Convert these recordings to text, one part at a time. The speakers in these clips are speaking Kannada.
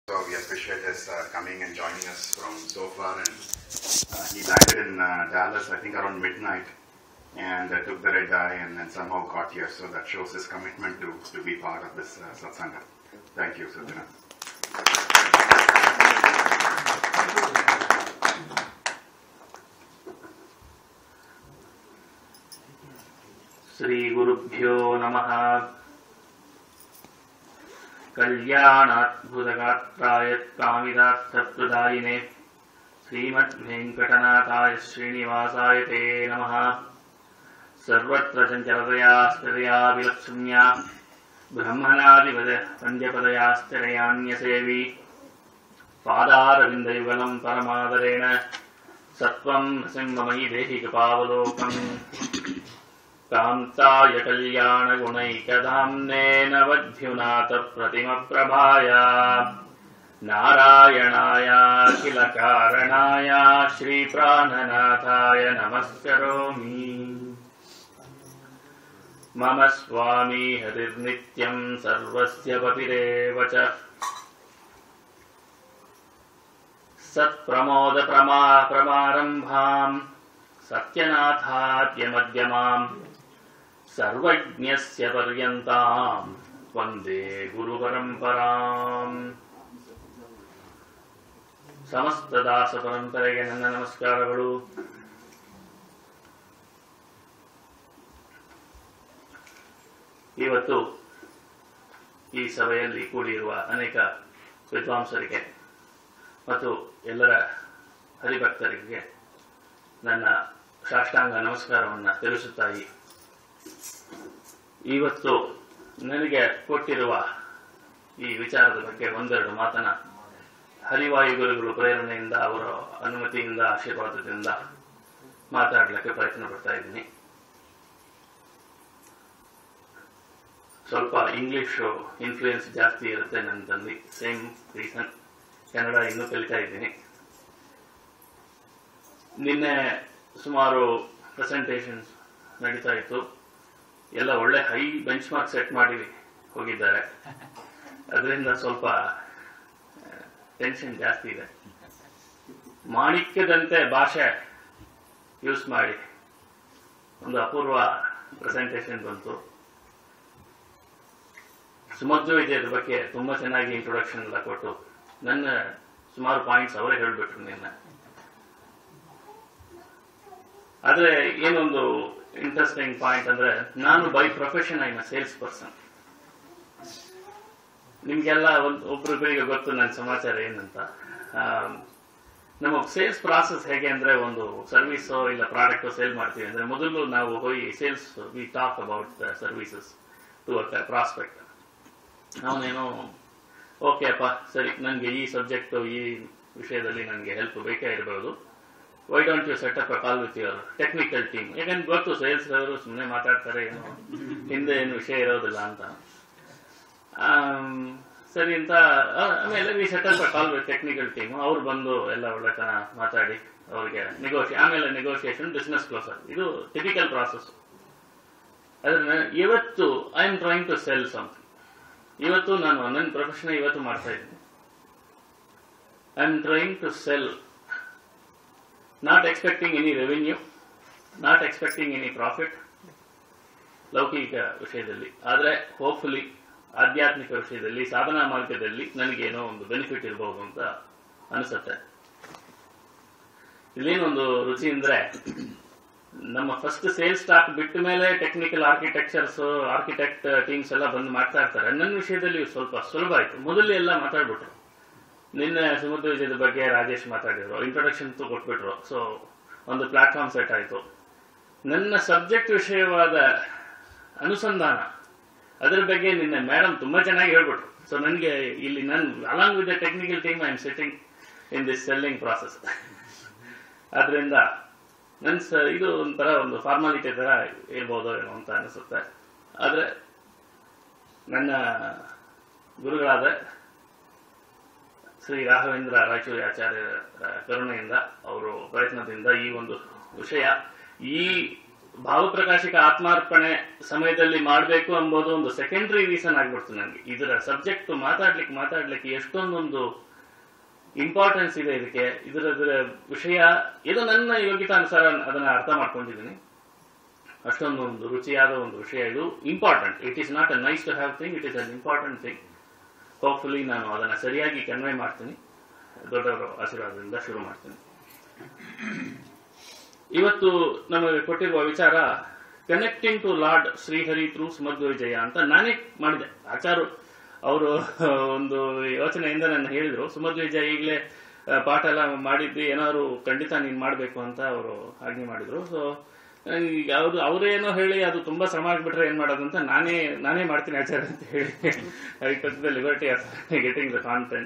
So we appreciate his uh, coming and joining us from so far. And uh, he landed in uh, Dallas, I think, around midnight, and uh, took the red eye and then somehow got here. So that shows his commitment to, to be part of this uh, satsanga. Thank you, Sujana. श्रीगुरुभ्यो नमः कल्याणाद्भुतगात्राय कामिदार्थप्रदायिने श्रीमद्वेङ्कटनाथाय श्रीनिवासाय ते नमः सर्वत्र चञ्चलतया स्थिरया विलक्षण्या ब्रह्मणादिपद पञ्चपदयाश्चर्यान्यसेवी पादारविन्दयुगलम् परमादरेण सत्त्वम् सिंहमयि देहि कृपावलोकम् कान्ताय कल्याणगुणैकधाम्नेन वध्युनाथप्रतिमप्रभाय नारायणायाखिलकारणाय श्रीप्राणनाथाय नमस्करोमि मम स्वामी हरिर्नित्यम् सर्वस्य पतिरेव च सत्प्रमोदप्रमा प्रमारम्भाम् सत्यनाथाद्यमध्यमाम् ಸರ್ವಜ್ಞಸ್ಯ ಪರ್ಯಂತಾಂ ವಂದೇ ಗುರುಪರಂಪರಾಂ ಸಮಸ್ತ ದಾಸ ಪರಂಪರೆಗೆ ನನ್ನ ನಮಸ್ಕಾರಗಳು ಇವತ್ತು ಈ ಸಭೆಯಲ್ಲಿ ಕೂಡಿರುವ ಅನೇಕ ವಿದ್ವಾಂಸರಿಗೆ ಮತ್ತು ಎಲ್ಲರ ಹರಿಭಕ್ತರಿಗೆ ನನ್ನ ಸಾಷ್ಟಾಂಗ ನಮಸ್ಕಾರವನ್ನು ತಿಳಿಸುತ್ತಾಯಿ ಇವತ್ತು ನನಗೆ ಕೊಟ್ಟಿರುವ ಈ ವಿಚಾರದ ಬಗ್ಗೆ ಒಂದೆರಡು ಮಾತನ ಹರಿವಾಯು ಗುರುಗಳು ಪ್ರೇರಣೆಯಿಂದ ಅವರ ಅನುಮತಿಯಿಂದ ಆಶೀರ್ವಾದದಿಂದ ಮಾತಾಡಲಿಕ್ಕೆ ಪ್ರಯತ್ನ ಪಡ್ತಾ ಇದ್ದೀನಿ ಸ್ವಲ್ಪ ಇಂಗ್ಲಿಷ್ ಇನ್ಫ್ಲೂಯೆನ್ಸ್ ಜಾಸ್ತಿ ಇರುತ್ತೆ ನನ್ನಲ್ಲಿ ಸೇಮ್ ರೀಸನ್ ಕನ್ನಡ ಇನ್ನೂ ಕಲಿತಾ ಇದ್ದೀನಿ ನಿನ್ನೆ ಸುಮಾರು ಪ್ರೆಸೆಂಟೇಷನ್ಸ್ ನಡೀತಾ ಇತ್ತು ಎಲ್ಲ ಒಳ್ಳೆ ಹೈ ಬೆಂಚ್ ಮಾರ್ಕ್ ಸೆಟ್ ಮಾಡಿ ಹೋಗಿದ್ದಾರೆ ಅದರಿಂದ ಸ್ವಲ್ಪ ಟೆನ್ಷನ್ ಜಾಸ್ತಿ ಇದೆ ಮಾಣಿಕ್ಯದಂತೆ ಭಾಷೆ ಯೂಸ್ ಮಾಡಿ ಒಂದು ಅಪೂರ್ವ ಪ್ರೆಸೆಂಟೇಷನ್ ಬಂತು ಸುಮಧ್ವ ವಿಜಯದ ಬಗ್ಗೆ ತುಂಬಾ ಚೆನ್ನಾಗಿ ಇಂಟ್ರೊಡಕ್ಷನ್ ಎಲ್ಲ ಕೊಟ್ಟು ನನ್ನ ಸುಮಾರು ಪಾಯಿಂಟ್ಸ್ ಅವರೇ ಹೇಳ್ಬಿಟ್ರು ನಿನ್ನ ಆದ್ರೆ ಏನೊಂದು ಇಂಟ್ರೆಸ್ಟಿಂಗ್ ಪಾಯಿಂಟ್ ಅಂದ್ರೆ ನಾನು by profession I sales person ನಿಮ್ಗೆಲ್ಲ ಒಂದು ಒಬ್ರಿಬ್ಬರಿಗೆ ಗೊತ್ತು ನನ್ನ ಸಮಾಚಾರ ಏನಂತ ನಮ್ಮ ಸೇಲ್ಸ್ ಪ್ರಾಸೆಸ್ ಹೇಗೆ ಅಂದ್ರೆ ಒಂದು ಸರ್ವಿಸ್ ಇಲ್ಲ ಪ್ರಾಡಕ್ಟ್ ಸೇಲ್ ಮಾಡ್ತೀವಿ ಅಂದ್ರೆ ಮೊದಲು ನಾವು ಹೋಗಿ sales we talk about the services to a prospect ಅವನೇನೋ ಓಕೆ ಅಪ್ಪ ಸರಿ ನನಗೆ ಈ ಸಬ್ಜೆಕ್ಟ್ ಈ ವಿಷಯದಲ್ಲಿ ನನಗೆ ಹೆಲ್ಪ್ ಬೇಕೇ ಇರಬಹುದು why don't you set up a call with your technical team ಯಾಕಂದ್ರೆ ಗೊತ್ತು ಸೇಲ್ಸ್ ಅವರು ಸುಮ್ಮನೆ ಮಾತಾಡ್ತಾರೆ ಏನು ಹಿಂದೆ ಏನು ವಿಷಯ ಇರೋದಿಲ್ಲ ಅಂತ ಸರಿ ಅಂತ ಆಮೇಲೆ we set up a call with technical team ಅವ್ರು ಬಂದು ಎಲ್ಲ ಒಳ್ಳೆ ತನ ಮಾತಾಡಿ ಅವ್ರಿಗೆ ನೆಗೋಷಿ ಆಮೇಲೆ ನೆಗೋಷಿಯೇಷನ್ ಬಿಸ್ನೆಸ್ ಕ್ಲೋಸರ್ ಇದು ಟಿಪಿಕಲ್ ಪ್ರಾಸೆಸ್ ಅದ್ರ ಇವತ್ತು I am trying to sell something ಇವತ್ತು ನಾನು ನನ್ನ ಪ್ರೊಫೆಷನ್ ಇವತ್ತು ಮಾಡ್ತಾ ಇದ್ದೀನಿ I am trying to sell not expecting any revenue not expecting any profit ಲೌಕಿಕ ವಿಷಯದಲ್ಲಿ ಆದರೆ ಹೋಪ್ಫುಲಿ ಆಧ್ಯಾತ್ಮಿಕ ವಿಷಯದಲ್ಲಿ ಸಾಧನಾ ಮಾರ್ಗದಲ್ಲಿ ನನಗೇನೋ ಒಂದು ಬೆನಿಫಿಟ್ ಇರಬಹುದು ಅಂತ ಅನಿಸುತ್ತೆ ಇಲ್ಲೇನೊಂದು ರುಚಿ ಅಂದ್ರೆ ನಮ್ಮ ಫಸ್ಟ್ ಸೇಲ್ಸ್ ಸ್ಟಾಕ್ ಬಿಟ್ಟ ಮೇಲೆ ಟೆಕ್ನಿಕಲ್ ಆರ್ಕಿಟೆಕ್ಚರ್ಸ್ ಆರ್ಕಿಟೆಕ್ಟ್ ಟೀಮ್ಸ್ ಎಲ್ಲ ಬಂದು ಮಾಡ್ತಾ ಇರ್ತಾರೆ ನನ್ನ ವಿಷಯದಲ್ಲಿ ಸ್ವಲ್ಪ ಸುಲಭ ಆಯ್ತು ಮೊದಲು ಎಲ್ಲ ಮಾತಾಡ್ಬಿಟ್ರು ನಿನ್ನೆ ಸಮುದ್ರ ವಿಜಯದ ಬಗ್ಗೆ ರಾಜೇಶ್ ಮಾತಾಡಿದ್ರು ಇಂಟ್ರೊಡಕ್ಷನ್ ಕೊಟ್ಬಿಟ್ರು ಸೊ ಒಂದು ಪ್ಲಾಟ್ಫಾರ್ಮ್ ಸೆಟ್ ಆಯಿತು ನನ್ನ ಸಬ್ಜೆಕ್ಟ್ ವಿಷಯವಾದ ಅನುಸಂಧಾನ ಅದರ ಬಗ್ಗೆ ನಿನ್ನೆ ಮೇಡಮ್ ತುಂಬಾ ಚೆನ್ನಾಗಿ ಹೇಳ್ಬಿಟ್ರು ಸೊ ನನಗೆ ಇಲ್ಲಿ ನಾನು along with the technical team I am sitting in this selling process ಆದ್ರಿಂದ ನನ್ ಸ ಇದು ಒಂಥರ ಒಂದು ಫಾರ್ಮಾಲಿಟಿ ತರ ಇರ್ಬೋದು ಏನೋ ಅಂತ ಅನಿಸುತ್ತೆ ಆದ್ರೆ ನನ್ನ ಗುರುಗಳಾದ ಶ್ರೀ ರಾಘವೇಂದ್ರ ರಾಯಚೂರಿ ಆಚಾರ್ಯರ ಕರುಣೆಯಿಂದ ಅವರು ಪ್ರಯತ್ನದಿಂದ ಈ ಒಂದು ವಿಷಯ ಈ ಭಾವಪ್ರಕಾಶಿಕ ಆತ್ಮಾರ್ಪಣೆ ಸಮಯದಲ್ಲಿ ಮಾಡಬೇಕು ಎಂಬುದು ಒಂದು ಸೆಕೆಂಡರಿ ರೀಸನ್ ಆಗ್ಬಿಡ್ತು ನನಗೆ ಇದರ ಸಬ್ಜೆಕ್ಟ್ ಮಾತಾಡ್ಲಿಕ್ಕೆ ಮಾತಾಡ್ಲಿಕ್ಕೆ ಎಷ್ಟೊಂದೊಂದು ಇಂಪಾರ್ಟೆನ್ಸ್ ಇದೆ ಇದಕ್ಕೆ ಇದರ ಇದರ ವಿಷಯ ಇದು ನನ್ನ ಯೋಗ್ಯತಾನುಸಾರ ಅದನ್ನ ಅರ್ಥ ಮಾಡ್ಕೊಂಡಿದ್ದೀನಿ ಅಷ್ಟೊಂದು ಒಂದು ರುಚಿಯಾದ ಒಂದು ವಿಷಯ ಇದು important it is not a nice to have thing it is an important thing hopefully ನಾನು ಅದನ್ನ ಸರಿಯಾಗಿ ಕನ್ವೆ ಮಾಡ್ತೀನಿ ದೊಡ್ಡವರ ಆಶೀರ್ವಾದದಿಂದ ಶುರು ಮಾಡ್ತೀನಿ ಇವತ್ತು ನಮಗೆ ಕೊಟ್ಟಿರುವ ವಿಚಾರ connecting to lord Srihari through Sumadhvavijaya ಅಂತ ನಾನೇ ಮಾಡಿದೆ ಆಚಾರು ಅವರು ಒಂದು ಯೋಚನೆಯಿಂದ ನನ್ನ ಹೇಳಿದ್ರು ಸುಮಧ್ವವಿಜಯ ಈಗಲೇ ಪಾಠ ಎಲ್ಲ ಮಾಡಿದ್ವಿ ಏನಾದ್ರು ಖಂಡಿತ ನೀನ್ ಮಾಡಬೇಕು ಅಂತ ಅವರು ಆಜ್ಞೆ ಮಾಡಿದ್ರು ಸೊ ಅವ್ರು ಅವರೇನೋ ಹೇಳಿ ಅದು ತುಂಬಾ ಶ್ರಮ ಆಗ್ಬಿಟ್ರೆ ಏನ್ ಮಾಡೋದು ಅಂತ ನಾನೇ ನಾನೇ ಮಾಡ್ತೀನಿ ಆಚಾರ ಅಂತ ಹೇಳಿ I touch the liberty of getting the content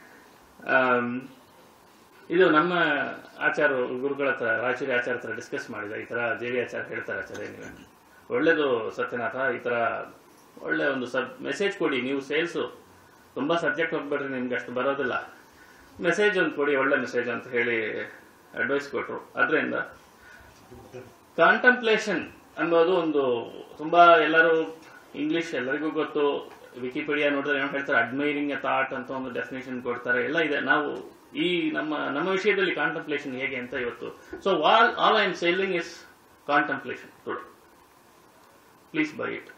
ಇದು ನಮ್ಮ ಆಚಾರ ಗುರುಗಳ ಹತ್ರ ರಾಯಚೂರಿ ಆಚಾರ ಹತ್ರ ಡಿಸ್ಕಸ್ ಮಾಡಿದ ಈ ತರ ಜೆ ವಿ ಆಚಾರ ಹೇಳ್ತಾರೆ ಆಚಾರ್ಯ ನೀವು ಒಳ್ಳೇದು ಸತ್ಯನಾಥ ಈ ತರ ಒಳ್ಳೆ ಒಂದು ಸಬ್ ಮೆಸೇಜ್ ಕೊಡಿ ನೀವು ಸೇಲ್ಸು ತುಂಬಾ ಸಬ್ಜೆಕ್ಟ್ ಹೋಗ್ಬೇಡ್ರಿ ನಿಮ್ಗೆ ಅಷ್ಟು ಬರೋದಿಲ್ಲ ಮೆಸೇಜ್ ಒಂದು ಕೊಡಿ ಒಳ್ಳೆ ಮೆಸೇಜ್ ಅಂತ ಹೇಳಿ ಅಡ್ವೈಸ್ ಕೊಟ್ರು ಅದರಿಂದ ಕಾಂಟಂಪ್ಲೇಷನ್ ಅನ್ನೋದು ಒಂದು ತುಂಬಾ ಎಲ್ಲರೂ ಇಂಗ್ಲಿಷ್ ಎಲ್ಲರಿಗೂ ಗೊತ್ತು ವಿಕಿಪೀಡಿಯಾ ನೋಡಿದ್ರೆ ಏನು ಹೇಳ್ತಾರೆ ಅಡ್ಮೈರಿಂಗ್ ಎ ಥಾಟ್ ಅಂತ ಒಂದು ಡೆಫಿನೇಷನ್ ಕೊಡ್ತಾರೆ ಎಲ್ಲ ಇದೆ ನಾವು ಈ ನಮ್ಮ ನಮ್ಮ ವಿಷಯದಲ್ಲಿ ಕಾಂಟಂಪ್ಲೇಷನ್ ಹೇಗೆ ಅಂತ ಇವತ್ತು so all all I am selling is contemplation today please buy it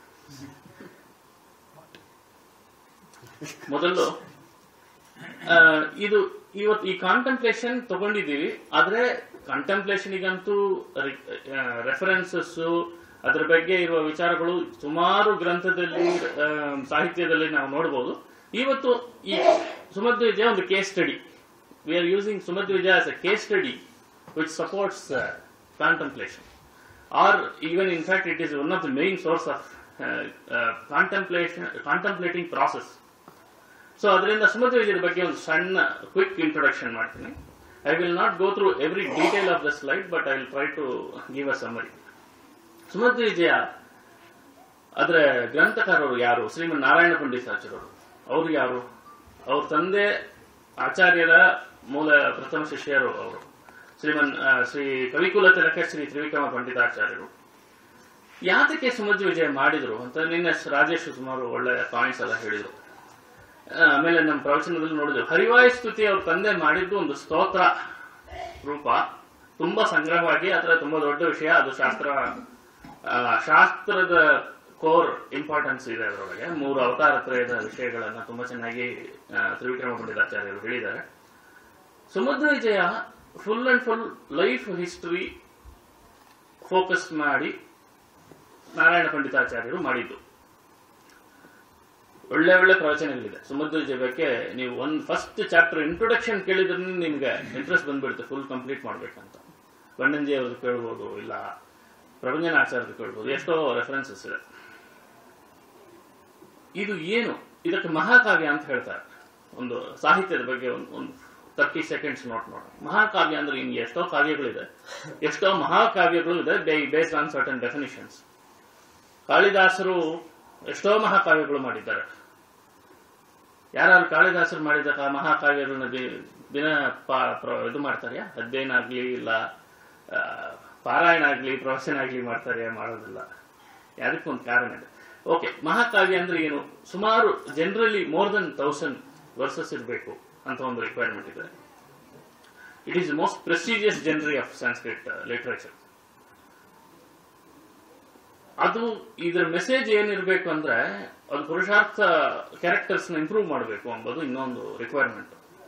ಮೊದಲು ಆ, ಇದು ಇವತ್ತು ಈ ಕಾಂಟಂಪ್ಲೇಷನ್ ತಗೊಂಡಿದ್ದೀವಿ ಆದ್ರೆ ಕಾಂಟಂಪ್ಲೇಷನ್ಗಂತೂ ರೆಫರೆನ್ಸಸ್ ಅದ್ರ ಬಗ್ಗೆ ಇರುವ ವಿಚಾರಗಳು ಸುಮಾರು ಗ್ರಂಥದಲ್ಲಿ ಆ, ಸಾಹಿತ್ಯದಲ್ಲಿ ನಾವು ನೋಡಬಹುದು ಇವತ್ತು ಈ ಸುಮಧ್ವ ವಿಜಯ ಒಂದು case study we are using Sumadhva Vijaya as a case study which supports contemplation are even in fact it is one of the main source of contemplation contemplating process so ಅದರಿಂದ ಸುಮಧ್ವ ವಿಜಯದ ಬಗ್ಗೆ ಒಂದು ಸಣ್ಣ ಕ್ವಿಕ್ ಇಂಟ್ರೊಡಕ್ಷನ್ ಮಾಡ್ತೀನಿ I will not go through every detail of the slide but I will try to give a summary Sumadhva Vijaya ಅದರ ಗ್ರಂಥಕಾರರು ಯಾರು ಶ್ರೀಮನ್ ನಾರಾಯಣ ಪಂಡಿತಾಚಾರ್ಯರು ಅವರು ಯಾರು ಅವ್ರ ತಂದೆ ಆಚಾರ್ಯರ ಮೂಲ ಪ್ರಥಮ ಶಿಷ್ಯರು ಅವರು ಶ್ರೀಮನ್ ಆ, ಶ್ರೀ ಕವಿಕುಲ ತಿಲಕ ಶ್ರೀ ತ್ರಿವಿಕ್ರಮ ಪಂಡಿತಾಚಾರ್ಯರು ಯಾತಕ್ಕೆ ಸುಮಧ್ವ ವಿಜಯ ಮಾಡಿದ್ರು ಅಂತ ನಿನ್ನೆ ರಾಜೇಶ್ ಸುಮಾರು ಒಳ್ಳೆ ಪಾಯಿಂಟ್ಸ್ ಎಲ್ಲ ಹೇಳಿದ್ರು ಆ, ಆಮೇಲೆ ನಮ್ಮ ಪ್ರವಚನದಲ್ಲಿ ನೋಡಿದ್ರು ಹರಿವಾಯು ಸ್ತುತಿ ಅವ್ರ ತಂದೆ ಮಾಡಿದ್ದು ಒಂದು ಸ್ತೋತ್ರ ರೂಪ ತುಂಬಾ ಸಂಗ್ರಹವಾಗಿ ಅದರ ತುಂಬಾ ದೊಡ್ಡ ವಿಷಯ ಅದು ಶಾಸ್ತ್ರ ಆ, ಶಾಸ್ತ್ರದ ಕೋರ್ ಇಂಪಾರ್ಟೆನ್ಸ್ ಇದೆ ಅದರೊಳಗೆ ಮೂರು ಅವತಾರ ತ್ರಯದ ವಿಷಯಗಳನ್ನ ತುಂಬಾ ಚೆನ್ನಾಗಿ ಆ, ತ್ರಿವಿಕ್ರಮ ಪಂಡಿತಾಚಾರ್ಯರು ಹೇಳಿದ್ದಾರೆ Sumadhva Vijaya full and full life history focus ಮಾಡಿ ನಾರಾಯಣ ಪಂಡಿತಾಚಾರ್ಯರು ಮಾಡಿದ್ದು ಒಳ್ಳೆ ಒಳ್ಳೆ ಪ್ರವಚನಗಳಿದೆ ಸಮುದ್ರ ವಿಜಯ ಬಗ್ಗೆ ನೀವು ಒಂದ್ ಫಸ್ಟ್ ಚಾಪ್ಟರ್ ಇಂಟ್ರೊಡಕ್ಷನ್ ಕೇಳಿದ್ರೆ ನಿಮ್ಗೆ ಇಂಟ್ರೆಸ್ಟ್ ಬಂದ್ಬಿಡುತ್ತೆ ಫುಲ್ ಕಂಪ್ಲೀಟ್ ಮಾಡ್ಬೇಕಂತ ಬಣ್ಣಂಜಿ ಅವ್ರದ್ದು ಕೇಳ್ಬೋದು ಇಲ್ಲ ಪ್ರಭಂಜನ ಆಚಾರ್ಯರು ಕೇಳ್ಬೋದು ಎಷ್ಟೋ ರೆಫರೆನ್ಸಸ್ ಇದೆ ಇದು ಏನು ಇದಕ್ಕೆ ಮಹಾಕಾವ್ಯ ಅಂತ ಹೇಳ್ತಾರೆ ಒಂದು ಸಾಹಿತ್ಯದ ಬಗ್ಗೆ ಒಂದು ಒಂದು ತರ್ಟಿ ಸೆಕೆಂಡ್ಸ್ ನೋಟ್ ನೋಡ ಮಹಾಕಾವ್ಯ ಅಂದ್ರೆ ಇನ್ನು ಎಷ್ಟೋ ಕಾವ್ಯಗಳಿದೆ ಎಷ್ಟೋ ಮಹಾಕಾವ್ಯಗಳು ಇದೆ ಬೇಸ್ಡ್ ಆನ್ ಸರ್ಟನ್ ಡೆಫಿನಿಷನ್ಸ್ ಕಾಳಿದಾಸರು ಎಷ್ಟೋ ಮಹಾಕಾವ್ಯಗಳು ಮಾಡಿದ್ದಾರೆ ಯಾರು ಕಾಳಿದಾಸರು ಮಾಡಿದ ಕಾ- ಮಹಾಕಾವ್ಯಗಳನ್ನ ದಿ- ದಿನ ಪಾ- ಪ್ರ- ಇದು ಮಾಡ್ತಾರೆ ಅಧ್ಯಯನ ಆಗ್ಲಿ ಇಲ್ಲ ಆ, ಪಾರಾಯಣ ಆಗ್ಲಿ ಪ್ರವಚನ ಆಗ್ಲಿ ಮಾಡ್ತಾರೆ ಮಾಡೋದಿಲ್ಲ ಯಾದಕ್ಕೊಂದು ಕಾರಣ ಇದೆ ಓಕೆ ಮಹಾಕಾವ್ಯ ಅಂದ್ರೆ ಏನು ಸುಮಾರು generally more than thousand verses ಇರಬೇಕು ಅಂತ ಒಂದು ರಿಕ್ವೈರ್ಮೆಂಟ್ ಇದೆ it is most prestigious genre of Sanskrit literature ಅದು ಇದರ ಮೆಸೇಜ್ ಏನಿರಬೇಕು ಅಂದ್ರೆ ಅದು ಪುರುಷಾರ್ಥ ಕ್ಯಾರೆಕ್ಟರ್ಸ್ ನ ಇಂಪ್ರೂವ್ ಮಾಡಬೇಕು ಎಂಬುದು ಇನ್ನೊಂದು ರಿಕ್ವೈರ್ಮೆಂಟ್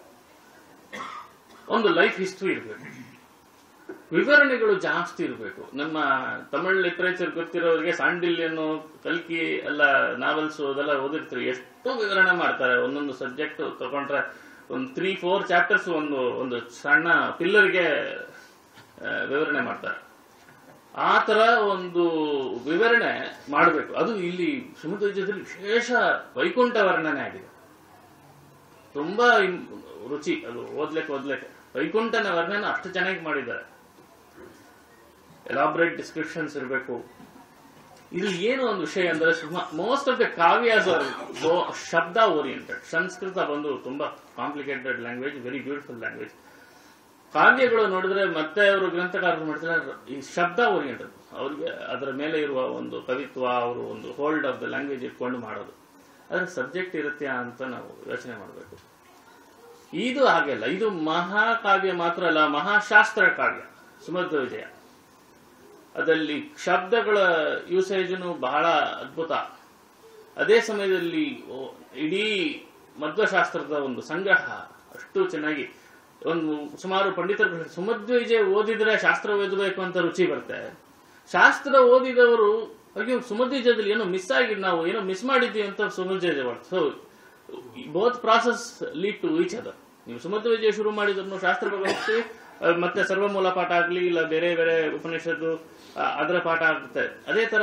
ಒಂದು ಲೈಫ್ ಹಿಸ್ಟ್ರಿ ಇರಬೇಕು ವಿವರಣೆಗಳು ಜಾಸ್ತಿ ಇರಬೇಕು ನಮ್ಮ ತಮಿಳ್ ಲಿಟರೇಚರ್ ಗೊತ್ತಿರೋರಿಗೆ ಸಾಂಡಿಲ್ಯನು ಕಲ್ಕಿ ಎಲ್ಲ ನಾವೆಲ್ಸ್ ಅದೆಲ್ಲ ಓದಿರ್ತೀವಿ ಎಷ್ಟು ವಿವರಣೆ ಮಾಡ್ತಾರೆ ಒಂದೊಂದು ಸಬ್ಜೆಕ್ಟ್ ತಗೊಂಡ್ರೆ ಒಂದು ತ್ರೀ ಫೋರ್ ಚಾಪ್ಟರ್ಸ್ ಒಂದು ಒಂದು ಸಣ್ಣ ಪಿಲ್ಲರ್ಗೆ ವಿವರಣೆ ಮಾಡ್ತಾರೆ ಆ ತರ ಒಂದು ವಿವರಣೆ ಮಾಡಬೇಕು ಅದು ಇಲ್ಲಿ ಸಮುದ್ರ ವಿಜಯದಲ್ಲಿ ವಿಶೇಷ ವೈಕುಂಠ ವರ್ಣನೆ ಆಗಿದೆ ತುಂಬಾ ಇಂ- ರುಚಿ ಅದು ಓದ್ಲಿಕ್ಕೆ ಓದ್ಲಿಕ್ಕೆ ವೈಕುಂಠನ ವರ್ಣನೆ ಅಷ್ಟು ಚೆನ್ನಾಗಿ ಮಾಡಿದ್ದಾರೆ ಎಲಾಬ್ರೇಟ್ ಡಿಸ್ಕ್ರಿಪ್ಷನ್ಸ್ ಇರಬೇಕು ಇಲ್ಲಿ ಏನು ಒಂದು ವಿಷಯ ಅಂದ್ರೆ most of the kavyas are shabda oriented Sanskrit ಬಂದು ತುಂಬಾ complicated language very beautiful language ಕಾವ್ಯಗಳು ನೋಡಿದ್ರೆ ಮತ್ತೆ ಅವರು ಗ್ರಂಥಕಾರರು ಮಾಡ್ತಾರೆ ಈ ಶಬ್ದ ಓರಿಯೆಂಟೆಡ್ ಅವ್ರಿಗೆ ಅದರ ಮೇಲೆ ಇರುವ ಒಂದು ಕವಿತ್ವ ಅವರು ಒಂದು ಹೋಲ್ಡ್ ಆಫ್ ದ ಲ್ಯಾಂಗ್ವೇಜ್ ಇಟ್ಕೊಂಡು ಮಾಡೋದು ಅದ್ರ ಸಬ್ಜೆಕ್ಟ್ ಇರುತ್ತೆ ಅಂತ ನಾವು ಯೋಚನೆ ಮಾಡಬೇಕು ಇದು ಹಾಗೆಲ್ಲ ಇದು ಮಹಾಕಾವ್ಯ ಮಾತ್ರ ಅಲ್ಲ ಮಹಾಶಾಸ್ತ್ರ ಕಾವ್ಯ ಸುಮಧ್ವ ವಿಜಯ ಅದರಲ್ಲಿ ಶಬ್ದಗಳ ಯೂಸೇಜನು ಬಹಳ ಅದ್ಭುತ ಅದೇ ಸಮಯದಲ್ಲಿ ಓ- ಇಡೀ ಮಧ್ವಶಾಸ್ತ್ರದ ಒಂದು ಸಂಗ್ರಹ ಅಷ್ಟು ಚೆನ್ನಾಗಿ ಒಂದು ಸುಮಾರು ಪಂಡಿತರು ಸುಮಧ್ವ ವಿಜಯ ಓದಿದ್ರೆ ಶಾಸ್ತ್ರ ಓದಬೇಕು ಅಂತ ರುಚಿ ಬರುತ್ತೆ ಶಾಸ್ತ್ರ ಓದಿದವರು ಅಯ್ಯೋ ಸುಮಧ್ವ ವಿಜಯದಲ್ಲಿ ಏನೋ ಮಿಸ್ ಆಗಿದೆ ನಾವು ಏನೋ ಮಿಸ್ ಮಾಡಿದ್ವಿ ಅಂತ Sumadhva Vijaya so both process lead to each other ನೀವು ಸುಮಧ್ವ ವಿಜಯ ಶುರು ಮಾಡಿದ್ರು ಶಾಸ್ತ್ರ ಬಗ್ಗೆ ಹೋಗ್ತೀವಿ ಅಹ್, ಮತ್ತೆ ಸರ್ವಮೂಲ ಪಾಠ ಆಗ್ಲಿ ಇಲ್ಲ ಬೇರೆ ಬೇರೆ ಉಪನಿಷತ್ತು ಅಹ್, ಅದರ ಪಾಠ ಆಗುತ್ತೆ ಅದೇ ತರ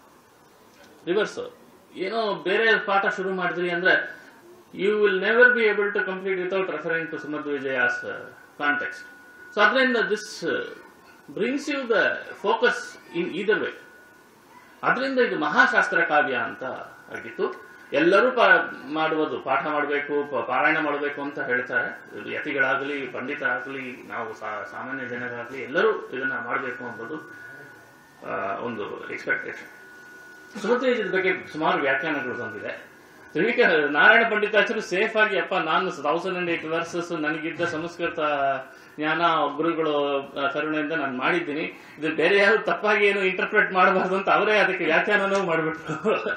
ರಿವರ್ಸ್ ಏನೋ ಬೇರೆ ಪಾಠ ಶುರು ಮಾಡಿದ್ರಿ ಅಂದ್ರೆ you will never be able to complete without referring to Sumadhva Vijaya's context so ಅದರಿಂದ this brings you the focus in either way ಅದರಿಂದ ಇದು ಮಹಾಶಾಸ್ತ್ರ ಕಾವ್ಯ ಅಂತ ಆಗಿತ್ತು ಎಲ್ಲರೂ ಪಾ- ಮಾಡುವುದು ಪಾಠ ಮಾಡಬೇಕು ಪಾರಾಯಣ ಮಾಡಬೇಕು ಅಂತ ಹೇಳ್ತಾರೆ ಇದು ಯತಿಗಳಾಗಲಿ ಪಂಡಿತರಾಗಲಿ ನಾವು ಸಾ- ಸಾಮಾನ್ಯ ಜನರಾಗಲಿ ಎಲ್ಲರೂ ಇದನ್ನ ಮಾಡಬೇಕು ಎಂಬುದು ಆ, ಒಂದು ಎಕ್ಸ್ಪೆಕ್ಟೇಷನ್ ಸುಮಧ್ವೇಜದ ಬಗ್ಗೆ ಸುಮಾರು ವ್ಯಾಖ್ಯಾನಗಳು ಬಂದಿದೆ ತ್ರಿವಿಕ ನಾರಾಯಣ ಪಂಡಿತಾಚಾರ್ಯರು ಸೇಫ್ ಆಗಿ ಅಪ್ಪ ನಾನು ತೌಸಂಡ್ ಅಂಡ್ ಏಟ್ ವರ್ಸಸ್ ನನಗಿದ್ದ ಸಂಸ್ಕೃತ ಜ್ಞಾನ ಗುರುಗಳು ಆ, ಕರುಣೆಯಿಂದ ನಾನು ಮಾಡಿದ್ದೀನಿ ಇದು ಬೇರೆ ಯಾರು ತಪ್ಪಾಗಿ ಏನು ಇಂಟರ್ಪ್ರೆಟ್ ಮಾಡಬಾರ್ದು ಅಂತ ಅವರೇ ಅದಕ್ಕೆ ವ್ಯಾಖ್ಯಾನನೂ ಮಾಡಿಬಿಟ್ರು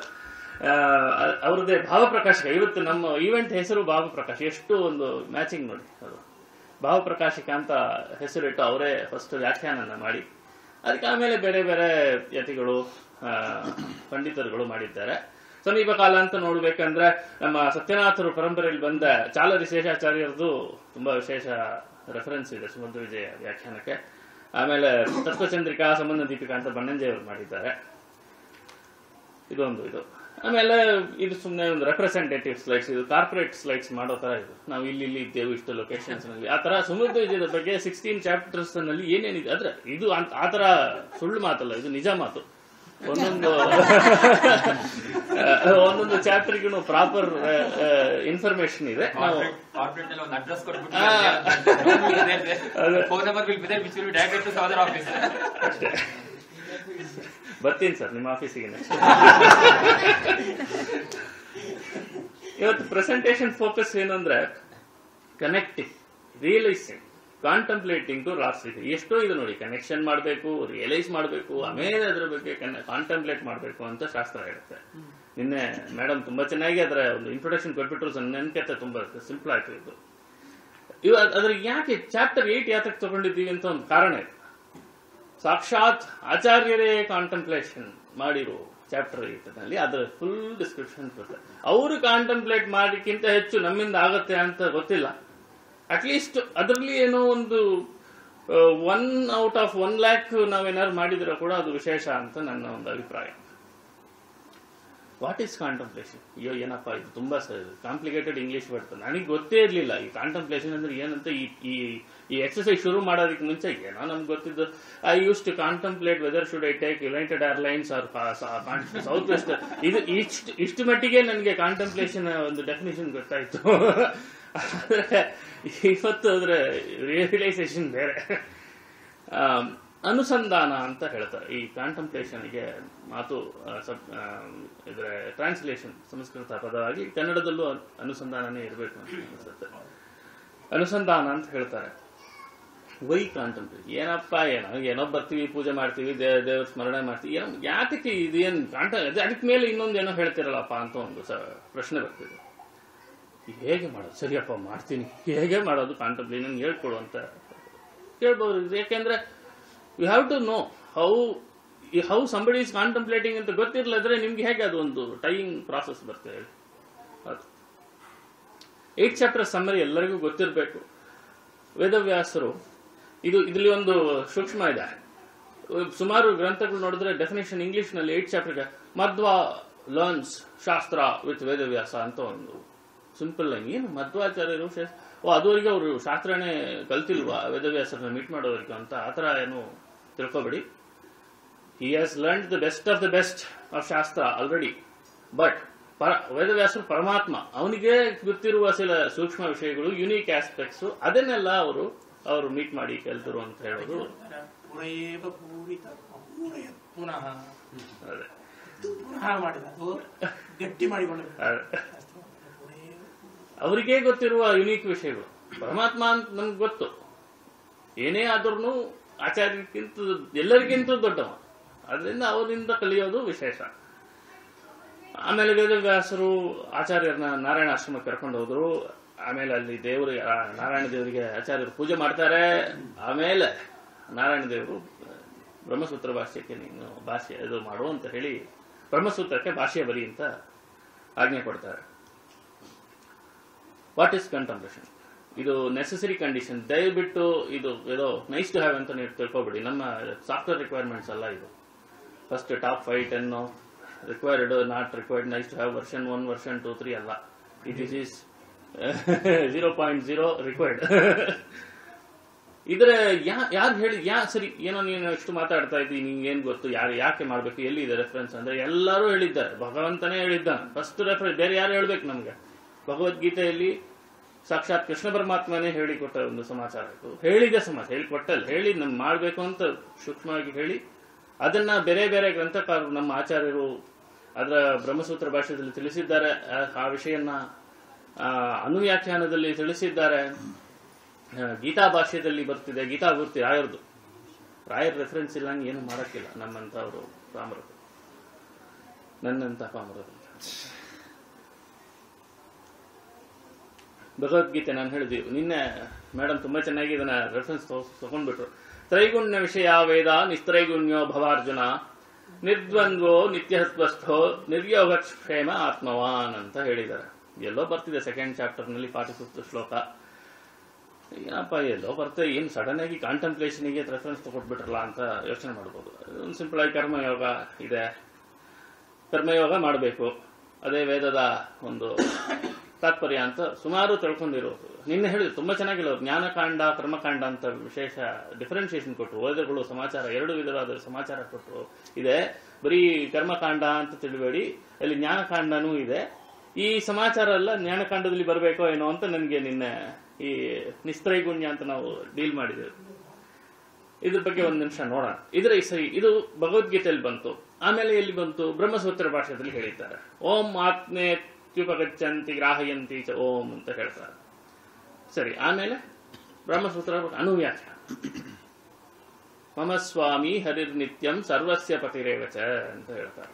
ಅವ್ರದ್ದೇ ಭಾವಪ್ರಕಾಶಕ ಇವತ್ತು ನಮ್ಮ ಈವೆಂಟ್ ಹೆಸರು ಭಾವಪ್ರಕಾಶ ಎಷ್ಟು ಒಂದು ಮ್ಯಾಚಿಂಗ್ ನೋಡಿ ಅದು ಭಾವಪ್ರಕಾಶಕ ಅಂತ ಹೆಸರಿಟ್ಟು ಅವರೇ ಫಸ್ಟ್ ವ್ಯಾಖ್ಯಾನನ ಮಾಡಿ ಅದಕ್ಕೆ ಆಮೇಲೆ ಬೇರೆ ಬೇರೆ ಯತಿಗಳು ಆ, ಪಂಡಿತರುಗಳು ಮಾಡಿದ್ದಾರೆ ಸಮೀಪ ಕಾಲ ಅಂತ ನೋಡ್ಬೇಕಂದ್ರೆ ನಮ್ಮ ಸತ್ಯನಾಥರು ಪರಂಪರೆಯಲ್ಲಿ ಬಂದ ಚಾಲರಿ ಶೇಷಾಚಾರ್ಯರದು ತುಂಬಾ ವಿಶೇಷ ರೆಫರೆನ್ಸ್ ಇದೆ ಸುಮಧ್ವ ವಿಜಯ ವ್ಯಾಖ್ಯಾನಕ್ಕೆ ಆಮೇಲೆ ತತ್ವಚಂದ್ರಿಕಾ ಸಂಬಂಧ ದೀಪಿಕಾ ಅಂತ ಬಣ್ಣಂಜೆಯವರು ಮಾಡಿದ್ದಾರೆ ಇದೊಂದು ಇದು ಆಮೇಲೆ ಇದು ಸುಮ್ಮನೆ ಒಂದು ರೆಪ್ರೆಸೆಂಟೇಟಿವ್ ಸ್ಲೈಡ್ಸ್ ಇದು ಕಾರ್ಪೊರೇಟ್ ಸ್ಲೈಡ್ಸ್ ಮಾಡೋ ತರ ಇದು ನಾವು ಇಲ್ಲಿ ಇಲ್ಲಿ ಇದ್ದೇವೆ ಇಷ್ಟು ಲೊಕೇಶನ್ಸ್ ನಲ್ಲಿ ಆ ತರ ಸಮುದ್ರ ವಿಜಯದ ಬಗ್ಗೆ ಸಿಕ್ಸ್ಟೀನ್ ಚಾಪ್ಟರ್ಸ್ ನಲ್ಲಿ ಏನೇನಿದೆ ಆದ್ರೆ ಇದು ಅಂತ- ಆ ತರ ಸುಳ್ಳು ಮಾತಲ್ಲ ಇದು ನಿಜ ಮಾತು ಒಂದೊಂದು ಒಂದೊಂದು ಚಾಪ್ಟರ್ಗೂ ಪ್ರಾಪರ್ ಇನ್ಫಾರ್ಮೇಶನ್ ಇದೆ ನಾವು ಕಾರ್ಪೊರೇಟ್ ನಲ್ಲಿ ಒಂದು ಅಡ್ರೆಸ್ ಕೊಟ್ಬಿಟ್ಟು ಅದೇ. Phone number will be there which will direct to the other office ಅಷ್ಟೇ ಬರ್ತೀನಿ ಸರ್ ನಿಮ್ಮ ಆಫೀಸಿಗೆ next. ಇವತ್ತು ಪ್ರೆಸೆಂಟೇಷನ್ ಫೋಕಸ್ ಏನಂದ್ರೆ connecting realising contemplating to last ಎಷ್ಟೋ ಇದೆ ನೋಡಿ ಕನೆಕ್ಷನ್ ಮಾಡಬೇಕು ರಿಯಲೈಸ್ ಮಾಡಬೇಕು ಆಮೇಲೆ ಅದ್ರ ಬಗ್ಗೆ ಕಾಂಟಂಪ್ಲೇಟ್ ಮಾಡಬೇಕು ಅಂತ ಶಾಸ್ತ್ರ ಹೇಳುತ್ತೆ ನಿನ್ನೆ ಮೇಡಮ್ ತುಂಬಾ ಚೆನ್ನಾಗಿ ಅದರ ಒಂದು ಇಂಟ್ರೊಡಕ್ಷನ್ ಕೊಟ್ಬಿಟ್ರು ನೆನಪತ್ತೆ ತುಂಬಾ ಸಿಂಪಲ್ ಆಯ್ತು ಇದು ಇವ ಅದ್ರ ಯಾಕೆ ಚಾಪ್ಟರ್ ಏಟ್ ಯಾತಕ್ಕೆ ತಗೊಂಡಿದ್ದೀವಿ ಅಂತ ಒಂದು ಕಾರಣ ಇದೆ ಸಾಕ್ಷಾತ್ ಆಚಾರ್ಯರೇ ಕಾಂಟಂಪ್ಲೇಷನ್ ಮಾಡಿರೋ ಚಾಪ್ಟರ್ ನಲ್ಲಿ ಅದರ ಫುಲ್ ಡಿಸ್ಕ್ರಿಪ್ಷನ್ ಬರುತ್ತೆ ಅವರು ಕಾಂಟಂಪ್ಲೇಟ್ ಮಾಡಿಕ್ಕಿಂತ ಹೆಚ್ಚು ನಮ್ಮಿಂದ ಆಗತ್ತೆ ಅಂತ ಗೊತ್ತಿಲ್ಲ ಅಟ್ಲೀಸ್ಟ್ ಅದರಲ್ಲಿ ಏನೋ ಒಂದು one out of one lack ನಾವೇನಾದ್ರು ಮಾಡಿದ್ರೆ ಕೂಡ ಅದು ವಿಶೇಷ ಅಂತ ನನ್ನ ಒಂದು ಅಭಿಪ್ರಾಯ ವಾಟ್ ಈಸ್ ಕಾಂಟಂಪ್ಲೇಷನ್ ಅಯ್ಯೋ ಏನಪ್ಪ ಇದು ತುಂಬಾ ಕಾಂಪ್ಲಿಕೇಟೆಡ್ ಇಂಗ್ಲಿಷ್ ಬರ್ತದೆ ನನಗೆ ಗೊತ್ತೇ ಇರಲಿಲ್ಲ ಈ ಕಾಂಟಂಪ್ಲೇಷನ್ ಅಂದ್ರೆ ಏನಂತ ಈ ಈ ಈ ಎಕ್ಸರ್ಸೈಸ್ ಶುರು ಮಾಡೋದಕ್ಕೆ ಮುಂಚೆ ಏನೋ ನಮ್ಗೆ ಗೊತ್ತಿದ್ದು I use to contemplate whether should I take United Airlines or south west ಇದು ಇಷ್ಟು ಇಷ್ಟು ಮಟ್ಟಿಗೆ ನನಗೆ ಕಾಂಟಂಪ್ಲೇಷನ್ ಒಂದು ಡೆಫಿನೇಷನ್ ಗೊತ್ತಾಯ್ತು ಆದ್ರೆ ಇವತ್ತು ಅದರ ರಿಯಲೈಸೇಷನ್ ಬೇರೆ ಆಮ್, ಅನುಸಂಧಾನ ಅಂತ ಹೇಳ್ತಾರೆ ಈ ಕಾಂಟಂಪ್ಲೇಷನ್ಗೆ ಮಾತು ಆ, ಸಬ್- ಆ, ಇದರ ಟ್ರಾನ್ಸ್ಲೇಷನ್ ಸಂಸ್ಕೃತ ಪದವಾಗಿ ಕನ್ನಡದಲ್ಲೂ ಅನುಸಂಧಾನನೇ ಇರಬೇಕು ಅಂತ ಅನಿಸುತ್ತೆ ಅನುಸಂಧಾನ ಅಂತ ಹೇಳ್ತಾರೆ ವೈ ಕಾಂಟಂಪ್ಲೇಟ್ ಏನಪ್ಪ ಏನೋ ಏನೋ ಬರ್ತೀವಿ ಪೂಜೆ ಮಾಡ್ತೀವಿ ದೇ- ದೇವ್ರ ಸ್ಮರಣೆ ಮಾಡ್ತೀವಿ ಏನೋ ಯಾತಕ್ಕೆ ಇದೇನು ಕಾಂಟ ಅದ್- ಅದಕ್ಕೆ ಮೇಲೆ ಇನ್ನೊಂದು ಏನೋ ಹೇಳ್ತಿರಲ್ಲಪ್ಪ ಅಂತ ಒಂದು ಸ ಪ್ರಶ್ನೆ ಬರ್ತಿದೆ ಹೇಗೆ ಮಾಡೋದು ಸರಿಯಪ್ಪ ಮಾಡ್ತೀನಿ ಹೇಗೆ ಮಾಡೋದು ಕಾಂಟಂಪ್ಲೇಟ್ ನಂಗೆ ಹೇಳ್ಕೊಡು ಅಂತ ಕೇಳ್ಬೋದು ಯಾಕೆಂದ್ರೆ you have to know how how somebody is contemplating ಅಂತ ಗೊತ್ತಿರ್ಲಿದ್ರೆ ನಿಮ್ಗೆ ಹೇಗೆ ಅದು ಒಂದು ಟೈಯಿಂಗ್ ಪ್ರಾಸೆಸ್ ಬರ್ತದೆ ಹೇಳಿ ಅದು ಏಟ್ ಚಾಪ್ಟರ್ ಸಮ್ಮರಿ ಎಲ್ಲರಿಗೂ ಗೊತ್ತಿರಬೇಕು ವೇದವ್ಯಾಸರು ಇದು ಇದರಲ್ಲಿ ಒಂದು ಸೂಕ್ಷ್ಮ ಇದೆ ಸುಮಾರು ಗ್ರಂಥಗಳು ನೋಡಿದ್ರೆ ಡೆಫಿನೇಷನ್ ಇಂಗ್ಲಿಷ್ ನಲ್ಲಿ eight chapter Madhva learns shastra with Vedavyasa ಅಂತ ಒಂದು ಸಿಂಪಲ್ ಲೈನ್ ಏನು ಮಧ್ವಾಚಾರ್ಯರು ಶಾ- ಓ ಅದುವರೆಗೆ ಅವರು ಶಾಸ್ತ್ರನೇ ಕಲ್ತಿಲ್ವಾ ವೇದವ್ಯಾಸರನ್ನ ಮೀಟ್ ಮಾಡೋವರೆಗೂ ಅಂತ ಆತರ ಏನು ತಿಳ್ಕೊಬೇಡಿ he has learn the best of the best of shastra already but ಪರ ವೇದವ್ಯಾಸರು ಪರಮಾತ್ಮ ಅವನಿಗೆ ಗೊತ್ತಿರುವ ಸಿಲ ಸೂಕ್ಷ್ಮ ವಿಷಯಗಳು ಯುನೀಕ್ ಆಸ್ಪೆಕ್ಟ್ಸ್ ಅದನ್ನೆಲ್ಲ ಅವರು ಅವರು ಮೀಟ್ ಮಾಡಿ ಕಲ್ತರು ಅಂತ ಹೇಳೋದು ಪುರಯೇವ ಪೂರಿತ ಪೂರಯ ಪುನಃ ಅದೇ ಇದು ಪುನಃ ಮಾಡಿದ ಅದು ಗಟ್ಟಿ ಮಾಡಿಕೊಳ್ಳಬೇಕು ಅದೇ. ಪುರಯೇವ ಅವರಿಗೇ ಗೊತ್ತಿರುವ ಯುನೀಕ್ ವಿಷಯಗಳು ಪರಮಾತ್ಮ ಅಂತ ನಮ್ಗೆ ಗೊತ್ತು ಏನೇ ಆದ್ರೂ ಆಚಾರ್ಯಕ್ಕಿಂತ ಎಲ್ಲರಿಗಿಂತ ದೊಡ್ಡವ ಅದರಿಂದ ಅವರಿಂದ ಕಲಿಯೋದು ವಿಶೇಷ ಆಮೇಲೆ ವೇದವ್ಯಾಸರು ಆಚಾರ್ಯರನ್ನ ನಾರಾಯಣ ಆಶ್ರಮಕ್ಕೆ ಕರ್ಕೊಂಡು ಹೋದ್ರು ಆಮೇಲೆ ಅಲ್ಲಿ ದೇವರಿಗೆ ಆ ನಾರಾಯಣ ದೇವರಿಗೆ ಆಚಾರ್ಯರು ಪೂಜೆ ಮಾಡ್ತಾರೆ ಆಮೇಲೆ ನಾರಾಯಣ ದೇವರು ಬ್ರಹ್ಮಸೂತ್ರ ಭಾಷ್ಯಕ್ಕೆ ನೀನು ಭಾಷ್ಯ ಇದು ಮಾಡು ಅಂತ ಹೇಳಿ ಬ್ರಹ್ಮಸೂತ್ರಕ್ಕೆ ಭಾಷ್ಯ ಬರಿ ಅಂತ ಆಜ್ಞೆ ಕೊಡ್ತಾರೆ ವಾಟ್ ಇಸ್ ಕಂಟಂಪ್ಲೇಷನ್ ಇದು ನೆಸೆಸರಿ ಕಂಡೀಷನ್ ದಯವಿಟ್ಟು ಇದು ಏನೋ ನೈಸ್ ಟು ಹ್ಯಾವ್ ಅಂತ ನೀವು ತಿಳ್ಕೊಬೇಡಿ ನಮ್ಮ ಸಾಫ್ಟ್ವೇರ್ ರಿಕ್ವೈರ್ಮೆಂಟ್ಸ್ ಅಲ್ಲ ಇದು first top five ten required not required nice to have version one version two three ಅಲ್ಲ it is is zero point zero required ಇದ್ರೆ ಯಾ ಯಾರು ಹೇಳಿ ಯಾ ಸರಿ ಏನೋ ನೀನು ಎಷ್ಟು ಮಾತಾಡ್ತಾ ಇದ್ದೀನಿ ನಿಂಗೆ ಏನ್ ಗೊತ್ತು ಯಾರು ಯಾಕೆ ಮಾಡ್ಬೇಕು ಎಲ್ಲಿದೆ ರೆಫರೆನ್ಸ್ ಅಂದ್ರೆ ಎಲ್ಲರೂ ಹೇಳಿದ್ದಾರೆ ಭಗವಂತನೇ ಹೇಳಿದ್ದಾನೆ ಫಸ್ಟ್ ರೆಫರೆನ್ಸ್ ಬೇರೆ ಯಾರು ಹೇಳ್ಬೇಕು ನಮ್ಗೆ ಭಗವದ್ಗೀತೆಯಲ್ಲಿ ಸಾಕ್ಷಾತ್ ಕೃಷ್ಣ ಪರಮಾತ್ಮನೇ ಹೇಳಿಕೊಟ್ಟ ಒಂದು ಸಮಾಚಾರ ಇದು ಹೇಳಿದ ಸಮಾಚಾರ ಹೇಳಿಕೊಟ್ಟಲ್ಲ ಹೇಳಿ ನಮ್ ಮಾಡ್ಬೇಕು ಅಂತ ಸೂಕ್ಷ್ಮವಾಗಿ ಹೇಳಿ ಅದನ್ನ ಬೇರೆ ಬೇರೆ ಗ್ರಂಥಕಾರರು ನಮ್ಮ ಆಚಾರ್ಯರು ಅದರ ಬ್ರಹ್ಮಸೂತ್ರ ಭಾಷೆಯಲ್ಲಿ ತಿಳಿಸಿದ್ದಾರೆ ಆ- ಆ ವಿಷಯನ ಆ, ಅನುವ್ಯಾಖ್ಯಾನದಲ್ಲಿ ತಿಳಿಸಿದ್ದಾರೆ ಆ, ಗೀತಾ ಭಾಷ್ಯದಲ್ಲಿ ಬರ್ತಿದೆ ಗೀತಾ ಗುರ್ತಿ ರಾಯರ್ದು ರಾಯರ್ ರೆಫರೆನ್ಸ್ ಇಲ್ಲ ಏನು ಮಾಡಕ್ಕಿಲ್ಲ ನಮ್ಮಂತವರು ಪಾಮರರು ನನ್ನಂತ ಪಾಮರರು ಭಗವದ್ಗೀತೆ ನಾನು ಹೇಳಿದ್ವಿ ನಿನ್ನೆ ಮೇಡಮ್ ತುಂಬಾ ಚೆನ್ನಾಗಿ ಇದನ್ನ ರೆಫರೆನ್ಸ್ ತಗೊಂಡ್ಬಿಟ್ರು ತ್ರೈಗುಣ್ಯ ವಿಷಯ ವೇದ ನಿಸ್ತ್ರೈಗುಣ್ಯೋ ಭವಾರ್ಜುನ ನಿರ್ದ್ವಂದ್ವೋ ನಿತ್ಯಹತ್ವಸ್ಥೋ ನಿರ್ಯೋಗಕ್ಷೇಮ ಆತ್ಮವಾನ್ ಅಂತ ಹೇಳಿದ್ದಾರೆ ಎಲ್ಲೋ ಬರ್ತಿದೆ ಸೆಕೆಂಡ್ ಚಾಪ್ಟರ್ ನಲ್ಲಿ ಫಾರ್ಟಿ ಫಿಫ್ತ್ ಶ್ಲೋಕ ಏನಪ್ಪ ಎಲ್ಲೋ ಬರ್ತದೆ ಏನು ಸಡನ್ ಆಗಿ ಕಾಂಟಂಪ್ಲೇಷನ್ಗೆ ರೆಫರೆನ್ಸ್ ತಗೊಟ್ಬಿಟ್ರಲ್ಲ ಅಂತ ಯೋಚನೆ ಮಾಡ್ಬೋದು ಒಂದು ಸಿಂಪಲ್ ಆಗಿ ಕರ್ಮಯೋಗ ಇದೆ ಕರ್ಮಯೋಗ ಮಾಡಬೇಕು ಅದೇ ವೇದದ ಒಂದು ತಾತ್ಪರ್ಯ ಅಂತ ಸುಮಾರು ತಿಳ್ಕೊಂಡಿರೋದು ನಿನ್ನೆ ಹೇಳಿದ್ರು ತುಂಬಾ ಚೆನ್ನಾಗಿಲ್ಲ ಜ್ಞಾನಕಾಂಡ ಕರ್ಮಕಾಂಡ ಅಂತ ವಿಶೇಷ ಡಿಫರೆನ್ಶಿಯೇಷನ್ ಕೊಟ್ಟರು ವೇದಗಳು ಸಮಾಚಾರ ಎರಡು ವಿಧವಾದ ಸಮಾಚಾರ ಕೊಟ್ಟರು ಇದೆ ಬರೀ ಕರ್ಮಕಾಂಡ ಅಂತ ತಿಳಿಬೇಡಿ ಅಲ್ಲಿ ಜ್ಞಾನಕಾಂಡನೂ ಇದೆ ಈ ಸಮಾಚಾರ ಎಲ್ಲ ಜ್ಞಾನಕಾಂಡದಲ್ಲಿ ಬರಬೇಕೋ ಏನೋ ಅಂತ ನನಗೆ ನಿನ್ನೆ ಈ ನಿಸ್ತ್ರೈಗುಣ್ಯ ಅಂತ ನಾವು ಡೀಲ್ ಮಾಡಿದ್ದೇವೆ ಇದ್ರ ಬಗ್ಗೆ ಒಂದು ನಿಮಿಷ ನೋಡೋಣ ಇದ್ರ ಸರಿ ಇದು ಭಗವದ್ಗೀತೆಯಲ್ಲಿ ಬಂತು ಆಮೇಲೆ ಎಲ್ಲಿ ಬಂತು ಬ್ರಹ್ಮಸೂತ್ರ ಭಾಷೆಯಲ್ಲಿ ಹೇಳಿದ್ದಾರೆ ಓಂ ಆತ್ಮೇತ್ಯುಪಗಚ್ಚಂತಿ ಗ್ರಾಹಯಂತಿ ಚ ಓಂ ಅಂತ ಹೇಳ್ತಾರೆ ಸರಿ ಆಮೇಲೆ ಬ್ರಹ್ಮಸೂತ್ರ ಅನುವ್ಯಾಖ್ಯಾನ ಮಮ ಸ್ವಾಮಿ ಹರಿರ್ನಿತ್ಯಂ ಸರ್ವಸ್ಯ ಪತಿರೇವಚ ಅಂತ ಹೇಳ್ತಾರೆ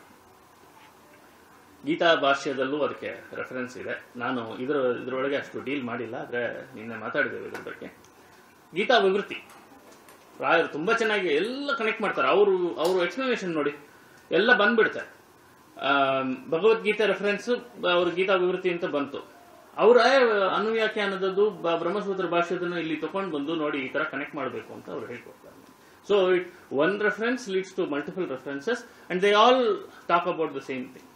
ಗೀತಾ ಭಾಷ್ಯದಲ್ಲೂ ಅದಕ್ಕೆ ರೆಫರೆನ್ಸ್ ಇದೆ ನಾನು ಇದರ ಇದರೊಳಗೆ ಅಷ್ಟು ಡೀಲ್ ಮಾಡಿಲ್ಲ ಆದ್ರೆ ನಿನ್ನೆ ಮಾತಾಡಿದ್ದೇವೆ ಇದ್ರ ಬಗ್ಗೆ ಗೀತಾ ವಿವೃತಿ ರಾಯರು ತುಂಬಾ ಚೆನ್ನಾಗಿ ಎಲ್ಲ ಕನೆಕ್ಟ್ ಮಾಡ್ತಾರೆ ಅವರು ಅವರು ಎಕ್ಸ್ಪ್ಲನೇಷನ್ ನೋಡಿ ಎಲ್ಲ ಬಂದ್ಬಿಡುತ್ತೆ ಆಮ್, ಭಗವದ್ಗೀತೆ ರೆಫರೆನ್ಸ್ ಅವ್ರ ಗೀತಾ ವಿವೃತಿ ಅಂತ ಬಂತು ಅವರ ಅನುವ್ಯಾಖ್ಯಾನದದ್ದು ಬ- ಬ್ರಹ್ಮಸೂತ್ರ ಭಾಷೆದನ್ನ ಇಲ್ಲಿ ತಗೊಂಡು ಬಂದು ನೋಡಿ ಈ ತರ ಕನೆಕ್ಟ್ ಮಾಡಬೇಕು ಅಂತ ಅವ್ರು ಹೇಳ್ಕೊಡ್ತಾರೆ so it one reference leads to multiple references and they all talk about the same thing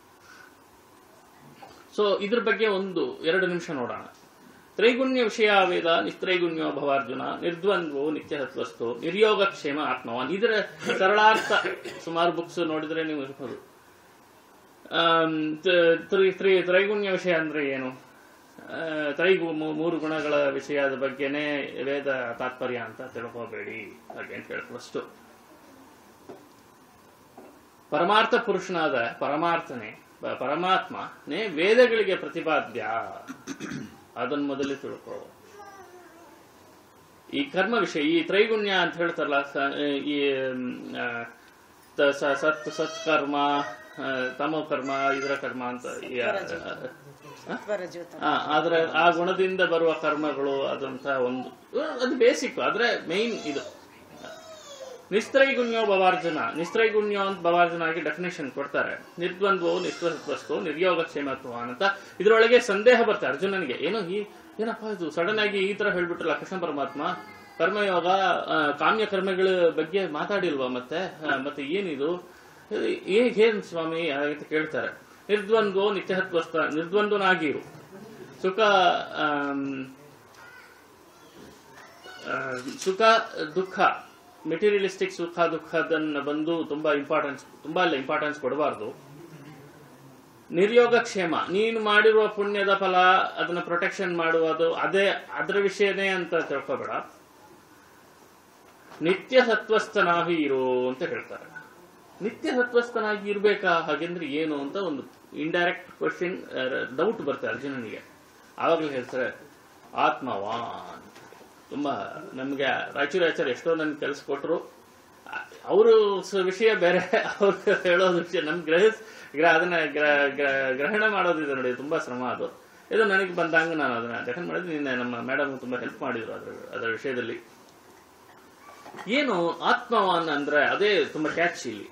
so ಇದ್ರ ಬಗ್ಗೆ ಒಂದು ಎರಡು ನಿಮಿಷ ನೋಡೋಣ ತ್ರೈಗುಣ್ಯ ವಿಷಯ ವೇದ ನಿಸ್ತ್ರೈಗುಣ್ಯೋ ಭವಾರ್ಜುನ ನಿರ್ದ್ವಂದ್ವೋ ನಿತ್ಯಹತ್ವಸ್ತು ನಿರ್ಯೋಗಕ್ಷೇಮ ಆತ್ಮವಾನ್ ಇದರ ಸರಳಾರ್ಥ ಸುಮಾರು ಬುಕ್ಸ್ ನೋಡಿದ್ರೆ ನೀವು ಇರ್ಬೋದು ಆಮ್, ತ- ತ್ರಿ- ತ್ರಿ- ತ್ರೈಗುಣ್ಯ ವಿಷಯ ಅಂದ್ರೆ ಏನು ಆ, ತ್ರೈಗು ಮೂ- ಮೂರು ಗುಣಗಳ ವಿಷಯದ ಬಗ್ಗೆನೇ ವೇದ ತಾತ್ಪರ್ಯ ಅಂತ ತಿಳ್ಕೋಬೇಡಿ ಹಾಗೆ ಅಂತ ಹೇಳಿ ಫಸ್ಟ್ ಪರಮಾರ್ಥ ಪುರುಷನಾದ ಪರಮಾರ್ಥನೆ ಬ- ಪರಮಾತ್ಮನೇ ವೇದಗಳಿಗೆ ಪ್ರತಿಪಾದ್ಯ ಅದನ್ನ ಮೊದಲೇ ತಿಳ್ಕೊ ಈ ಕರ್ಮ ವಿಷಯ ಈ ತ್ರೈಗುಣ್ಯ ಅಂತ ಹೇಳ್ತಾರಲ್ಲ ಸ- ಈ ಮ್, ಆ, ತ- ಸ- ಸತ್ ಸತ್ಕರ್ಮ ಆ, ತಮೋ ಕರ್ಮ ಇದರ ಕರ್ಮ ಅಂತ ಈ, ಆ, ಆ? ಸ್ವರಜೋತ ಆ, ಆದ್ರೆ ಆ ಗುಣದಿಂದ ಬರುವ ಕರ್ಮಗಳು ಅದಂತ ಒಂದು ಅದು ಬೇಸಿಕ್ ಆದ್ರೆ ಮೈನ್ ಇದು ನಿಸ್ತ್ರೈಗುಣ್ಯೋ ಭವಾರ್ಜುನ ನಿಸ್ತ್ರೈಗುಣ್ಯೋ ಅಂತ ಭವಾರ್ಜುನ ಆಗಿ ಡೆಫಿನೇಷನ್ ಕೊಡ್ತಾರೆ ನಿರ್ದ್ವಂದ್ವೋ ನಿಸ್ವಸ್ತು ನಿರ್ಯೋಗ ಕ್ಷೇಮತ್ವಾನ್ ಅಂತ ಇದ್ರೊಳಗೆ ಸಂದೇಹ ಬರುತ್ತೆ ಅರ್ಜುನನಿಗೆ ಏನೋ ಈ ಏನಪ್ಪಾ ಇದು ಸಡನ್ ಆಗಿ ಈ ತರ ಹೇಳ್ಬಿಟ್ರಲ್ಲ ಕೃಷ್ಣ ಪರಮಾತ್ಮ ಕರ್ಮಯೋಗ ಆ, ಕಾಮ್ಯ ಕರ್ಮಗಳ ಬಗ್ಗೆ ಮಾತಾಡಿಲ್ವಾ ಮತ್ತೆ ಆ, ಮತ್ತೆ ಏನಿದು ಏ- ಏನ್ ಸ್ವಾಮಿ ಅಂತ ಕೇಳ್ತಾರೆ ನಿರ್ದ್ವಂದ್ವೋ ನಿತ್ಯಹತ್ವಸ್ಥ ನಿರ್ದ್ವಂದ್ವನಾಗಿರು ಸುಖ ಆಮ್, ಆ, ಸುಖ ದುಃಖ ಮೆಟೀರಿಯಲಿಸ್ಟಿಕ್ ಸುಖ ದುಃಖದನ್ನ ಬಂದು ತುಂಬಾ ಇಂಪಾರ್ಟೆನ್ಸ್ ತುಂಬಾ ಇಲ್ಲ ಇಂಪಾರ್ಟೆನ್ಸ್ ಕೊಡಬಾರ್ದು ನಿರ್ಯೋಗ ಕ್ಷೇಮ ನೀನು ಮಾಡಿರುವ ಪುಣ್ಯದ ಫಲ ಅದನ್ನ ಪ್ರೊಟೆಕ್ಷನ್ ಮಾಡುವುದು ಅದೇ ಅದರ ವಿಷಯನೇ ಅಂತ ತಿಳ್ಕೊಬೇಡ ನಿತ್ಯ ಸತ್ವಸ್ಥನಾಗಿ ಇರೋ ಅಂತ ಹೇಳ್ತಾರೆ ನಿತ್ಯ ಸತ್ವಸ್ಥನಾಗಿ ಇರ್ಬೇಕಾ ಹಾಗೆಂದ್ರೆ ಏನು ಅಂತ ಒಂದು ಇಂಡೈರೆಕ್ಟ್ ಕ್ವಶನ್ ಡೌಟ್ ಬರ್ತದೆ ಅರ್ಜುನನಿಗೆ ಆವಾಗಲೇ ಹೇಳ್ತಾರೆ ಆತ್ಮವಾನ್ ತುಂಬಾ ನಮ್ಗೆ ರಾಯಚೂರಾಚಾರ್ಯ ಎಷ್ಟೋ ನನ್ಗೆ ಕೆಲಸ ಕೊಟ್ಟರು ಅವರು ವಿಷಯ ಬೇರೆ ಅವ್ರು ಹೇಳೋದು ವಿಷಯ ನಮ್ ಗ್ರಹ ಗ್ರ- ಅದನ್ನ ಗ್ರ- ಗ್ರ- ಗ್ರಹಣ ಮಾಡೋದಿದೆ ನೋಡಿ ತುಂಬಾ ಶ್ರಮ ಅದು ಇದು ನನಗೆ ಬಂದಂಗ ನಾನು ಅದನ್ನ ಅಟೆಂಡ್ ಮಾಡಿದ್ರೆ ನಿನ್ನೆ ನಮ್ಮ ಮೇಡಮ್ ತುಂಬಾ ಹೆಲ್ಪ್ ಮಾಡಿದ್ರು ಅದ್ರ ಅದರ ವಿಷಯದಲ್ಲಿ ಏನು ಆತ್ಮವಾನ್ ಅಂದ್ರೆ ಅದೇ ತುಂಬಾ ಕ್ಯಾಚ್ ಇಲ್ಲಿ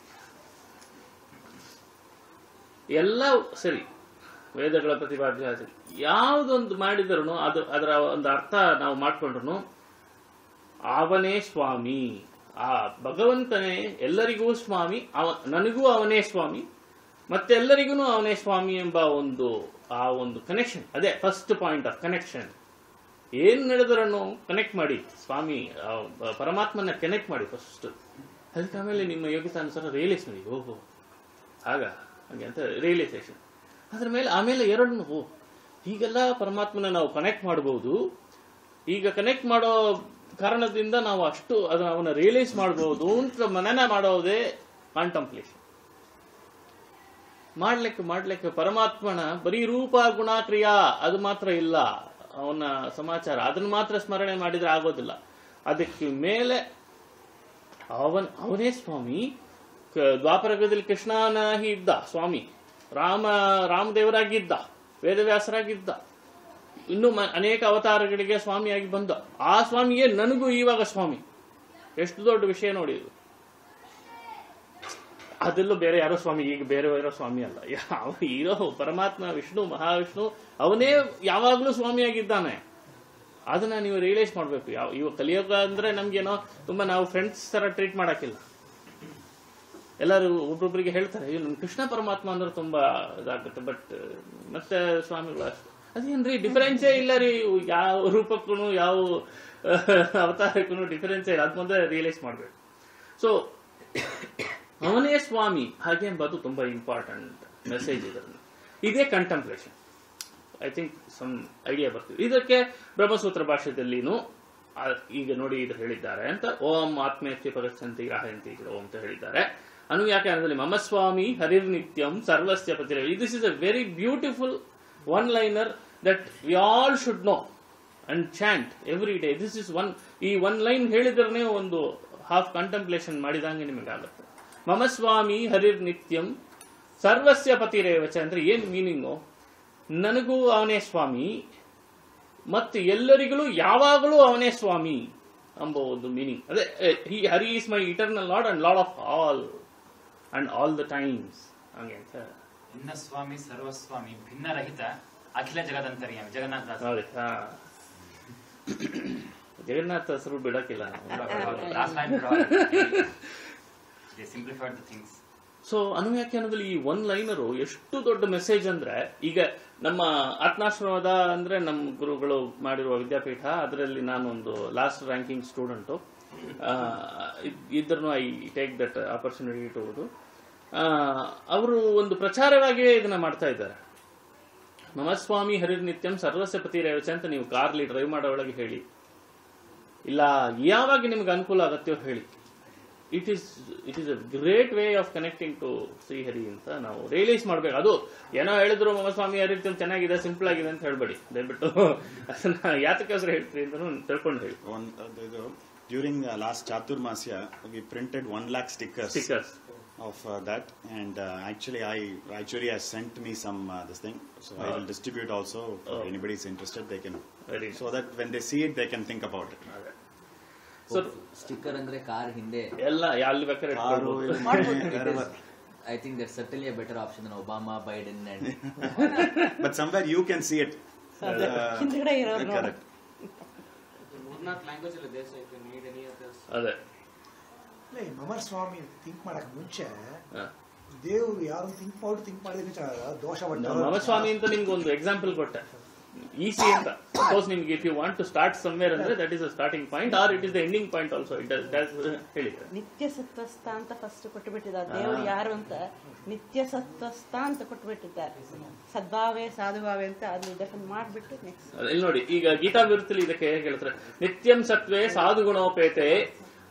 ಎಲ್ಲ ಸರಿ ವೇದಗಳ ಪ್ರತಿಪಾದ್ಯ ಸರಿ ಯಾವುದೊಂದು ಮಾಡಿದ್ರು ಅದು ಅದರ ಒಂದು ಅರ್ಥ ನಾವು ಮಾಡ್ಕೊಂಡ್ರು ಅವನೇ ಸ್ವಾಮಿ ಆ ಭಗವಂತನೇ ಎಲ್ಲರಿಗೂ ಸ್ವಾಮಿ ಅವ ನನಗೂ ಅವನೇ ಸ್ವಾಮಿ ಮತ್ತೆಲ್ಲರಿಗೂ ಅವನೇ ಸ್ವಾಮಿ ಎಂಬ ಒಂದು ಆ ಒಂದು ಕನೆಕ್ಷನ್ ಅದೇ ಫಸ್ಟ್ ಪಾಯಿಂಟ್ ಆಫ್ ಕನೆಕ್ಷನ್ ಏನ್ ನಡೆದ್ರನ್ನು ಕನೆಕ್ಟ್ ಮಾಡಿ ಸ್ವಾಮಿ ಆ ಪರಮಾತ್ಮನ ಕನೆಕ್ಟ್ ಮಾಡಿ ಫಸ್ಟ್ ಅದಕ್ಕೆ ಆಮೇಲೆ ನಿಮ್ಮ ಯೋಗ್ಯತಾನುಸಾರ ರಿಯಲೈಸ್ ಮಾಡಿ ಓಹೋ ಆಗ ಹಾಗೆ ಅಂತ ರಿಯಲೈಸೇಷನ್ ಅದ್ರ ಮೇಲೆ ಆಮೇಲೆ ಎರಡು ಓ ಹೀಗೆಲ್ಲ ಪರಮಾತ್ಮನ ನಾವು ಕನೆಕ್ಟ್ ಮಾಡಬಹುದು ಈಗ ಕನೆಕ್ಟ್ ಮಾಡೋ ಕಾರಣದಿಂದ ನಾವು ಅಷ್ಟು ಅದನ್ನ ಅವನ್ನ ರಿಯಲೈಸ್ ಮಾಡಬಹುದು ಅಂತ ಮನನ ಮಾಡೋದೇ ಕಾಂಟಂಪ್ಲೇಷನ್ ಮಾಡ್ಲಿಕ್ಕೆ ಮಾಡ್ಲಿಕ್ಕೆ ಪರಮಾತ್ಮನ ಬರೀ ರೂಪ ಗುಣ ಕ್ರಿಯಾ ಅದು ಮಾತ್ರ ಇಲ್ಲ ಅವನ ಸಮಾಚಾರ ಅದನ್ನ ಮಾತ್ರ ಸ್ಮರಣೆ ಮಾಡಿದ್ರೆ ಆಗೋದಿಲ್ಲ ಅದಕ್ಕೆ ಮೇಲೆ ಅವನ್ ಅವನೇ ಸ್ವಾಮಿ ಕ- ದ್ವಾಪರಯುಗದಲ್ಲಿ ಕೃಷ್ಣನಾಗಿ ಇದ್ದ ಸ್ವಾಮಿ ರಾಮ ರಾಮದೇವರಾಗಿದ್ದ ವೇದವ್ಯಾಸರಾಗಿದ್ದ ಇನ್ನು ಮ- ಅನೇಕ ಅವತಾರಗಳಿಗೆ ಸ್ವಾಮಿಯಾಗಿ ಬಂದ ಆ ಸ್ವಾಮಿಯೇ ನನಗೂ ಇವಾಗ ಸ್ವಾಮಿ ಎಷ್ಟು ದೊಡ್ಡ ವಿಷಯ ನೋಡಿ ಇದು ಅದೆಲ್ಲೂ ಬೇರೆ ಯಾರೋ ಸ್ವಾಮಿ ಈಗ ಬೇರೆ ಯಾರೋ ಸ್ವಾಮಿ ಅಲ್ಲ ಯಾವ ಇರೋ ಪರಮಾತ್ಮ ವಿಷ್ಣು ಮಹಾವಿಷ್ಣು ಅವನೇ ಯಾವಾಗ್ಲೂ ಸ್ವಾಮಿಯಾಗಿದ್ದಾನೆ ಅದನ್ನ ನೀವು ರಿಯಲೈಸ್ ಮಾಡ್ಬೇಕು ಯಾವ ಇವಾಗ ಕಲಿಯೋಗ ಅಂದ್ರೆ ನಮ್ಗೇನೋ ತುಂಬಾ ನಾವು ಫ್ರೆಂಡ್ಸ್ ತರ ಟ್ರೀಟ್ ಮಾಡಕ್ಕಿಲ್ಲ ಎಲ್ಲರೂ ಒಬ್ಬೊಬ್ಬರಿಗೆ ಹೇಳ್ತಾರೆ ಅಯ್ಯೋ ನನ್ ಕೃಷ್ಣ ಪರಮಾತ್ಮ ಅಂದ್ರೆ ತುಂಬಾ ಇದಾಗುತ್ತೆ ಬಟ್ ಮತ್ತೆ ಸ್ವಾಮಿಗಳು ಅಷ್ಟೇ ಅದೇನ್ರಿ ಡಿಫರೆನ್ಸೇ ಇಲ್ಲ ರೀ ಯಾವ ರೂಪಕ್ಕೂ ಯಾವ ಅವತಾರಕ್ಕೂ ಡಿಫರೆನ್ಸೇ ಇಲ್ಲ ಅದ್ ಮುಂದೆ ರಿಯಲೈಸ್ ಮಾಡ್ಬೇಕು ಸೊ ಅವನೇ ಸ್ವಾಮಿ ಹಾಗೆ ಎಂಬುದು ತುಂಬಾ ಇಂಪಾರ್ಟೆಂಟ್ ಮೆಸೇಜ್ ಇದರಲ್ಲಿ ಇದೇ contemplation I think some idea ಬರ್ತದೆ ಇದಕ್ಕೆ ಬ್ರಹ್ಮಸೂತ್ರ ಭಾಷೆದಲ್ಲಿನೂ ಆ, ಈಗ ನೋಡಿ ಇದು ಹೇಳಿದ್ದಾರೆ ಅಂತ ಓಂ ಆತ್ಮೇತ್ಯ ಪಗಚ್ಚಂತಿ ಗ್ರಾಹಂತಿ ಓಂ ಅಂತ ಹೇಳಿದ್ದಾರೆ ಅನುವ್ಯಾಖ್ಯಾನದಲ್ಲಿ ಮಮ ಸ್ವಾಮಿ ಹರಿರ್ನಿತ್ಯಂ ಸರ್ವಸ್ಯ ಪತಿರ this is a very beautiful one liner that we all should know and chant every day this is one ಈ ಒನ್ ಲೈನ್ ಹೇಳಿದ್ರೆ ಒಂದು ಹಾಫ್ ಕಂಟಂಪ್ಲೇಷನ್ ಮಾಡಿದಂಗೆ ನಿಮಗಾಗುತ್ತೆ ಮಮ ಸ್ವಾಮಿ ಹರಿರ್ ನಿತ್ಯಂ ಸರ್ವಸ್ಯ ಪತಿರೇವಚ ಅಂದ್ರೆ ಏನ್ ಮೀನಿಂಗು ನನಗೂ ಅವನೇ ಸ್ವಾಮಿ ಮತ್ತು ಎಲ್ಲರಿಗೂ ಯಾವಾಗಲೂ ಅವನೇ ಸ್ವಾಮಿ ಎಂಬ ಒಂದು ಮೀನಿಂಗ್ ಅದೇ he Hari is my eternal lord and lord of all and all the times ಹಂಗೆ ಅಂತ ಇನ್ನ ಸ್ವಾಮಿ ಸರ್ವಸ್ವಾಮಿ ಭಿನ್ನರಹಿತ ಅಖಿಲ ಜಗದಂತರ್ಯಾಮಿ ಜಗನ್ನಾಥ ದಾಸ ನೋಡಿ ಹಾ ಜಗನ್ನಾಥ ಹೆಸರು ಬಿಡಕ್ಕಿಲ್ಲ ನಾವು. Last line they simplified the things so ಅನುವ್ಯಾಖ್ಯಾನದಲ್ಲಿ ಈ ಒನ್ ಲೈನರು ಎಷ್ಟು ದೊಡ್ಡ ಮೆಸೇಜ್ ಅಂದ್ರೆ ಈಗ ನಮ್ಮ ಆತ್ಮಾಶ್ರಮದ ಅಂದ್ರೆ ನಮ್ಮ ಗುರುಗಳು ಮಾಡಿರುವ ವಿದ್ಯಾಪೀಠ ಅದರಲ್ಲಿ ನಾನು ಒಂದು ಲಾಸ್ಟ್ ರ್ಯಾಂಕಿಂಗ್ ಸ್ಟೂಡೆಂಟು ಇದ್ರೂ I take that opportunity to ಅವರು ಒಂದು ಪ್ರಚಾರವಾಗಿಯೇ ಇದನ್ನ ಮಾಡ್ತಾ ಇದ್ದಾರೆ ಮಮಸ್ವಾಮಿ ಹರಿರ್ ನಿತ್ಯಂ ಸರ್ವಸ್ಯ ಪತಿ ರೇವಚ ಅಂತ ನೀವು ಕಾರ್ಲಿ ಡ್ರೈವ್ ಮಾಡೋ ಒಳಗೆ ಹೇಳಿ ಇಲ್ಲ ಯಾವಾಗ ನಿಮ್ಗೆ ಅನುಕೂಲ ಆಗತ್ತೆಯೋ ಹೇಳಿ it is it is a great way of connecting to Srihari ಅಂತ ನಾವು ರಿಯಲೈಸ್ ಮಾಡ್ಬೇಕು ಅದು ಏನೋ ಹೇಳಿದ್ರು ಮಮಸ್ವಾಮಿ ಹರಿತ್ಯಂ ಚೆನ್ನಾಗಿದೆ ಸಿಂಪಲ್ ಆಗಿದೆ ಅಂತ ಹೇಳ್ಬೇಡಿ ದಯವಿಟ್ಟು ಅದನ್ನ ಯಾತಕ್ಕೆ ಹೆಸರು ಹೇಳ್ತೀರಿ ಅಂತ ತಿಳ್ಕೊಂಡು ಹೇಳಿ One, uh, the, the, during uh, last Chaturmasya, we printed one lakh stickers stickers of uh, that, and uh, actually, I Raichuri has sent me some uh, this thing, so I will distribute also. If Oh. anybody is interested, they can, very so that when they see it, they can think about it. So sticker ಅಂದ್ರೆ ಕಾರ್ ಹಿಂದೆ ಎಲ್ಲ ಅಲ್ಲಿ ಬೇಕಾದ್ರೆ Karu, ಇಟ್ಕೊಳ್ಬೋದು. wherever. I think that certainly better option Obama Biden and But somewhere you can see it. Uh, ಹಿಂದ್ಗಡೆ ಇರೋದು ನೋಡು. correct. ಮೂರ್ನಾಲ್ಕು ಲ್ಯಾಂಗ್ವೇಜ್ ಅಲ್ಲಿ ದೇಶ ಇಫ್ ನೀಡ್ ಎನಿ ಅದರ್ಸ್ ಅದೇ ಇಲ್ಲ ಈ ಮಮರ್ ಸ್ವಾಮಿ ಥಿಂಕ್ ಮಾಡಕ್ ಮುಂಚೆ ಹ. ದೇವ್ರು ಯಾರು ಥಿಂಕ್ ಮಾಡಿ ಥಿಂಕ್ ಮಾಡಿದ್ರೆ ದೋಷ ನಾವು ಮಮಸ್ವಾಮಿ ಅಂತ ನಿಮ್ಗೆ ಒಂದು ಎಕ್ಸಾಂಪಲ್ ಕೊಟ್ಟೆ ಈಸಿ ಅಂತ ಸಪೋಸ್ ನಿಮ್ಗೆ if you want to start somewhere ಅಂದ್ರೆ that is a starting point or it is the ending point also it ಹೇಳಿದ್ರೆ ನಿತ್ಯ ಸತ್ವಸ್ಥ ಅಂತ ಫಸ್ಟ್ ಕೊಟ್ಟುಬಿಟ್ಟಿದ್ದಾರೆ ದೇವರು ಯಾರು ಅಂತ ನಿತ್ಯ ಸತ್ವಸ್ಥ ಅಂತ ಕೊಟ್ಟುಬಿಟ್ಟಿದ್ದಾರೆ ಸದ್ಭಾವೆ ಸಾಧುಭಾವೆ ಅಂತ ಅದನ್ನ ಡೆಫನ್ ಮಾಡ್ಬಿಟ್ಟು ನೆಕ್ಸ್ಟ್ ಇಲ್ಲಿ ನೋಡಿ ಈಗ ಗೀತಾ ವಿರುತ್ತಲ್ಲಿ ಇದಕ್ಕೆ ಹೇಗೆ ಹೇಳ್ತಾರೆ ನಿತ್ಯಂ ಸತ್ವೇ ಸಾಧು ಗುಣೋಪೇತೆ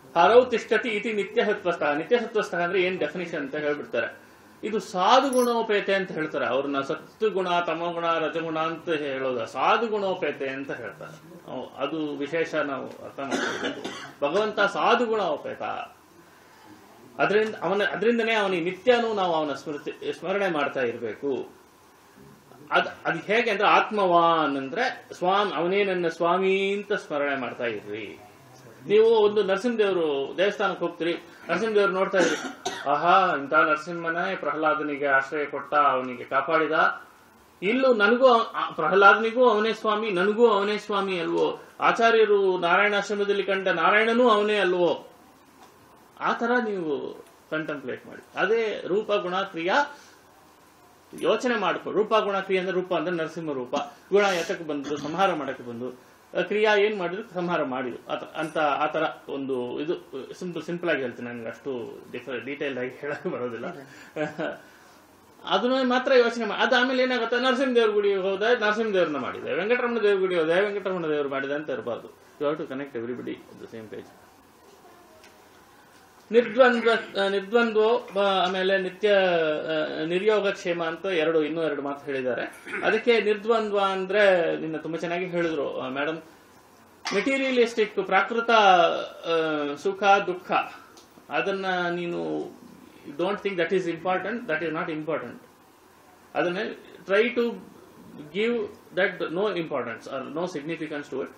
ಹರೌ ತಿಷ್ಟತಿ ಇತಿ ನಿತ್ಯಸತ್ವಸ್ಥ ನಿತ್ಯಸತ್ವಸ್ಥ ಅಂದ್ರೆ ಏನ್ ಡೆಫಿನಿಷನ್ ಅಂತ ಹೇಳ್ಬಿಡ್ತಾರೆ ಇದು ಸಾಧು ಗುಣೋಪೇತೆ ಅಂತ ಹೇಳ್ತಾರೆ ಅವ್ರನ್ನ ಸತ್ತು ಗುಣ ತಮಗುಣ ರಜಗುಣ ಅಂತ ಹೇಳೋದ ಸಾಧು ಗುಣೋಪೇತೆ ಅಂತ ಹೇಳ್ತಾರೆ ಅವ್- ಅದು ವಿಶೇಷ ನಾವು ಅರ್ಥ ಮಾಡ್ಕೊಳ್ಬೇಕು ಭಗವಂತ ಸಾಧು ಗುಣೋಪೇತ ಅದರಿಂದ ಅವನ ಅದರಿಂದನೇ ಅವನಿಗೆ ನಿತ್ಯನೂ ನಾವು ಅವನ ಸ್ಮೃತಿ ಸ್ಮರಣೆ ಮಾಡ್ತಾ ಇರಬೇಕು ಅದ್ ಅದು ಹೇಗೆ ಅಂದ್ರೆ ಆತ್ಮವಾನ್ ಅಂದ್ರೆ ಸ್ವಾಮಿ ಅವನೇ ನನ್ನ ಸ್ವಾಮಿ ಅಂತ ಸ್ಮರಣೆ ಮಾಡ್ತಾ ಇರ್ರಿ ನೀವು ಒಂದು ನರಸಿಂಹದೇವರು ದೇವಸ್ಥಾನಕ್ಕೆ ಹೋಗ್ತೀರಿ ನರಸಿಂಹದೇವ್ರು ನೋಡ್ತಾ ಇದ್ರಿ ಆಹಾ ಇಂಥ ನರಸಿಂಹನೇ ಪ್ರಹ್ಲಾದನಿಗೆ ಆಶ್ರಯ ಕೊಟ್ಟ ಅವನಿಗೆ ಕಾಪಾಡಿದ ಇಲ್ಲೂ ನನಗೂ ಅವ- ಆ ಪ್ರಹ್ಲಾದನಿಗೂ ಅವನೇ ಸ್ವಾಮಿ ನನಗೂ ಅವನೇ ಸ್ವಾಮಿ ಅಲ್ವೋ ಆಚಾರ್ಯರು ನಾರಾಯಣಾಶ್ರಮದಲ್ಲಿ ಕಂಡ ನಾರಾಯಣನೂ ಅವನೇ ಅಲ್ವೋ ಆ ತರ ನೀವು ಕಂಟಂಪ್ಲೇಟ್ ಮಾಡಿ ಅದೇ ರೂಪ ಗುಣ ಕ್ರಿಯಾ ಯೋಚನೆ ಮಾಡ್ಕೊ ರೂಪ ಗುಣ ಕ್ರಿಯೆ ಅಂದ್ರೆ ರೂಪ ಅಂದ್ರೆ ನರಸಿಂಹ ರೂಪ ಗುಣ ಎತ್ತಕ್ಕೆ ಬಂದು ಸಂಹಾರ ಮಾಡಕ್ಕೆ ಬಂದು ಆ ಕ್ರಿಯಾ ಏನ್ ಮಾಡಿದ್ರು ಸಂಹಾರ ಮಾಡಿದ್ರು ಆತ- ಅಂತ ಆ ತರ ಒಂದು ಇದು ಸಿಂಪಲ್ ಸಿಂಪಲ್ ಆಗಿ ಹೇಳ್ತೀನಿ ನನಗೆ ಅಷ್ಟು ಡೀಟೇಲ್ ಆಗಿ ಹೇಳಕ್ ಬರೋದಿಲ್ಲ ಅದನ್ನ ಮಾತ್ರ ಯೋಚನೆ ಮಾಡಿ ಅದು ಆಮೇಲೆ ಏನಾಗುತ್ತೆ ನರಸಿಂಹ ದೇವ್ರ ಗುಡಿ ಹೋದ ನರಸಿಂಹ ದೇವ್ರನ್ನ ಮಾಡಿದೆ ವೆಂಕಟರಮಣ ದೇವ್ರ ಗುಡಿ ಹೋದ ವೆಂಕಟರಮಣ ದೇವ್ರು ಮಾಡಿದೆ ಅಂತ ಇರಬಾರ್ದು you have to connect everybody the same page ನಿರ್ದ್ವಂದ್ವ ಆ, ನಿರ್ದ್ವಂದ್ವ ಆ, ಆಮೇಲೆ ನಿತ್ಯ ಆ, ನಿರ್ಯೋಗಕ್ಷೇಮ ಅಂತ ಎರಡು ಇನ್ನೂ ಎರಡು ಮಾತು ಹೇಳಿದ್ದಾರೆ ಅದಕ್ಕೆ ನಿರ್ದ್ವಂದ್ವ ಅಂದ್ರೆ ನಿನ್ನ ತುಂಬಾ ಚೆನ್ನಾಗಿ ಹೇಳಿದ್ರು ಮೇಡಮ್ ಮೆಟೀರಿಯಲಿಸ್ಟಿಕ್ ಪ್ರಾಕೃತ ಆ, ಸುಖ ದುಃಖ ಅದನ್ನ ನೀನು don't think that is important that is not important ಅದನ್ನ try to give that no importance or no significance to it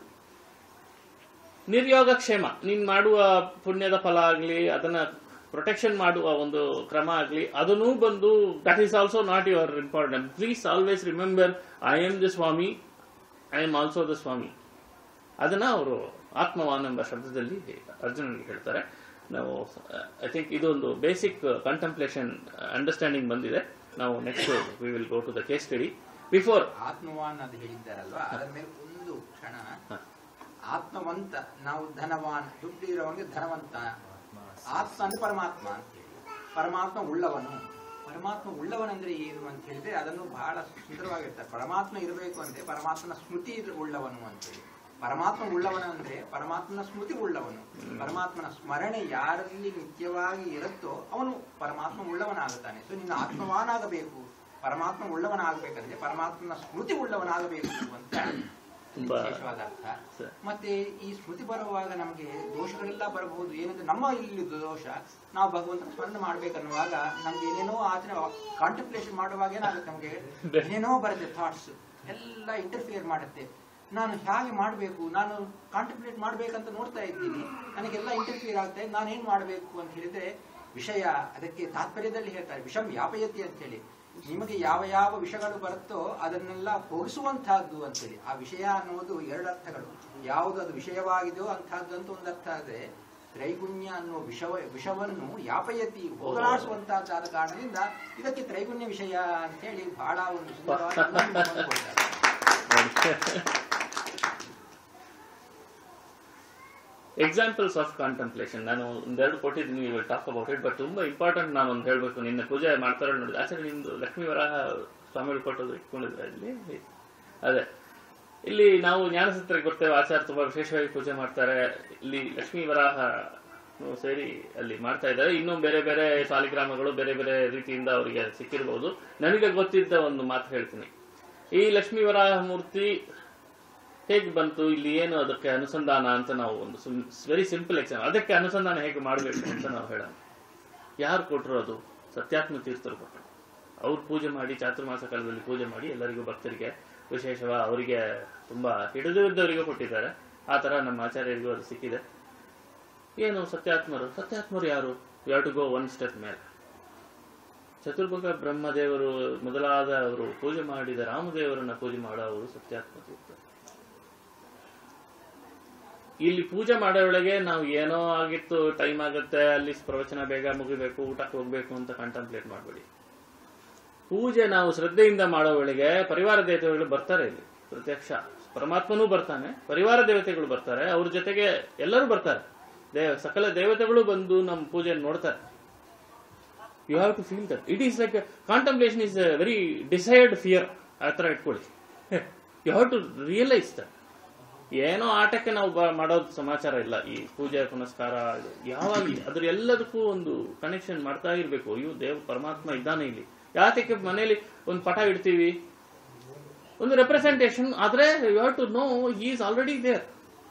ನಿರ್ಯೋಗಕ್ಷೇಮ ನೀನ್ ಮಾಡುವ ಪುಣ್ಯದ ಫಲ ಆಗ್ಲಿ ಅದನ್ನ ಪ್ರೊಟೆಕ್ಷನ್ ಮಾಡುವ ಒಂದು ಕ್ರಮ ಆಗ್ಲಿ ಅದನ್ನೂ ಬಂದು that is also not your important please always remember I am the swami I am also the swami ಅದನ್ನ ಅವರು ಆತ್ಮವಾನ್ ಎಂಬ ಶಬ್ದದಲ್ಲಿ ಅರ್ಜುನನಿಗೆ ಹೇಳ್ತಾರೆ ನಾವು ಐ ಥಿಂಕ್ ಇದೊಂದು ಬೇಸಿಕ್ ಕಂಟಂಪ್ಲೇಷನ್ ಅಂಡರ್ಸ್ಟ್ಯಾಂಡಿಂಗ್ ಬಂದಿದೆ ನಾವು next we will go to the case study before ಆತ್ಮವಾನ್ ಅದು ಹೇಳಿದ್ದಾರಲ್ವಾ ಅದರ ಮೇಲೆ ಒಂದು ಕ್ಷಣ ಆತ್ಮವಂತ ನಾವು ಧನವಾನ್ ದುಡ್ಡು ಇರೋವನಿಗೆ ಧನವಂತ ಆತ್ಮ ಅಂದ್ರೆ ಪರಮಾತ್ಮ ಅಂತ ಹೇಳಿ ಪರಮಾತ್ಮ ಉಳ್ಳವನು ಪರಮಾತ್ಮ ಉಳ್ಳವನಂದ್ರೆ ಏನು ಅಂತ ಹೇಳಿದ್ರೆ ಅದನ್ನು ಬಹಳ ಸುಂದರವಾಗಿರ್ತಾರೆ ಪರಮಾತ್ಮ ಇರಬೇಕು ಅಂದ್ರೆ ಪರಮಾತ್ಮನ ಸ್ಮೃತಿ ಇದ್ರ- ಉಳ್ಳವನು ಅಂತೇಳಿ ಪರಮಾತ್ಮ ಉಳ್ಳವನು ಅಂದ್ರೆ ಪರಮಾತ್ಮನ ಸ್ಮೃತಿ ಉಳ್ಳವನು ಪರಮಾತ್ಮನ ಸ್ಮರಣೆ ಯಾರಲ್ಲಿ ನಿತ್ಯವಾಗಿ ಇರುತ್ತೋ ಅವನು ಪರಮಾತ್ಮ ಉಳ್ಳವನಾಗುತ್ತಾನೆ ಸೊ ನೀನು ಆತ್ಮವಾನಾಗಬೇಕು ಪರಮಾತ್ಮ ಉಳ್ಳವನಾಗಬೇಕಂದ್ರೆ ಪರಮಾತ್ಮನ ಸ್ಮೃತಿ ಉಳ್ಳವನಾಗಬೇಕು ಅಂತ ತುಂಬಾ ವಿಶೇಷವಾದ ಅರ್ಥ ಸರಿ. ಮತ್ತೆ ಈ ಸ್ಮೃತಿ ಬರುವಾಗ ನಮಗೆ ದೋಷಗಳೆಲ್ಲ ಬರಬಹುದು ಏನಂದ್ರೆ ನಮ್ಮ ಇಲ್ಲಿ ದೋಷ ನಾವು ಭಗವಂತನ ಸ್ಮರಣೆ ಮಾಡ್ಬೇಕನ್ನುವಾಗ ನಮ್ಗೆ ಏನೇನೋ ಆಚರಣೆ ಕಾಂಟಂಪ್ಲೇಷನ್ ಮಾಡುವಾಗ ಏನಾಗುತ್ತೆ ನಮಗೆ ಏನೇನೋ ಬರುತ್ತೆ ಥಾಟ್ಸ್ ಎಲ್ಲ ಇಂಟರ್ಫಿಯರ್ ಮಾಡುತ್ತೆ ನಾನು ಹೇಗೆ ಮಾಡಬೇಕು ನಾನು ಕಾಂಟಂಪ್ಲೇಟ್ ಮಾಡ್ಬೇಕಂತ ನೋಡ್ತಾ ಇದ್ದೀನಿ ನನಗೆಲ್ಲ ಇಂಟರ್ಫಿಯರ್ ಆಗ್ತಾ ಇದೆ ನಾನು ಏನ್ ಮಾಡಬೇಕು ಅಂತ ಹೇಳಿದ್ರೆ ವಿಷಯ ಅದಕ್ಕೆ ತಾತ್ಪರ್ಯದಲ್ಲಿ ಹೇಳ್ತಾರೆ ವಿಷಂ ವ್ಯಾಪಯತಿ ಅಂತ ಹೇಳಿ ನಿಮಗೆ ಯಾವ ಯಾವ ವಿಷಯಗಳು ಬರುತ್ತೋ ಅದನ್ನೆಲ್ಲ ಹೋಗಿಸುವಂತಹದ್ದು ಅಂತೇಳಿ ಆ ವಿಷಯ ಅನ್ನುವುದು ಎರಡು ಅರ್ಥಗಳು ಯಾವುದು ಅದು ವಿಷಯವಾಗಿದೆಯೋ ಅಂತಹದ್ದು ಅಂತ ಒಂದು ಅರ್ಥ ಆದ್ರೆ ತ್ರೈಗುಣ್ಯ ಅನ್ನುವ ವಿಷವ ವಿಷವನ್ನು ಯಾಪಯತಿ ಹೋಗಲಾಡಿಸುವಂತಹದ್ದಾದ ಕಾರಣದಿಂದ ಇದಕ್ಕೆ ತ್ರೈಗುಣ್ಯ ವಿಷಯ ಅಂತ ಹೇಳಿ ಬಹಳ ಒಂದು ಸುಂದರವಾದ ಇನ್ನೊಂದು ಕೊಡ್ತಾರೆ. ಎಕ್ಸಾಂಪಲ್ಸ್ ಆಫ್ ಕಾಂಟಂಪ್ಲೇಷನ್ ನಾನು ಒಂದೆರಡು ಕೊಟ್ಟಿದ್ದೀನಿ will talk about it but ತುಂಬಾ ಇಂಪಾರ್ಟೆಂಟ್ ನಾನು ಒಂದು ಹೇಳಬೇಕು ನಿನ್ನೆ ಪೂಜೆ ಮಾಡ್ತಾರೆ ನೋಡಿದ್ರೆ ಆಚಾರ್ಯ ನಿಮ್ದು ಲಕ್ಷ್ಮೀ ವರಾಹ ಸ್ವಾಮಿಗಳು ಕೊಟ್ಟದ್ದು ಇಟ್ಕೊಂಡಿದ್ರೆ ಇಲ್ಲಿ ಅದೇ ಇಲ್ಲಿ ನಾವು ಜ್ಞಾನಸೂತ್ರಕ್ಕೆ ಬರ್ತೇವೆ ಆಚಾರ್ಯ ತುಂಬಾ ವಿಶೇಷವಾಗಿ ಪೂಜೆ ಮಾಡ್ತಾರೆ ಇಲ್ಲಿ ಲಕ್ಷ್ಮೀ ವರಾಹ ಸೇರಿ ಅಲ್ಲಿ ಮಾಡ್ತಾ ಇದ್ದಾರೆ ಇನ್ನೂ ಬೇರೆ ಬೇರೆ ಸಾಲಿಗ್ರಾಮಗಳು ಬೇರೆ ಬೇರೆ ರೀತಿಯಿಂದ ಅವರಿಗೆ ಸಿಕ್ಕಿರಬಹುದು ನನಗೆ ಗೊತ್ತಿದ್ದ ಒಂದು ಮಾತು ಹೇಳ್ತೀನಿ ಈ ಲಕ್ಷ್ಮೀ ವರಾಹ ಮೂರ್ತಿ ಹೇಗೆ ಬಂತು ಇಲ್ಲಿ ಏನು ಅದಕ್ಕೆ ಅನುಸಂಧಾನ ಅಂತ ನಾವು ಒಂದು ವೆರಿ ಸಿಂಪಲ್ ಎಕ್ಸಾಮ್ ಅದಕ್ಕೆ ಅನುಸಂಧಾನ ಹೇಗೆ ಮಾಡಬೇಕು ಅಂತ ನಾವು ಹೇಳೋಣ ಯಾರು ಕೊಟ್ಟರು ಅದು ಸತ್ಯಾತ್ಮ ತೀರ್ಥರು ಕೊಟ್ಟರು ಅವ್ರು ಪೂಜೆ ಮಾಡಿ ಚಾತುರ್ಮಾಸ ಕಾಲದಲ್ಲಿ ಪೂಜೆ ಮಾಡಿ ಎಲ್ಲರಿಗೂ ಭಕ್ತರಿಗೆ ವಿಶೇಷವ ಅವರಿಗೆ ತುಂಬಾ ಹಿಡಿದಿದ್ದವರಿಗೂ ಕೊಟ್ಟಿದ್ದಾರೆ ಆ ತರ ನಮ್ಮ ಆಚಾರ್ಯರಿಗೂ ಅದು ಸಿಕ್ಕಿದೆ ಏನು ಸತ್ಯಾತ್ಮರು ಸತ್ಯಾತ್ಮರು ಯಾರು you to go one step ಮೇಲೆ ಚತುರ್ಮುಖ ಬ್ರಹ್ಮದೇವರು ಮೊದಲಾದ ಅವರು ಪೂಜೆ ಮಾಡಿದ ರಾಮದೇವರನ್ನ ಪೂಜೆ ಮಾಡೋ ಅವರು ಸತ್ಯಾತ್ಮ ತೀರ್ಥರು ಇಲ್ಲಿ ಪೂಜೆ ಮಾಡೋ ಒಳಗೆ ನಾವು ಏನೋ ಆಗಿತ್ತು ಟೈಮ್ ಆಗುತ್ತೆ ಅಲ್ಲಿ ಪ್ರವಚನ ಬೇಗ ಮುಗಿಬೇಕು ಊಟಕ್ಕೆ ಹೋಗ್ಬೇಕು ಅಂತ ಕಂಟಂಪ್ಲೇಟ್ ಮಾಡಬೇಡಿ ಪೂಜೆ ನಾವು ಶ್ರದ್ಧೆಯಿಂದ ಮಾಡೋ ವೇಳೆಗೆ ಪರಿವಾರ ದೇವತೆಗಳು ಬರ್ತಾರೆ ಇಲ್ಲಿ ಪ್ರತ್ಯಕ್ಷ ಪರಮಾತ್ಮನೂ ಬರ್ತಾನೆ ಪರಿವಾರ ದೇವತೆಗಳು ಬರ್ತಾರೆ ಅವ್ರ ಜೊತೆಗೆ ಎಲ್ಲರೂ ಬರ್ತಾರೆ ದೇವ ಸಕಲ ದೇವತೆಗಳು ಬಂದು ನಮ್ಮ ಪೂಜೆ ನೋಡ್ತಾರೆ you have to feel that it is like contemplation is a very desired fear ಆ ಥರ ಇಟ್ಕೊಳ್ಳಿ you have to realise that ಏನೋ ಆಟಕ್ಕೆ ನಾವು ಬ- ಮಾಡೋದು ಸಮಾಚಾರ ಇಲ್ಲ ಈ ಪೂಜೆ ಪುನಸ್ಕಾರ ಇದು ಯಾವಾಗ ಅದ್ರ ಎಲ್ಲದಕ್ಕೂ ಒಂದು ಕನೆಕ್ಷನ್ ಮಾಡ್ತಾ ಇರ್ಬೇಕು ಅಯ್ಯೋ ದೇವ್ ಪರಮಾತ್ಮ ಇದ್ದಾನೆ ಇಲ್ಲಿ ಯಾತಕ್ಕೆ ಮನೇಲಿ ಒಂದು ಪಟ ಇಡ್ತೀವಿ ಒಂದು ರೆಪ್ರೆಸೆಂಟೇಷನ್ ಆದ್ರೆ you have to know is already there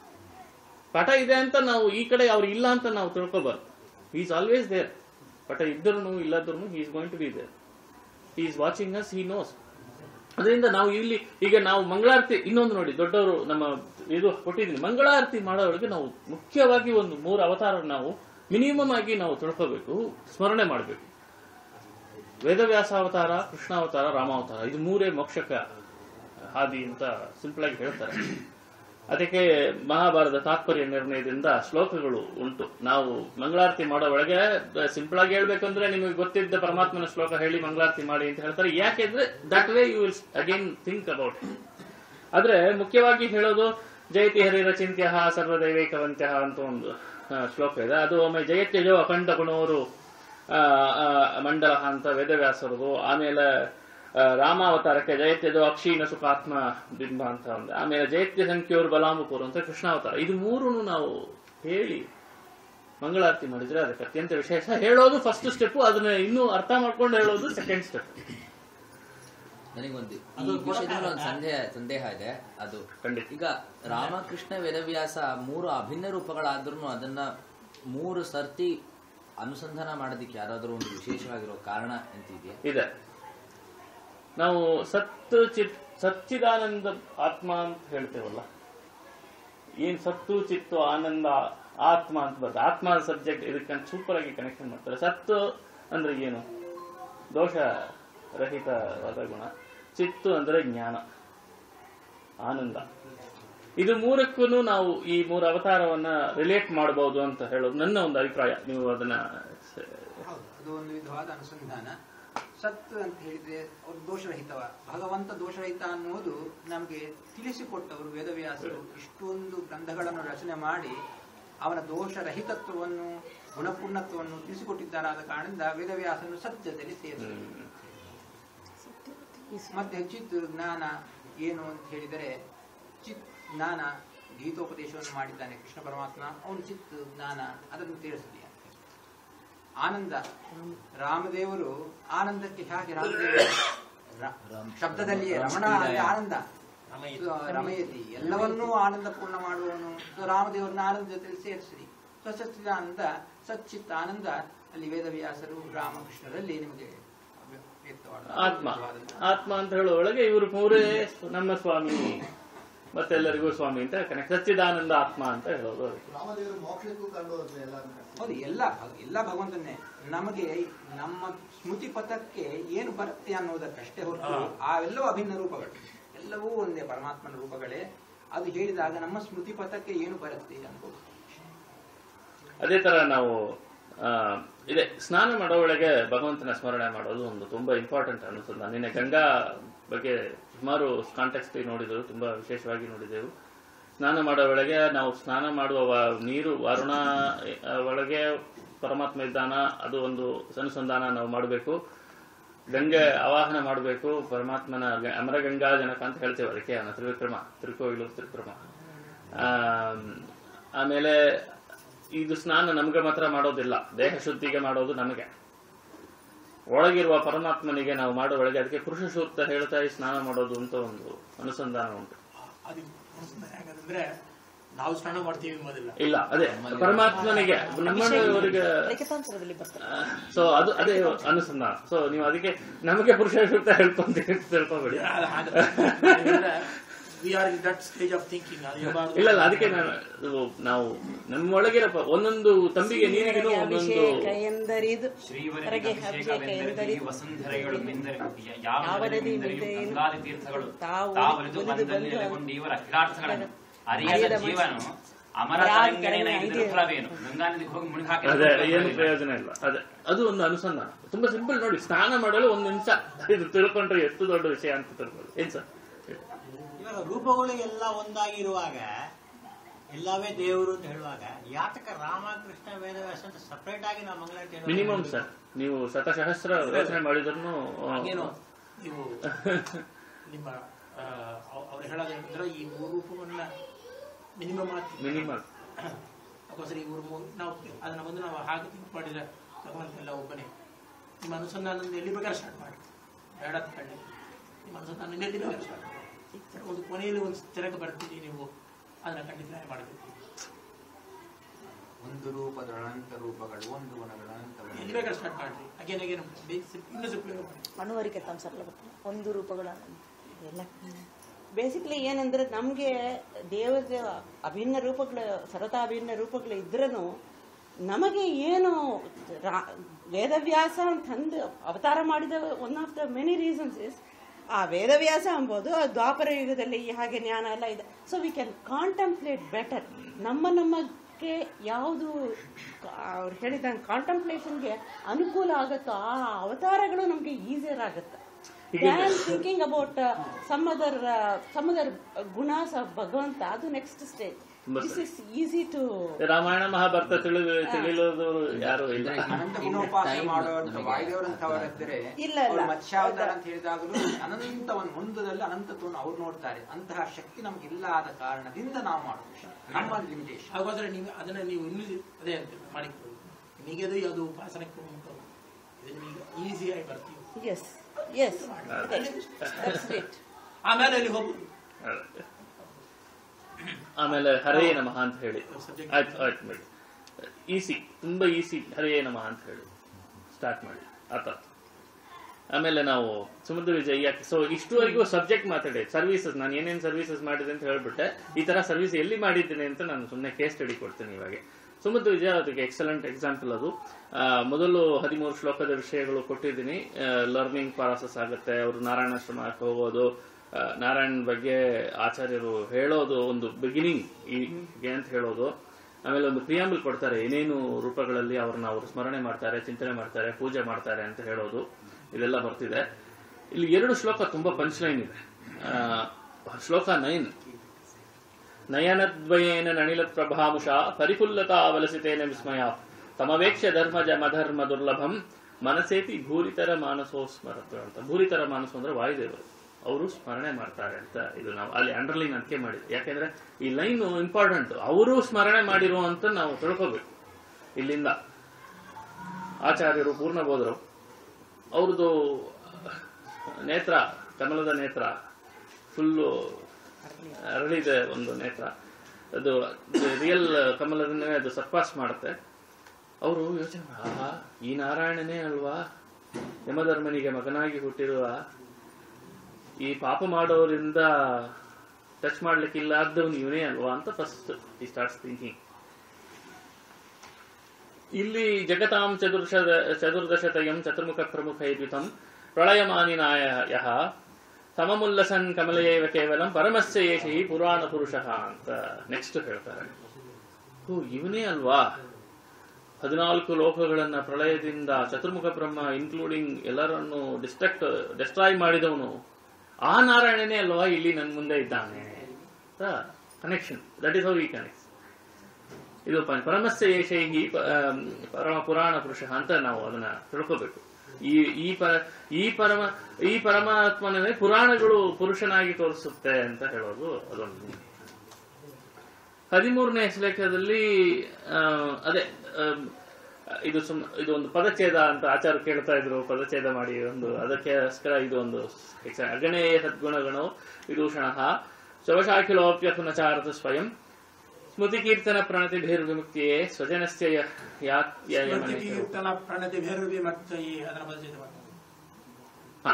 ಪಟ ಇದೆ ಅಂತ ನಾವು ಈ ಕಡೆ ಅವ್ರು ಇಲ್ಲ ಅಂತ ನಾವು ತಿಳ್ಕೊಬಾರ್ದು ಈಸ್ ಆಲ್ವೇಸ್ ದೇರ್ ಪಟ ಇದ್ರೂ ಇಲ್ಲದ್ರೂ is going to be there is watching us he knows ಅದರಿಂದ ನಾವು ಇಲ್ಲಿ ಈಗ ನಾವು ಮಂಗಳಾರತಿ ಇನ್ನೊಂದು ನೋಡಿ ದೊಡ್ಡವರು ನಮ್ಮ ಇದು ಕೊಟ್ಟಿದ್ದೀನಿ ಮಂಗಳಾರತಿ ಮಾಡೋರಿಗೆ ನಾವು ಮುಖ್ಯವಾಗಿ ಒಂದು ಮೂರು ಅವತಾರ ನಾವು ಮಿನಿಮಮ್ ಆಗಿ ನಾವು ತಿಳ್ಕೋಬೇಕು ಸ್ಮರಣೆ ಮಾಡಬೇಕು ವೇದವ್ಯಾಸ ಅವತಾರ ಕೃಷ್ಣ ಅವತಾರ ರಾಮಾವತಾರ ಇದು ಮೂರೇ ಮೋಕ್ಷಕ ಹಾದಿ ಅಂತ ಸಿಂಪಲ್ ಆಗಿ ಹೇಳ್ತಾರೆ ಅದಕ್ಕೆ ಮಹಾಭಾರತ ತಾತ್ಪರ್ಯ ನಿರ್ಣಯದಿಂದ ಶ್ಲೋಕಗಳು ಉಂಟು ನಾವು ಮಂಗಳಾರತಿ ಮಾಡೋ ಒಳಗೆ ಸಿಂಪಲ್ ಆಗಿ ಹೇಳ್ಬೇಕಂದ್ರೆ ನಿಮಗೆ ಗೊತ್ತಿದ್ದ ಪರಮಾತ್ಮನ ಶ್ಲೋಕ ಹೇಳಿ ಮಂಗಳಾರತಿ ಮಾಡಿ ಅಂತ ಹೇಳ್ತಾರೆ ಯಾಕೆಂದ್ರೆ that way you will again think about ಆದ್ರೆ ಮುಖ್ಯವಾಗಿ ಹೇಳೋದು ಜಯತಿ ಹರಿರ ಚಿಂತ್ಯ ಸರ್ವದೈವೈಕವಂತ್ಯ ಅಂತ ಒಂದು ಆ, ಶ್ಲೋಕ ಇದೆ ಅದು ಒಮ್ಮೆ ಜಯತ್ಯಜೋ ಅಖಂಡ ಗುಣವರು ಆ, ಆ, ಮಂಡಲ ಅಂತ ವೇದವ್ಯಾಸರದು ಆಮೇಲೆ ಆ, ರಾಮಾವತಾರಕ್ಕೆ ಜಯತ್ಯಜೋ ಅಕ್ಷೀಣ ಸುಖಾತ್ಮ ಬಿಂಬ ಅಂತ ಒಂದು ಆಮೇಲೆ ಜಯತ್ಯ ಸಂಖ್ಯೋರು ಬಲಾಮುಕೂರು ಅಂತ ಕೃಷ್ಣಾವತಾರ ಇದು ಮೂರು ನಾವು ಹೇಳಿ ಮಂಗಳಾರತಿ ಮಾಡಿದ್ರೆ ಅದಕ್ಕೆ ಅತ್ಯಂತ ವಿಶೇಷ ಹೇಳೋದು ಫಸ್ಟ್ ಸ್ಟೆಪ್ ಅದನ್ನ ಇನ್ನೂ ಅರ್ಥ ಮಾಡ್ಕೊಂಡು ಹೇಳೋದು ಸೆಕೆಂಡ್ ಸ್ಟೆಪ್ ನನಗೊಂದು ಈ ವಿಷಯದಲ್ಲಿ ಒಂದು ಸಂದೇಹ ಸಂದೇಹ ಇದೆ ಅದು ಖಂಡಿತ. ಈಗ ರಾಮಕೃಷ್ಣ ವೇದವ್ಯಾಸ ಮೂರು ಅಭಿನ್ನ ರೂಪಗಳಾದ್ರೂ ಅದನ್ನ ಮೂರು ಸರ್ತಿ ಅನುಸಂಧಾನ ಮಾಡೋದಕ್ಕೆ ಯಾರಾದರೂ ಒಂದು ವಿಶೇಷವಾಗಿರೋ ಕಾರಣ ಅಂತಿದೆಯಾ ಇದೆ ನಾವು ಸತ್ತು ಚಿತ್ ಸಚ್ಚಿದಾನಂದ ಆತ್ಮ ಅಂತ ಹೇಳ್ತೇವಲ್ಲ ಏನ್ ಸತ್ತು ಚಿತ್ತು ಆನಂದ ಆತ್ಮ ಅಂತ ಬರ್ತದೆ ಆತ್ಮ ಸಬ್ಜೆಕ್ಟ್ ಇದಕ್ಕೆ ಸೂಪರ್ ಆಗಿ ಕನೆಕ್ಷನ್ ಮಾಡ್ತಾರೆ ಸತ್ತು ಅಂದ್ರೆ ಏನು ದೋಷ ರಹಿತವಾದ ಗುಣ ಚಿತ್ತು ಅಂದ್ರೆ ಜ್ಞಾನ ಆನಂದ ಇದು ಮೂರಕ್ಕೂ ನಾವು ಈ ಮೂರು ಅವತಾರವನ್ನ ರಿಲೇಟ್ ಮಾಡಬಹುದು ಅಂತ ಹೇಳೋದು ನನ್ನ ಒಂದು ಅಭಿಪ್ರಾಯ ನೀವು ಅದನ್ನ ಸ- ಹೌದು ಅದು ಒಂದು ವಿಧವಾದ ಅನುಸಂಧಾನ ಸತ್ ಅಂತ ಹೇಳಿದ್ರೆ ಅವ್ರು ದೋಷರಹಿತವ ಭಗವಂತ ದೋಷರಹಿತ ಅನ್ನುವುದು ನಮಗೆ ತಿಳಿಸಿಕೊಟ್ಟವರು ವೇದವ್ಯಾಸರು ಇಷ್ಟೊಂದು ಗ್ರಂಥಗಳನ್ನು ರಚನೆ ಮಾಡಿ ಅವನ ದೋಷರಹಿತತ್ವವನ್ನು ಗುಣಪೂರ್ಣತ್ವವನ್ನು ತಿಳಿಸಿಕೊಟ್ಟಿದ್ದಾರಾದ ಕಾರಣದಿಂದ ವೇದವ್ಯಾಸನು ಸತ್ಯದಲ್ಲಿ ಸೇರಿಸಿದರು ಮತ್ತೆ ಚಿತ್ ಜ್ಞಾನ ಏನು ಅಂತ ಹೇಳಿದರೆ ಚಿತ್ ಜ್ಞಾನ ಗೀತೋಪದೇಶವನ್ನು ಮಾಡಿದ್ದಾನೆ ಕೃಷ್ಣ ಪರಮಾತ್ಮ ಅವನು ಚಿತ್ ಜ್ಞಾನ ಅದನ್ನು ತಿಳಿಸಲಿ ಅಂತ ಆನಂದ ರಾಮದೇವರು ಆನಂದಕ್ಕೆ ಹೇಗೆ ರಾಮದೇವರು ರ- ಶಬ್ದದಲ್ಲಿ ರಮಣ ಅಂದ್ರೆ ಆನಂದ ಸೊ, ರಮಯತಿ ಎಲ್ಲವನ್ನೂ ಆನಂದ ಪೂರ್ಣ ಮಾಡುವವನು ಸೊ ರಾಮದೇವರನ್ನ ಆನಂದ ಜೊತೆಲಿ ಸೇರಿಸಿರಿ ಸೊ ಸಚ್ಚಿದಾನಂದ ಸಚ್ಚಿತ್ ಆನಂದ ಅಲ್ಲಿ ವೇದವ್ಯಾಸರು ರಾಮಕೃಷ್ಣರಲ್ಲಿ ನಿಮಗೆ ವ್ಯಕ್ತವಾದ ಆತ್ಮ ಆತ್ಮ ಅಂತ ಹೇಳೋ ಒಳಗೆ ಇವರು ಮೂರೇ ನಮ್ಮ ಸ್ವಾಮಿ ಮತ್ತೆಲ್ಲರಿಗೂ ಸ್ವಾಮಿ ಅಂತ ಕನೆಕ್ಟ್ ಸಚ್ಚಿದಾನಂದ ಆತ್ಮ ಅಂತ ಹೇಳೋದು ಅದಕ್ಕೆ. ರಾಮದೇವರು ಮೋಕ್ಷಕ್ಕೂ ಕಂಡು ಹೋದ್ರು ಎಲ್ಲರನ್ನ ಹೌದು ಎಲ್ಲ ಭಗ- ಎಲ್ಲ ಭಗವಂತನೇ ನಮಗೆ ನಮ್ಮ ಸ್ಮೃತಿ ಪಥಕ್ಕೆ ಏನು ಬರುತ್ತೆ ಅನ್ನೋದಕ್ಕಷ್ಟೇ ಹೊರತು ಅವೆಲ್ಲವೂ ಅಭಿನ್ನ ರೂಪಗಳು ಎಲ್ಲವೂ ಒಂದೇ ಪರಮಾತ್ಮನ ರೂಪಗಳೇ ಅದು ಹೇಳಿದಾಗ ನಮ್ಮ ಸ್ಮೃತಿ ಪಥಕ್ಕೆ ಏನು ಬರುತ್ತೆ ಅನ್ಬೋದು ಅದೇ ತರ ನಾವು ಆ, ಇದೆ ಸ್ನಾನ ಮಾಡೋ ಒಳಗೆ ಭಗವಂತನ ಸ್ಮರಣೆ ಮಾಡೋದು ಒಂದು ತುಂಬಾ ಇಂಪಾರ್ಟೆಂಟ್ ಅನಿಸ್ತದೆ ನಾನು ನಿನ್ನೆ ಗಂಗಾ ಬಗ್ಗೆ ಸುಮಾರು ಕಾಂಟೆಕ್ಸ್ಟ್ ನೋಡಿದೆವು ತುಂಬಾ ವಿಶೇಷವಾಗಿ ನೋಡಿದೆವು ಸ್ನಾನ ಮಾಡೋ ಒಳಗೆ ನಾವು ಸ್ನಾನ ಮಾಡುವ ವ- ನೀರು ವರುಣ ಆ, ಒಳಗೆ ಪರಮಾತ್ಮ ಇದ್ದಾನ ಅದು ಒಂದು ಅನುಸಂಧಾನ ನಾವು ಮಾಡಬೇಕು ಗಂಗೆ ಆವಾಹನ ಮಾಡಬೇಕು ಪರಮಾತ್ಮನ ಗ- ಅಮರಗಂಗಾ ಜನಕ ಅಂತ ಹೇಳ್ತೇವೆ ಅದಕ್ಕೆ ಅವನ ತ್ರಿವಿಕ್ರಮ ತಿರುಕೋಯಿಲು ತ್ರಿವಿಕ್ರಮ ಆಮ್, ಆಮೇಲೆ ಇದು ಸ್ನಾನ ನಮ್ಗೆ ಮಾತ್ರ ಮಾಡೋದಿಲ್ಲ ದೇಹ ಶುದ್ಧಿಗೆ ಮಾಡೋದು ನಮಗೆ ಒಳಗಿರುವ ಪರಮಾತ್ಮನಿಗೆ ನಾವು ಮಾಡೋ ಒಳಗೆ ಅದಕ್ಕೆ ಪುರುಷ ಸೂಕ್ತ ಹೇಳ್ತಾ ಈ ಸ್ನಾನ ಮಾಡೋದು ಅಂತ ಒಂದು ಅನುಸಂಧಾನ ಉಂಟು ಅದು ಯಾಕಂದ್ರೆ ನಾವು ಸ್ನಾನ ಮಾಡ್ತೀವಿ ಮೊದಲ ಇಲ್ಲ ಅದೇ ಪರಮಾತ್ಮನಿಗೆ ನಮ್ಮವರಿಗೆ ಲಿಖಿತಾಂತರದಲ್ಲಿ ಬರ್ತದೆ ಸೊ ಅದು ಅದೇ ಅನುಸಂಧಾನ ಸೊ ನೀವು ಅದಕ್ಕೆ ನಮಗೆ ಪುರುಷ ಸೂಕ್ತ ಹೇಳ್ಕೊಂತೀವಿ ಅಂತ ತಿಳ್ಕೊಬೇಡಿ we are in that stage of thinking ಅದು ಇರಬಾರ್ದು. ಇಲ್ಲ ಇಲ್ಲ ಅದಕ್ಕೆ ನಾನು ಇದು ನಾವು ನಮ್ಮೊಳಗಿರೋ ಪ- ಒಂದೊಂದು ತಂಬಿಗೆ ನೀರಿಗೂ ಒಂದೊಂದು ಅಭಿಷೇಕ ಎಂದರಿದು ಶ್ರೀವರನಿಗೆ ಹೊರಗೆ ಅಭಿಷೇಕವೆಂದರೆ ಅಭಿಷೇಕ ಈ ವಸುಂಧರೆಗಳು ಮಿಂದರೆ ಯಾವ ಯಾವ ನದಿ ನದಿ ಮಿಂದರೆಯೂ ಮಿಂದೆಯೂ ಗಂಗಾದಿ ತೀರ್ಥಗಳು ತಾವು ತಾವರಿದು ಒಲಿದು ಬಂದಲ್ಲಿ ಬಂದು ನೆಲೆಗೊಂಡು ಇವರ ಅಖಿಲಾರ್ಥಗಳನ್ನು ಅರಿಯದ ಅರಿಯದ ಜೀವನು ಅಮರ ಯಾರ ತರಂಗಿಣಿನ ತರಂಗಿಣಿ ಇದ್ರ ಫಲವೇನು ಗಂಗಾ ನದಿಗೆ ಹೋಗಿ ಮುಳುಗಿ ಹಾಕಿ ಅದೇ ಏನು ಪ್ರಯೋಜನ ಇಲ್ಲ ಅದೇ ಅದು ಒಂದು ಅನುಸಂಧಾನ ತುಂಬಾ ಸಿಂಪಲ್ ನೋಡಿ ಸ್ನಾನ ಮಾಡಲು ಒಂದು ನಿಮಿಷ ಇದು ತಿಳ್ಕೊಂಡ್ರೆ ಎಷ್ಟು ದೊಡ್ಡ ವಿಷಯ ಅಂತ ತಿಳ್ಕೊಳ್ಳಿ ಏನ್ ಸರ್ ಇವಾಗ ರೂಪಗಳು ಎಲ್ಲ ಒಂದಾಗಿರುವಾಗ ಎಲ್ಲವೇ ದೇವರು ಅಂತ ಹೇಳುವಾಗ ಯಾತಕ ರಾಮಕೃಷ್ಣ ವೇದವ್ಯಾಸ ಅಂತ ಸಪರೇಟ್ ಆಗಿ ನಾವು ಮಂಗಳಾರತಿ ಹೇಳೋದು? ಮಿನಿಮಮ್ ಸರ್ ನೀವು ಶತಸಹಸ್ರ ಯೋಚನೆ ಮಾಡಿದ್ರು ಹಾಗೇನು ನೀವು ನಿಮ್ಮ ಆ, ಅವ್- ಅವ್ರು ಹೇಳೋದೇನಂದ್ರೆ ಈ ಮೂರು ರೂಪವನ್ನ ಮಿನಿಮಮ್ ಆಗ್ತದೆ ಮಿನಿಮಮ್ ಅದಕ್ಕೋಸ್ಕರ ಇವರು ಮೂ- ನಾವು ಅದನ್ನ ಬಂದು ನಾವು ಹಾಗೆ ಥಿಂಕ್ ಮಾಡಿದ್ರೆ ಭಗವಂತ ಎಲ್ಲ ಒಬ್ಬನೇ ನಿಮ್ಮ ಅನುಸಂಧಾನ ಎಲ್ಲಿ ಬೇಕಾದ್ರೆ ಸ್ಟಾರ್ಟ್ ಮಾಡಿ ಬೇಡ ಅಂತ ಹೇಳಿ ನಿಮ್ಮ ಅನುಸಂಧಾನ ಎಲ್ಲಿ ಬೇಕಾದ್ರೆ ಸ್ಟಾರ್ಟ್ ಮಾಡಿ ಒಂದು ಕೊನೆಯಲ್ಲಿ ಒಂದು ಸ್ಥಿರಕ್ಕೆ ಬರ್ತೀರಿ ನೀವು ಅದನ್ನ ಖಂಡಿತ ಮಾಡಬೇಕು ಒಂದು ರೂಪದ ಅನಂತ ರೂಪಗಳು ಒಂದು ಗುಣಗಳ ಅನಂತ ಎಲ್ಲಿ ಗುಣಗಳು. ಬೇಕಾದ್ರೆ ಸ್ಟಾರ್ಟ್ ಮಾಡಿ ಅಗೇನ್ ಅಗೇನ್ ಇನ್ನೂ ಸಿಂಪ್ಲಿಫೈ ಮಾಡಿ ಮನುವರಿಕೆ ತಮ್ಮ ಸರಳ ಗೊತ್ತಿಲ್ಲ ಒಂದು ರೂಪಗಳ ಎಲ್ಲ ಬೇಸಿಕ್ಲಿ ಏನಂದ್ರೆ ನಮಗೆ ದೇವರ ಅಭಿನ್ನ ರೂಪಗಳು ಸರ್ವತಾ ಅಭಿನ್ನ ರೂಪಗಳು ಇದ್ರೂ ನಮಗೆ ಏನು ರಾ- ವೇದವ್ಯಾಸ ಅಂತಂದು ಅವತಾರ ಮಾಡಿದ one of the many reasons is ಆ ವೇದವ್ಯಾಸ ಎಂಬುದು ಆ ದ್ವಾಪರ ಯುಗದಲ್ಲಿ ಹಾಗೆ ಜ್ಞಾನ ಎಲ್ಲ ಇದೆ so we can contemplate better ನಮ್ಮ ನಮ್ಮಕ್ಕೆ ಯಾವುದು ಅವ್ರು ಹೇಳಿದಂಗೆ ಕಾಂಟಂಪ್ಲೇಷನ್ಗೆ ಅನುಕೂಲ ಆಗುತ್ತೋ ಆ ಅವತಾರಗಳು ನಮಗೆ ಈಸಿಯರ್ ಆಗುತ್ತೆ than thinking about some other some other gunas of Bhagavanta ಅದು ನೆಕ್ಸ್ಟ್ ಸ್ಟೇಜ್ ತುಂಬಾ this is easy to Ramayana Mahabharata ತಿಳಿ ತಿಳಿಯೋದವರು ಯಾರು ಇಲ್ಲ ಅನಂತ ಗುಣೋಪಾಸನೆ ಮಾಡುವಂತ ವಾಯುದೇವರಂತವರಿದ್ದರೆ ಇಲ್ಲ, ಇಲ್ಲ. ಅವ್ರು ಮತ್ಸ್ಯಾವತಾರ ಅಂತ ಹೇಳಿದಾಗಲೂ ಅನಂತ ಒಂದು ಮುಂದದಲ್ಲಿ ಅನಂತತ್ವವನ್ನು ಅವ್ರು ನೋಡ್ತಾರೆ ಅಂತಹ ಶಕ್ತಿ ನಮ್ಗಿಲ್ಲ ಆದ ಕಾರಣದಿಂದ ನಾವು ಮಾಡುದು ನಮ್ಮ ಲಿಮಿಟೇಷನ್ ಹಾಗಾದ್ರೆ ನೀವು ಅದನ್ನ ನೀವು ಇನ್ನೂ ಅದೇ ಅಂತ ಮಾಡಿಕೊಳ್ಳಿ ನಿಮಗೆ ಅದು ಅದು ಉಪಾಸನಕ್ಕೆ ಉಂಟು ಇದು ನಿಮಗೆ ಈಸಿಯಾಗಿ ಬರ್ತೀವಿ ಎಸ್ ಎಸ್ ದಟ್ಸ್ ಇಟ್ ಆಮೇಲೆ ಅಲ್ಲಿ ಹೋಗುದು ಆಮೇಲೆ ಹರೇ ನಮಃ ಅಂತ ಹೇಳಿ Subject. ಆಯ್ತು ಆಯ್ತು ಮಾಡಿ ಈಸಿ ತುಂಬಾ ಈಸಿ ಹರೇ ನಮಃ ಅಂತ ಹೇಳಿ ಸ್ಟಾರ್ಟ್ ಮಾಡಿ ಆತ ಆಮೇಲೆ ನಾವು ಸಮುದ್ರ ವಿಜಯ ಯಾಕೆ ಸೊ ಇಷ್ಟುವರೆಗೂ ಸಬ್ಜೆಕ್ಟ್ ಮಾತಾಡಿ ಸರ್ವಿಸಸ್ ನಾನು ಏನೇನು ಸರ್ವಿಸಸ್ ಮಾಡಿದೆ ಅಂತ ಹೇಳ್ಬಿಟ್ಟೆ ಈ ತರ ಸರ್ವಿಸ್ ಎಲ್ಲಿ ಮಾಡಿದ್ದೀನಿ ಅಂತ ನಾನು ಸುಮ್ಮನೆ ಕೇಸ್ ಸ್ಟಡಿ ಕೊಡ್ತೀನಿ ಇವಾಗ ಸಮುದ್ರ ವಿಜಯ ಅದಕ್ಕೆ ಎಕ್ಸಲೆಂಟ್ ಎಕ್ಸಾಂಪಲ್ ಅದು ಆ, ಮೊದಲು ಹದಿಮೂರು ಶ್ಲೋಕದ ವಿಷಯಗಳು ಕೊಟ್ಟಿದ್ದೀನಿ ಲರ್ನಿಂಗ್ ಪ್ರಾಸೆಸ್ ಆಗುತ್ತೆ ಅವರು ನಾರಾಯಣಾಶ್ರಮಕ್ಕೆ ಹೋಗೋದು ಆ, ನಾರಾಯಣ್ ಬಗ್ಗೆ ಆಚಾರ್ಯರು ಹೇಳೋದು ಒಂದು ಬಿಗಿನಿಂಗ್ ಹೀಗೆ ಅಂತ ಹೇಳೋದು ಆಮೇಲೆ ಒಂದು ಪ್ರಿಯಾಂಬಲ್ ಕೊಡ್ತಾರೆ ಏನೇನು ರೂಪಗಳಲ್ಲಿ ಅವ್ರನ್ನ ಅವರು ಸ್ಮರಣೆ ಮಾಡ್ತಾರೆ ಚಿಂತನೆ ಮಾಡ್ತಾರೆ ಪೂಜೆ ಮಾಡ್ತಾರೆ ಅಂತ ಹೇಳೋದು ಇದೆಲ್ಲ ಬರ್ತಿದೆ ಇಲ್ಲಿ ಎರಡು ಶ್ಲೋಕ ತುಂಬಾ ಪಂಚ್ಲೈನ್ ಇದೆ ಆ, ಶ್ಲೋಕ ನೈನ್ ನಯನದ್ವಯೇನ ನಣಿಲ ಪ್ರಭಾಮುಷ ಪರಿಕುಲ್ಲತಾ ಅವಲಸಿತೇನ ವಿಸ್ಮಯ ತಮವೇಕ್ಷ ಧರ್ಮಜ ಮಧರ್ಮ ದುರ್ಲಭಂ ಮನಸೇತಿ ಭೂರಿತರ ಮಾನಸೋ ಸ್ಮರತ ಅಂತ ಭೂರಿತರ ಮಾನಸೋ ಅಂದ್ರೆ ವಾಯುದೇವರು ಅವರು ಸ್ಮರಣೆ ಮಾಡ್ತಾರೆ ಅಂತ ಇದು ನಾವು ಅಲ್ಲಿ ಅಂಡರ್ಲೈನ್ ಅದಕ್ಕೆ ಮಾಡಿದ್ವಿ ಯಾಕೆಂದ್ರೆ ಈ ಲೈನ್ ಇಂಪಾರ್ಟೆಂಟ್ ಅವರು ಸ್ಮರಣೆ ಮಾಡಿರೋ ಅಂತ ನಾವು ತಿಳ್ಕೋಬೇಕು ಇಲ್ಲಿಂದ ಆಚಾರ್ಯರು ಪೂರ್ಣ ಬೋಧರು ಅವ್ರದ್ದು ನೇತ್ರ ಕಮಲದ ನೇತ್ರ ಫುಲ್ಲು ಅರಳಿದೆ ಒಂದು ನೇತ್ರ ಅದು ರಿಯಲ್ ಕಮಲದನ್ನೇ ಅದು ಸರ್ಪಾಸ್ ಮಾಡುತ್ತೆ ಅವರು ಯೋಚನೆ ಮಾಡಿ, ಆಹಾ ಈ ನಾರಾಯಣನೇ ಅಲ್ವಾ ಯಮಧರ್ಮನಿಗೆ ಮಗನಾಗಿ ಹುಟ್ಟಿರುವ ಈ ಪಾಪ ಮಾಡೋರಿಂದ ಟಚ್ ಮಾಡ್ಲಿಕ್ಕಿಲ್ಲ ಆದ್ದವನು ಇವನೇ ಅಲ್ವಾ ಅಂತ ಫಸ್ಟ್ ಈ ಸ್ಟಾರ್ಟ್ಸ್ ಥಿಂಕಿಂಗ್ ಇಲ್ಲಿ ಜಗತಾಂ ಚತುರ್ಷ ಚತುರ್ದಶತಯಂ ಚತುರ್ಮುಖ ಪ್ರಮುಖ ಇದ್ವಿತಂ ಪ್ರಳಯಮಾನಿನಾಯ ಯಹ ಸಮಮುಲ್ಲಸನ್ ಕಮಲಯೇವ ಕೇವಲಂ ಪರಮಸ್ಯ ಏಷಿ ಪುರಾಣ ಪುರುಷ ಅಂತ ನೆಕ್ಸ್ಟ್ ಹೇಳ್ತಾರೆ ಓ ಇವನೇ ಅಲ್ವಾ ಹದಿನಾಲ್ಕು ಲೋಕಗಳನ್ನ ಪ್ರಳಯದಿಂದ ಚತುರ್ಮುಖ ಬ್ರಹ್ಮ ಇನ್ಕ್ಲೂಡಿಂಗ್ ಎಲ್ಲರನ್ನು ಡಿಸ್ಟ್ರಕ್ಟ್ ಡಿಸ್ಟ್ರಾಯ್ ಮಾಡಿದವನು ಆ ನಾರಾಯಣನೇ ಅಲ್ವಾ ಇಲ್ಲಿ ನನ್ನ ಮುಂದೆ ಇದ್ದಾನೆ ಅಂತ ಕನೆಕ್ಷನ್ ದಟ್ ಇಸ್ ಹೌ ಈ ಕನೆಕ್ಟ್ ಇದು ಪ- ಪರಮಸ್ಯ ಏಷೈಹಿ ಪ- ಆಮ್, ಪರಮ ಪುರಾಣ ಪುರುಷ ಅಂತ ನಾವು ಅದನ್ನ ತಿಳ್ಕೋಬೇಕು ಈ ಈ ಪರ ಈ ಪರಮ ಈ ಪರಮಾತ್ಮನೇ ಪುರಾಣಗಳು ಪುರುಷನಾಗಿ ತೋರಿಸುತ್ತೆ ಅಂತ ಹೇಳೋದು ಅದೊಂದು ಹದಿಮೂರನೇ ಶ್ಲೇಖದಲ್ಲಿ ಆ, ಅದೇ ಆಮ್, ಇದು ಸುಮ್ ಇದು ಒಂದು ಪದಚ್ಛೇದ ಅಂತ ಆಚಾರ ಕೇಳ್ತಾ ಇದ್ರು ಪದಚ್ಛೇದ ಮಾಡಿ ಒಂದು ಅದಕ್ಕೋಸ್ಕರ ಇದು ಒಂದು exa- ಅಗಣೇಯ ಸದ್ಗುಣಗಣೋ ವಿದೂಷಣ ಶವಶಾಖಿಲೋಪ್ಯ ಪುನಚಾರತ ಸ್ವಯಂ ಸ್ಮೃತಿ ಕೀರ್ತನ ಪ್ರಣತಿ ವಿಮುಕ್ತಿಯೇ ಸ್ವಜನಸ್ಯ ಯ- ಯಾತ್ಯಯಮನೆ ಸ್ಮೃತಿ ಕೀರ್ತನ ಪ್ರಣತಿ ಭೈರವಿ ಮತ್ತೆ ಈ ಅದರ ಬದಲಿಗೆ ಮಾಡ್ತಾರೆ ಹ.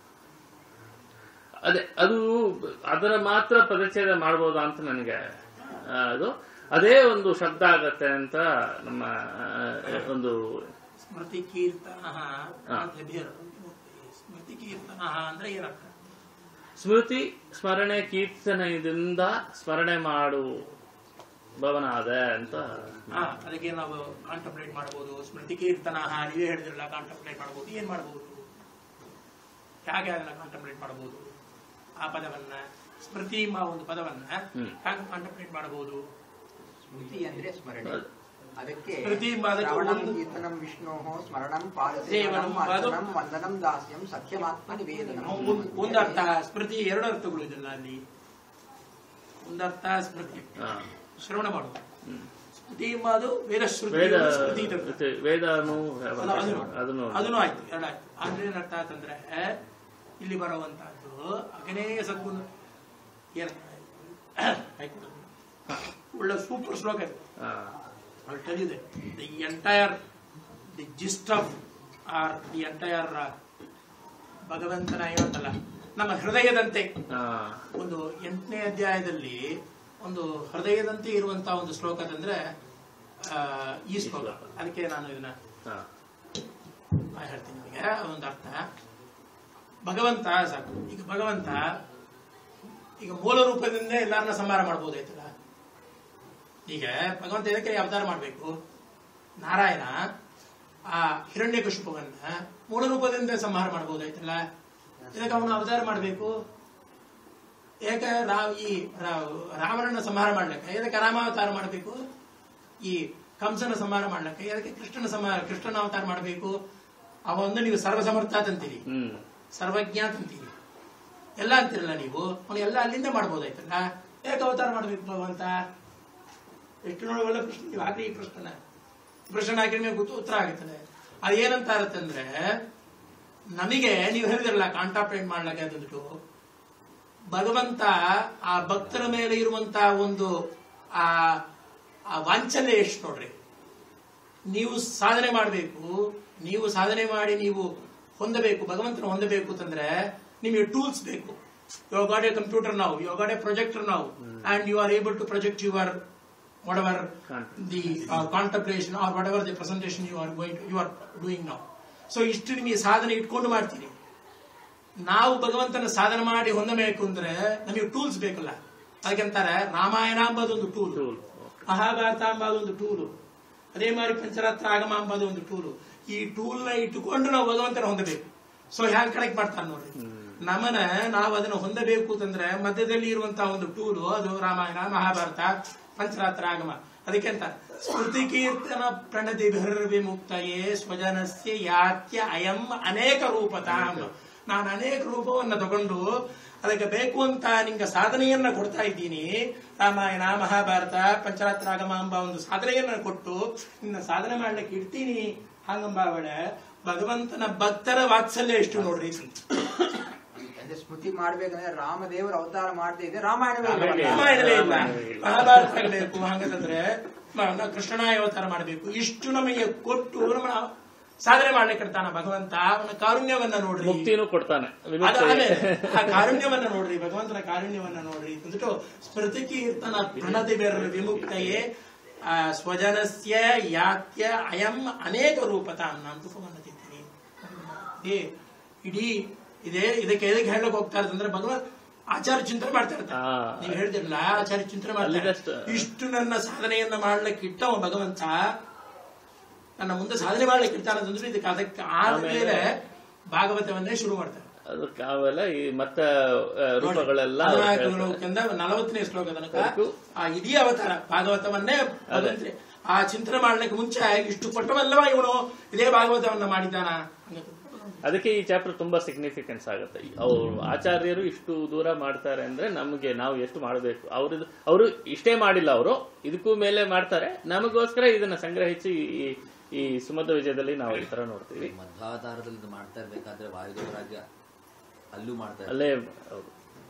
ಅದೇ ಅದು ಅದರ ಮಾತ್ರ ಪದಚ್ಛೇದ ಮಾಡ್ಬೋದಾ ಅಂತ ನನಗೆ ಆ, ಅದು ಅದೇ ಒಂದು ಶಬ್ದ ಆಗತ್ತೆ ಅಂತ ನಮ್ಮ ಆ, ಒಂದು ಸ್ಮೃತಿ ಕೀರ್ತನ ಪ್ರಣತಿ ಭೈರವಿ ಸ್ಮೃತಿ ಕೀರ್ತನ ಅಂದ್ರೆ ಏನರ್ಥ ಸ್ಮೃತಿ ಸ್ಮರಣೆ ಕೀರ್ತನೆಯಿಂದ ಸ್ಮರಣೆ ಮಾಡು ಭವನಾದ ಅಂತ ಹಾ ಅದಕ್ಕೆ ನಾವು ಕಾಂಟಂಪ್ಲೇಟ್ ಮಾಡಬಹುದು ಸ್ಮೃತಿ ಕೀರ್ತನ ನೀವೇ ಹೇಳಿದ್ರಲ್ಲ ಕಾಂಟಂಪ್ಲೇಟ್ ಮಾಡಬಹುದು ಏನ್ ಮಾಡಬಹುದು ಹೇಗೆ ಅದನ್ನ ಕಾಂಟಂಪ್ಲೇಟ್ ಮಾಡಬಹುದು ಆ ಪದವನ್ನ ಸ್ಮೃತಿ ಎಂಬ ಒಂದು ಪದವನ್ನ ಹ್ಮ್. ಹೇಗೆ ಕಾಂಟಂಪ್ಲೇಟ್ ಮಾಡಬಹುದು ಸ್ಮೃತಿ ಅಂದ್ರೆ ಸ್ಮರಣೆ ಅದಕ್ಕೆ ಸ್ಮೃತಿ ಎಂಬ ಅದಕ್ಕೆ ಶ್ರವಣಂ ಒಂದು- ಕೀರ್ತನಂ ವಿಷ್ಣೋ ಸ್ಮರಣಂ ಪಾದಸೇವನಂ ಸೇವನಂ ಪಾದ- ಅರ್ಚನಂ ವಂದನಂ ದಾಸ್ಯಂ ಸಖ್ಯಮಾತ್ಮ ನಿವೇದನಂ ಒಂದು- ಒಂದು ಅರ್ಥ ಸ್ಮೃತಿ ಎರಡು ಅರ್ಥಗಳು ಇದೆಲ್ಲ ಅಲ್ಲಿ ಒಂದರ್ಥ ಸ್ಮೃತಿ ಹಾ. ಶ್ರವಣ ಮಾಡುವ ಸ್ಮೃತಿ ಎಂಬುದು ವೇದ ಶ್ರುತಿ ವೇದ ಸ್ಮೃತಿ ಇದು. ಮತ್ತೆ ವೇದನು ಅಲ್ಲ, ಅದನ್ನು ಅದನ್ನು ಅದನ್ನು ಆಯ್ತು ಎರಡಾಯ್ತು ಅಂದ್ರೆ ಏನ್ ಅರ್ಥ ಆಯ್ತಂದ್ರೆ ಇಲ್ಲಿ ಬರುವಂತಹದ್ದು ಅಗನೇಯ ಸದ್ಗುಣ ಏನ ಆಯ್ತು. ಒಳ್ಳೆ ಸೂಪರ್ ಶ್ಲೋಕ ಇದು ಹಾ. I'll tell you that the entire the gist of or the entire uh, ಭಗವಂತನ ಏನಂತಲ್ಲ ನಮ್ಮ ಹೃದಯದಂತೆ ಹಾ. ಒಂದು ಎಂಟನೇ ಅಧ್ಯಾಯದಲ್ಲಿ ಒಂದು ಹೃದಯದಂತೆ ಇರುವಂತಹ ಒಂದು ಶ್ಲೋಕದಂದ್ರೆ ಆ, ಈ ಶ್ಲೋಕ ಅದಕ್ಕೆ ನಾನು ಇದನ್ನ ಹಾ. ನಾ ಹೇಳ್ತೀನಿ ನಿಮಗೆ ಒಂದು ಅರ್ಥ ಭಗವಂತ ಸಾಕು ಈಗ ಭಗವಂತ ಈಗ ಮೂಲ ರೂಪದಿಂದ ಎಲ್ಲರನ್ನ ಸಂಹಾರ ಮಾಡ್ಬೋದಾಯ್ತಲ್ಲ ಈಗ ಭಗವಂತ ಇದಕ್ಕೆ ಅವತಾರ ಮಾಡಬೇಕು ನಾರಾಯಣ ಆ ಹಿರಣ್ಯ ಕಶುಪವನ್ನ ಮೂಲ ರೂಪದಿಂದ ಸಂಹಾರ ಮಾಡ್ಬೋದಾಯ್ತಲ್ಲ ಇದಕ್ಕೆ ಅವನು ಅವತಾರ ಮಾಡಬೇಕು ಏಕೆ ರಾ ಈ ರಾ- ರಾವಣನ ಸಂಹಾರ ಮಾಡ್ಲಿಕ್ಕೆ ಇದಕ್ಕೆ ರಾಮಾವತಾರ ಮಾಡಬೇಕು ಈ ಕಂಸನ ಸಂಹಾರ ಮಾಡ್ಲಿಕ್ಕೆ ಇದಕ್ಕೆ ಕೃಷ್ಣನ ಸಂಹಾರ ಕೃಷ್ಣನ ಅವತಾರ ಮಾಡಬೇಕು ಅವ ಒಂದು ನೀವು ಸರ್ವಸಮರ್ಥ ಅಂತೀರಿ ಹ್ಮ್ ಸರ್ವಜ್ಞ ಅಂತೀರಿ ಎಲ್ಲ ಅಂತೀರಲ್ಲ ನೀವು ಅವನು ಎಲ್ಲ ಅಲ್ಲಿಂದ ಮಾಡ್ಬೋದಾಯ್ತಲ್ಲ ಯಾಕೆ ಅವತಾರ ಮಾಡ್ಬೇಕು ಭಗವಂತ ಎಷ್ಟು ನೋಡುವಲ್ಲ ಪ್ರಶ್ನೆ ನೀವು ಹಾಕ್ರಿ ಈ ಪ್ರಶ್ನೆನ ಪ್ರಶ್ನೆ ಹಾಕಿದ ಮೇಲೆ ಗೊತ್ತು ಉತ್ತರ ಆಗುತ್ತದೆ ಅದು ಏನಂತ ಇರುತ್ತಂದ್ರೆ ನಮಗೆ ನೀವು ಹೇಳಿದ್ರಲ್ಲ ಕಾಂಟಾಪ್ರೇಟ್ ಮಾಡ್ಲಿಕ್ಕೆ ಅದಂದ್ಬಿಟ್ಟು ಭಗವಂತ ಆ ಭಕ್ತರ ಮೇಲೆ ಇರುವಂತ ಒಂದು ಆ ಆ ವಾಂಚಲ್ಯ ಎಷ್ಟು ನೋಡ್ರಿ ನೀವು ಸಾಧನೆ ಮಾಡಬೇಕು ನೀವು ಸಾಧನೆ ಮಾಡಿ ನೀವು ಹೊಂದಬೇಕು ಭಗವಂತನ ಹೊಂದಬೇಕು ಅಂತಂದ್ರೆ ನಿಮಗೆ ಟೂಲ್ಸ್ ಬೇಕು ಯು ಗಾಟ್ ಎ ಕಂಪ್ಯೂಟರ್ ನಾವು ಯು ಗಾಟ್ ಎ ಪ್ರೊಜೆಕ್ಟರ್ ನಾವು and you are able to project your whatever the contemplation or whatever the presentation you are going you are doing ನಾವು ಸೊ ಇಷ್ಟು ನಿಮಗೆ ಸಾಧನೆ ಇಟ್ಕೊಂಡು ಮಾಡ್ತೀರಿ ನಾವು ಭಗವಂತನ ಸಾಧನೆ ಮಾಡಿ ಹೊಂದಬೇಕು ಅಂದ್ರೆ ನಮಗೆ ಟೂಲ್ಸ್ ಬೇಕಲ್ಲ ಅದಕ್ಕಂತಾರೆ ರಾಮಾಯಣ ಅಂಬದೊಂದು ಟೂಲ್ ಮಹಾಭಾರತ ಅಂಬದೊಂದು ಟೂಲು ಅದೇ ಮಾರಿ ಪಂಚರಾತ್ರ ಆಗಮ ಅಂಬದು ಒಂದು ಟೂಲು ಈ ಟೂಲ್ ನ ಇಟ್ಟುಕೊಂಡು ನಾವು ಭಗವಂತನ ಹೊಂದಬೇಕು ಸೊ ಹ್ಯಾಂಗ್ ಕನೆಕ್ಟ್ ಮಾಡ್ತಾರೆ ನೋಡ್ರಿ ನಮ್ಮನ್ನ ನಾವು ಅದನ್ನ ಹೊಂದಬೇಕು ಅಂತಂದ್ರೆ ಮಧ್ಯದಲ್ಲಿ ಇರುವಂತಹ ಒಂದು ಟೂಲು ಅದು ರಾಮಾಯಣ ಮಹಾಭಾರತ ಪಂಚರಾತ್ರ ಆಗಮ ಅದಕ್ಕೆ ಅಂತ ಸ್ಮೃತಿ ಕೀರ್ತನ ಪ್ರಣತಿ ವಿಮುಕ್ತಯೇ ಸ್ವಜನಸ್ಯ ಯಾತ್ಯ ಅಯಂ ಅನೇಕ ರೂಪತಾಂ ನಾನು ಅನೇಕ ರೂಪವನ್ನ ತಗೊಂಡು ಅದಕ್ಕೆ ಬೇಕು ಅಂತ ನಿಂಗೆ ಸಾಧನೆಯನ್ನ ಕೊಡ್ತಾ ಇದ್ದೀನಿ ರಾಮಾಯಣ ಮಹಾಭಾರತ ಪಂಚರಾತ್ರಾಗಮ ಎಂಬ ಒಂದು ಸಾಧನೆಯನ್ನ ಕೊಟ್ಟು ನಿನ್ನ ಸಾಧನೆ ಮಾಡ್ಲಿಕ್ಕೆ ಇಡ್ತೀನಿ ಹಂಗಂಬಾವಳೆ ಭಗವಂತನ ಭಕ್ತರ ವಾತ್ಸಲ್ಯ ಎಷ್ಟು ನೋಡ್ರಿ ಅಂದ್ರೆ ಸ್ಮೃತಿ ಮಾಡ್ಬೇಕಂದ್ರೆ ರಾಮದೇವರು ಅವತಾರ ಮಾಡದೇ ಇದೆ ರಾಮಾಯಣವೇ ಇಲ್ಲ. ರಾಮಾಯಣವೇ ಇಲ್ಲ ಮಹಾಭಾರತ ಬೇಕು ಹಂಗಂತಂದ್ರೆ ಮ- ನ- ಕೃಷ್ಣನ ಅವತಾರ ಮಾಡಬೇಕು ಇಷ್ಟು ನಮಗೆ ಕೊಟ್ಟು ನಮ್ಮ ಸಾಧನೆ ಮಾಡ್ಲಿಕ್ಕೆ ಇರ್ತಾನ ಭಗವಂತ ಅವನ ಕಾರುಣ್ಯವನ್ನ ನೋಡ್ರಿ ಮುಕ್ತಿನೂ ಕೊಡ್ತಾನೆ ಅದ ಆಮೇಲೆ ಆ ಕಾರುಣ್ಯವನ್ನ ನೋಡ್ರಿ ಭಗವಂತನ ಕಾರುಣ್ಯವನ್ನ ನೋಡ್ರಿ ಅಂದ್ಬಿಟ್ಟು ಸ್ಮೃತಿ ಕೀರ್ತನ ಪ್ರಣತಿ ಬೆರ ವಿಮುಕ್ತಯೇ ಆ, ಸ್ವಜನಸ್ಯ ಯಾತ್ಯ ಅಯಂ ಅನೇಕ ರೂಪತ ನಾನು ತುಫವನ್ನು ತಿಂತೀನಿ ಏ ಇಡೀ ಇದೇ ಇದಕ್ಕೆ ಎದಕ್ಕೆ ಹೇಳಕ್ ಹೋಗ್ತಾ ಇರ್ತಂದ್ರೆ ಭಗವಂತ ಆಚಾರ ಚಿಂತನೆ ಮಾಡ್ತಾ ಇರ್ತಾರೆ ಆ. ನೀವು ಹೇಳಿದಿರಲ್ಲ ಆಚಾರ ಚಿಂತನೆ ಮಾಡ್ತಾರೆ ಅಲ್ಲಿಗಷ್ಟು- ಇಷ್ಟು ನನ್ನ ಸಾಧನೆಯನ್ನ ಮಾಡ್ಲಿಕ್ಕೆ ಇಟ್ಟವ ಭಗವಂತ ನನ್ನ ಮುಂದೆ ಸಾಧನೆ ಮಾಡ್ಲಿಕ್ಕೆ ಇರ್ತಾನೆ ಅಂತಂದ್ರೆ ಇದಕ್ಕೆ ಅದಕ್ಕೆ ಆದ್ಮೇಲೆ ಭಾಗವತವನ್ನೇ ಶುರು ಮಾಡ್ತಾರೆ ಅದಕ್ಕೆ ಆಮೇಲೆ ಈ ಮತ್ತ ಆ, ರೂಪಗಳೆಲ್ಲ ಅವ್ರು ಹದಿನಾಲ್ಕು ಹೇಳ್ತಾರೆ. ನಲವತ್ತನೇ ಶ್ಲೋಕ ತನಕ ಅದಕ್ಕೂ- ಆ ಇಡೀ ಅವತಾರ ಭಾಗವತವನ್ನೇ ಭಗವಂತನೇ ಆ ಚಿಂತನೆ ಮಾಡ್ಲಿಕ್ಕೆ ಮುಂಚೆ ಇಷ್ಟು ಕೊಟ್ಟವಲ್ಲವ ಇವನು ಇದೇ ಭಾಗವತವನ್ನ ಮಾಡಿದ್ದಾನ ಹಂಗಂತ. ಅದಕ್ಕೆ ಈ ಚಾಪ್ಟರ್ ತುಂಬಾ ಸಿಗ್ನಿಫಿಕೆನ್ಸ್ ಆಗುತ್ತೆ ಅವರು ಆಚಾರ್ಯರು ಇಷ್ಟು ದೂರ ಮಾಡ್ತಾರೆ ಅಂದ್ರೆ ನಮಗೆ ನಾವು ಎಷ್ಟು ಮಾಡಬೇಕು ಅವ್ರದ್ದು ಅವರು ಇಷ್ಟೇ ಮಾಡಿಲ್ಲ ಅವರು ಇದಕ್ಕೂ ಮೇಲೆ ಮಾಡ್ತಾರೆ ನಮಗೋಸ್ಕರ ಇದನ್ನ ಸಂಗ್ರಹಿಸಿ ಈ- ಈ ಸುಮಧ್ವ ವಿಜಯದಲ್ಲಿ ನಾವು ಈ ತರ ನೋಡ್ತೀವಿ ಮಧ್ವಾವತಾರದಲ್ಲಿ ಇದು ಮಾಡ್ತಾ ಇರ್ಬೇಕಾದ್ರೆ ವಾಯುದೇವರಾಗ ಅಲ್ಲೂ ಮಾಡ್ತಾ ಇರ್ತಾರೆ. ಅಲ್ಲೇ ಹೌದು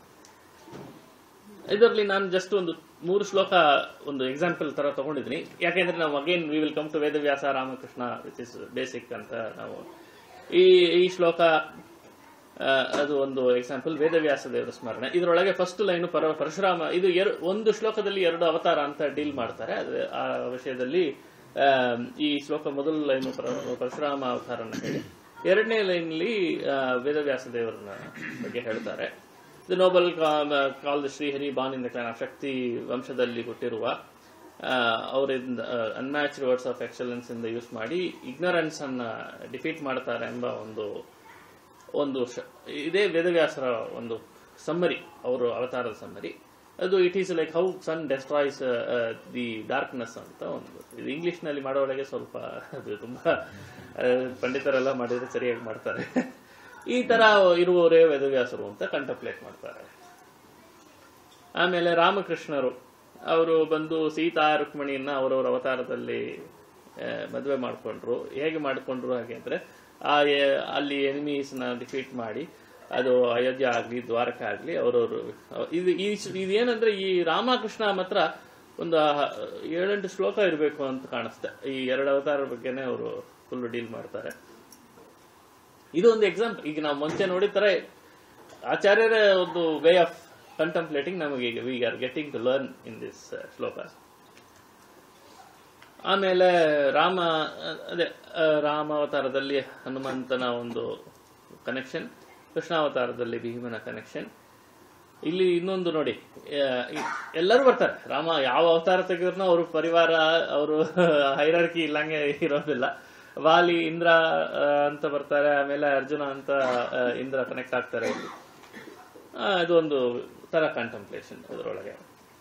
ಇದರಲ್ಲಿ ನಾನು ಜಸ್ಟ್ ಒಂದು ಮೂರು ಶ್ಲೋಕ ಒಂದು ಎಕ್ಸಾಂಪಲ್ ತರ ತಗೊಂಡಿದ್ದೀನಿ ಯಾಕೆಂದ್ರೆ ನಾವು again we will come to Vedavyasa Ramakrishna which is basic ಅಂತ ನಾವು ಈ ಈ ಶ್ಲೋಕ ಆ, ಅದು ಒಂದು ಎಕ್ಸಾಂಪಲ್ ವೇದವ್ಯಾಸ ದೇವರ ಸ್ಮರಣೆ ಇದರೊಳಗೆ ಫಸ್ಟ್ ಲೈನ್ ಪರ ಪರಶುರಾಮ ಇದು ಎರ ಒಂದು ಶ್ಲೋಕದಲ್ಲಿ ಎರಡು ಅವತಾರ ಅಂತ ಡೀಲ್ ಮಾಡ್ತಾರೆ ಅದು ಆ ವಿಷಯದಲ್ಲಿ ಆ, ಈ ಶ್ಲೋಕ ಮೊದಲ ಲೈನ್ ಪರಶುರಾಮ ಅವತಾರನ ಹೇಳಿ ಎರಡನೇ ಲೈನ್ಲಿ ವೇದವ್ಯಾಸ ದೇವರನ್ನ ಬಗ್ಗೆ ಹೇಳ್ತಾರೆ the noble call the Shrihari born in the clan Shakti ವಂಶದಲ್ಲಿ ಹುಟ್ಟಿರುವ ಅವರಿಂದ ಅನ್ಮ್ಯಾಚ್ಡ್ ವರ್ಡ್ಸ್ ಆಫ್ ಎಕ್ಸಲೆನ್ಸ್ ಇಂದ ಯೂಸ್ ಮಾಡಿ ಇಗ್ನರೆನ್ಸ್ ಅನ್ನ ಡಿಫೀಟ್ ಮಾಡ್ತಾರೆ ಎಂಬ ಒಂದು ಒಂದು ಶ- ಇದೇ ವೇದವ್ಯಾಸರ ಒಂದು ಸಮ್ಮರಿ ಅವರು ಅವತಾರದ ಸಮ್ಮರಿ ಅದು it is like how sun destroys the darkness ಅಂತ ಒಂದು ಇದು ಇಂಗ್ಲಿಷ್ ನಲ್ಲಿ ಮಾಡೋಳಗೆ ಸ್ವಲ್ಪ ಅದು ತುಂಬಾ ಆ, ಪಂಡಿತರೆಲ್ಲ ಮಾಡಿದ್ರೆ ಸರಿಯಾಗಿ ಮಾಡ್ತಾರೆ ಈ ತರ ಇರುವವರೇ ವೇದವ್ಯಾಸರು ಅಂತ ಕಂಟಪ್ಲೇಟ್ ಮಾಡ್ತಾರೆ ಆಮೇಲೆ ರಾಮಕೃಷ್ಣರು ಅವರು ಬಂದು ಸೀತಾ ರುಕ್ಮಿಣಿಯನ್ನ ಅವರವರ ಅವತಾರದಲ್ಲಿ ಆ, ಮದುವೆ ಮಾಡಿಕೊಂಡ್ರು ಹೇಗೆ ಮಾಡಿಕೊಂಡ್ರು ಹಾಗೆ ಅಂದ್ರೆ ಆ ಎ- ಅಲ್ಲಿ ಎನಿಮೀಸ್ನ ಡಿಫೀಟ್ ಮಾಡಿ ಅದು ಅಯೋಧ್ಯ ಆಗ್ಲಿ ದ್ವಾರಕ ಆಗ್ಲಿ ಅವರವರು ಇದು ಈ ಇದೇನಂದ್ರೆ ಈ ರಾಮಕೃಷ್ಣ ಮಾತ್ರ ಒಂದು ಹ- ಏಳೆಂಟು ಶ್ಲೋಕ ಇರಬೇಕು ಅಂತ ಕಾಣಿಸ್ತೆ ಈ ಎರಡು ಅವತಾರ ಬಗ್ಗೆನೇ ಅವರು ಫುಲ್ ಡೀಲ್ ಮಾಡ್ತಾರೆ ಇದು ಒಂದು ಎಕ್ಸಾಂಪಲ್ ಈಗ ನಾವು ಮುಂಚೆ ನೋಡಿದ ಆಚಾರ್ಯರ ಒಂದು ವೇ ಆಫ್ ಕಂಟಂಪ್ಲೇಟಿಂಗ್ ನಮಗೆ ಈಗ we are getting to learn in this shlokas ಆಮೇಲೆ ರಾಮ ಅಹ್, ಅದೇ ಅಹ್, ರಾಮ ಅವತಾರದಲ್ಲಿ ಹನುಮಂತನ ಒಂದು ಕನೆಕ್ಷನ್ ಕೃಷ್ಣಾವತಾರದಲ್ಲಿ ಭೀಮನ ಕನೆಕ್ಷನ್ ಇಲ್ಲಿ ಇನ್ನೊಂದು ನೋಡಿ ಅಹ್, ಇ- ಎಲ್ಲರೂ ಬರ್ತಾರೆ ರಾಮ ಯಾವ ಅವತಾರ ತೆಗೆದ್ರು ಅವ್ರ ಪರಿವಾರ ಅವರು ಹೈರಾರ್ಕಿ ಇಲ್ಲಂಗೆ ಇರೋದಿಲ್ಲ ವಾಲಿ ಇಂದ್ರ ಅಹ್, ಅಂತ ಬರ್ತಾರೆ ಆಮೇಲೆ ಅರ್ಜುನ ಅಂತ ಅಹ್, ಇಂದ್ರ ಕನೆಕ್ಟ್ ಆಗ್ತಾರೆ ಇಲ್ಲಿ ಆ, ಇದೊಂದು ತರ ಕಾಂಟಂಪ್ಲೇಷನ್ ಅದರೊಳಗೆ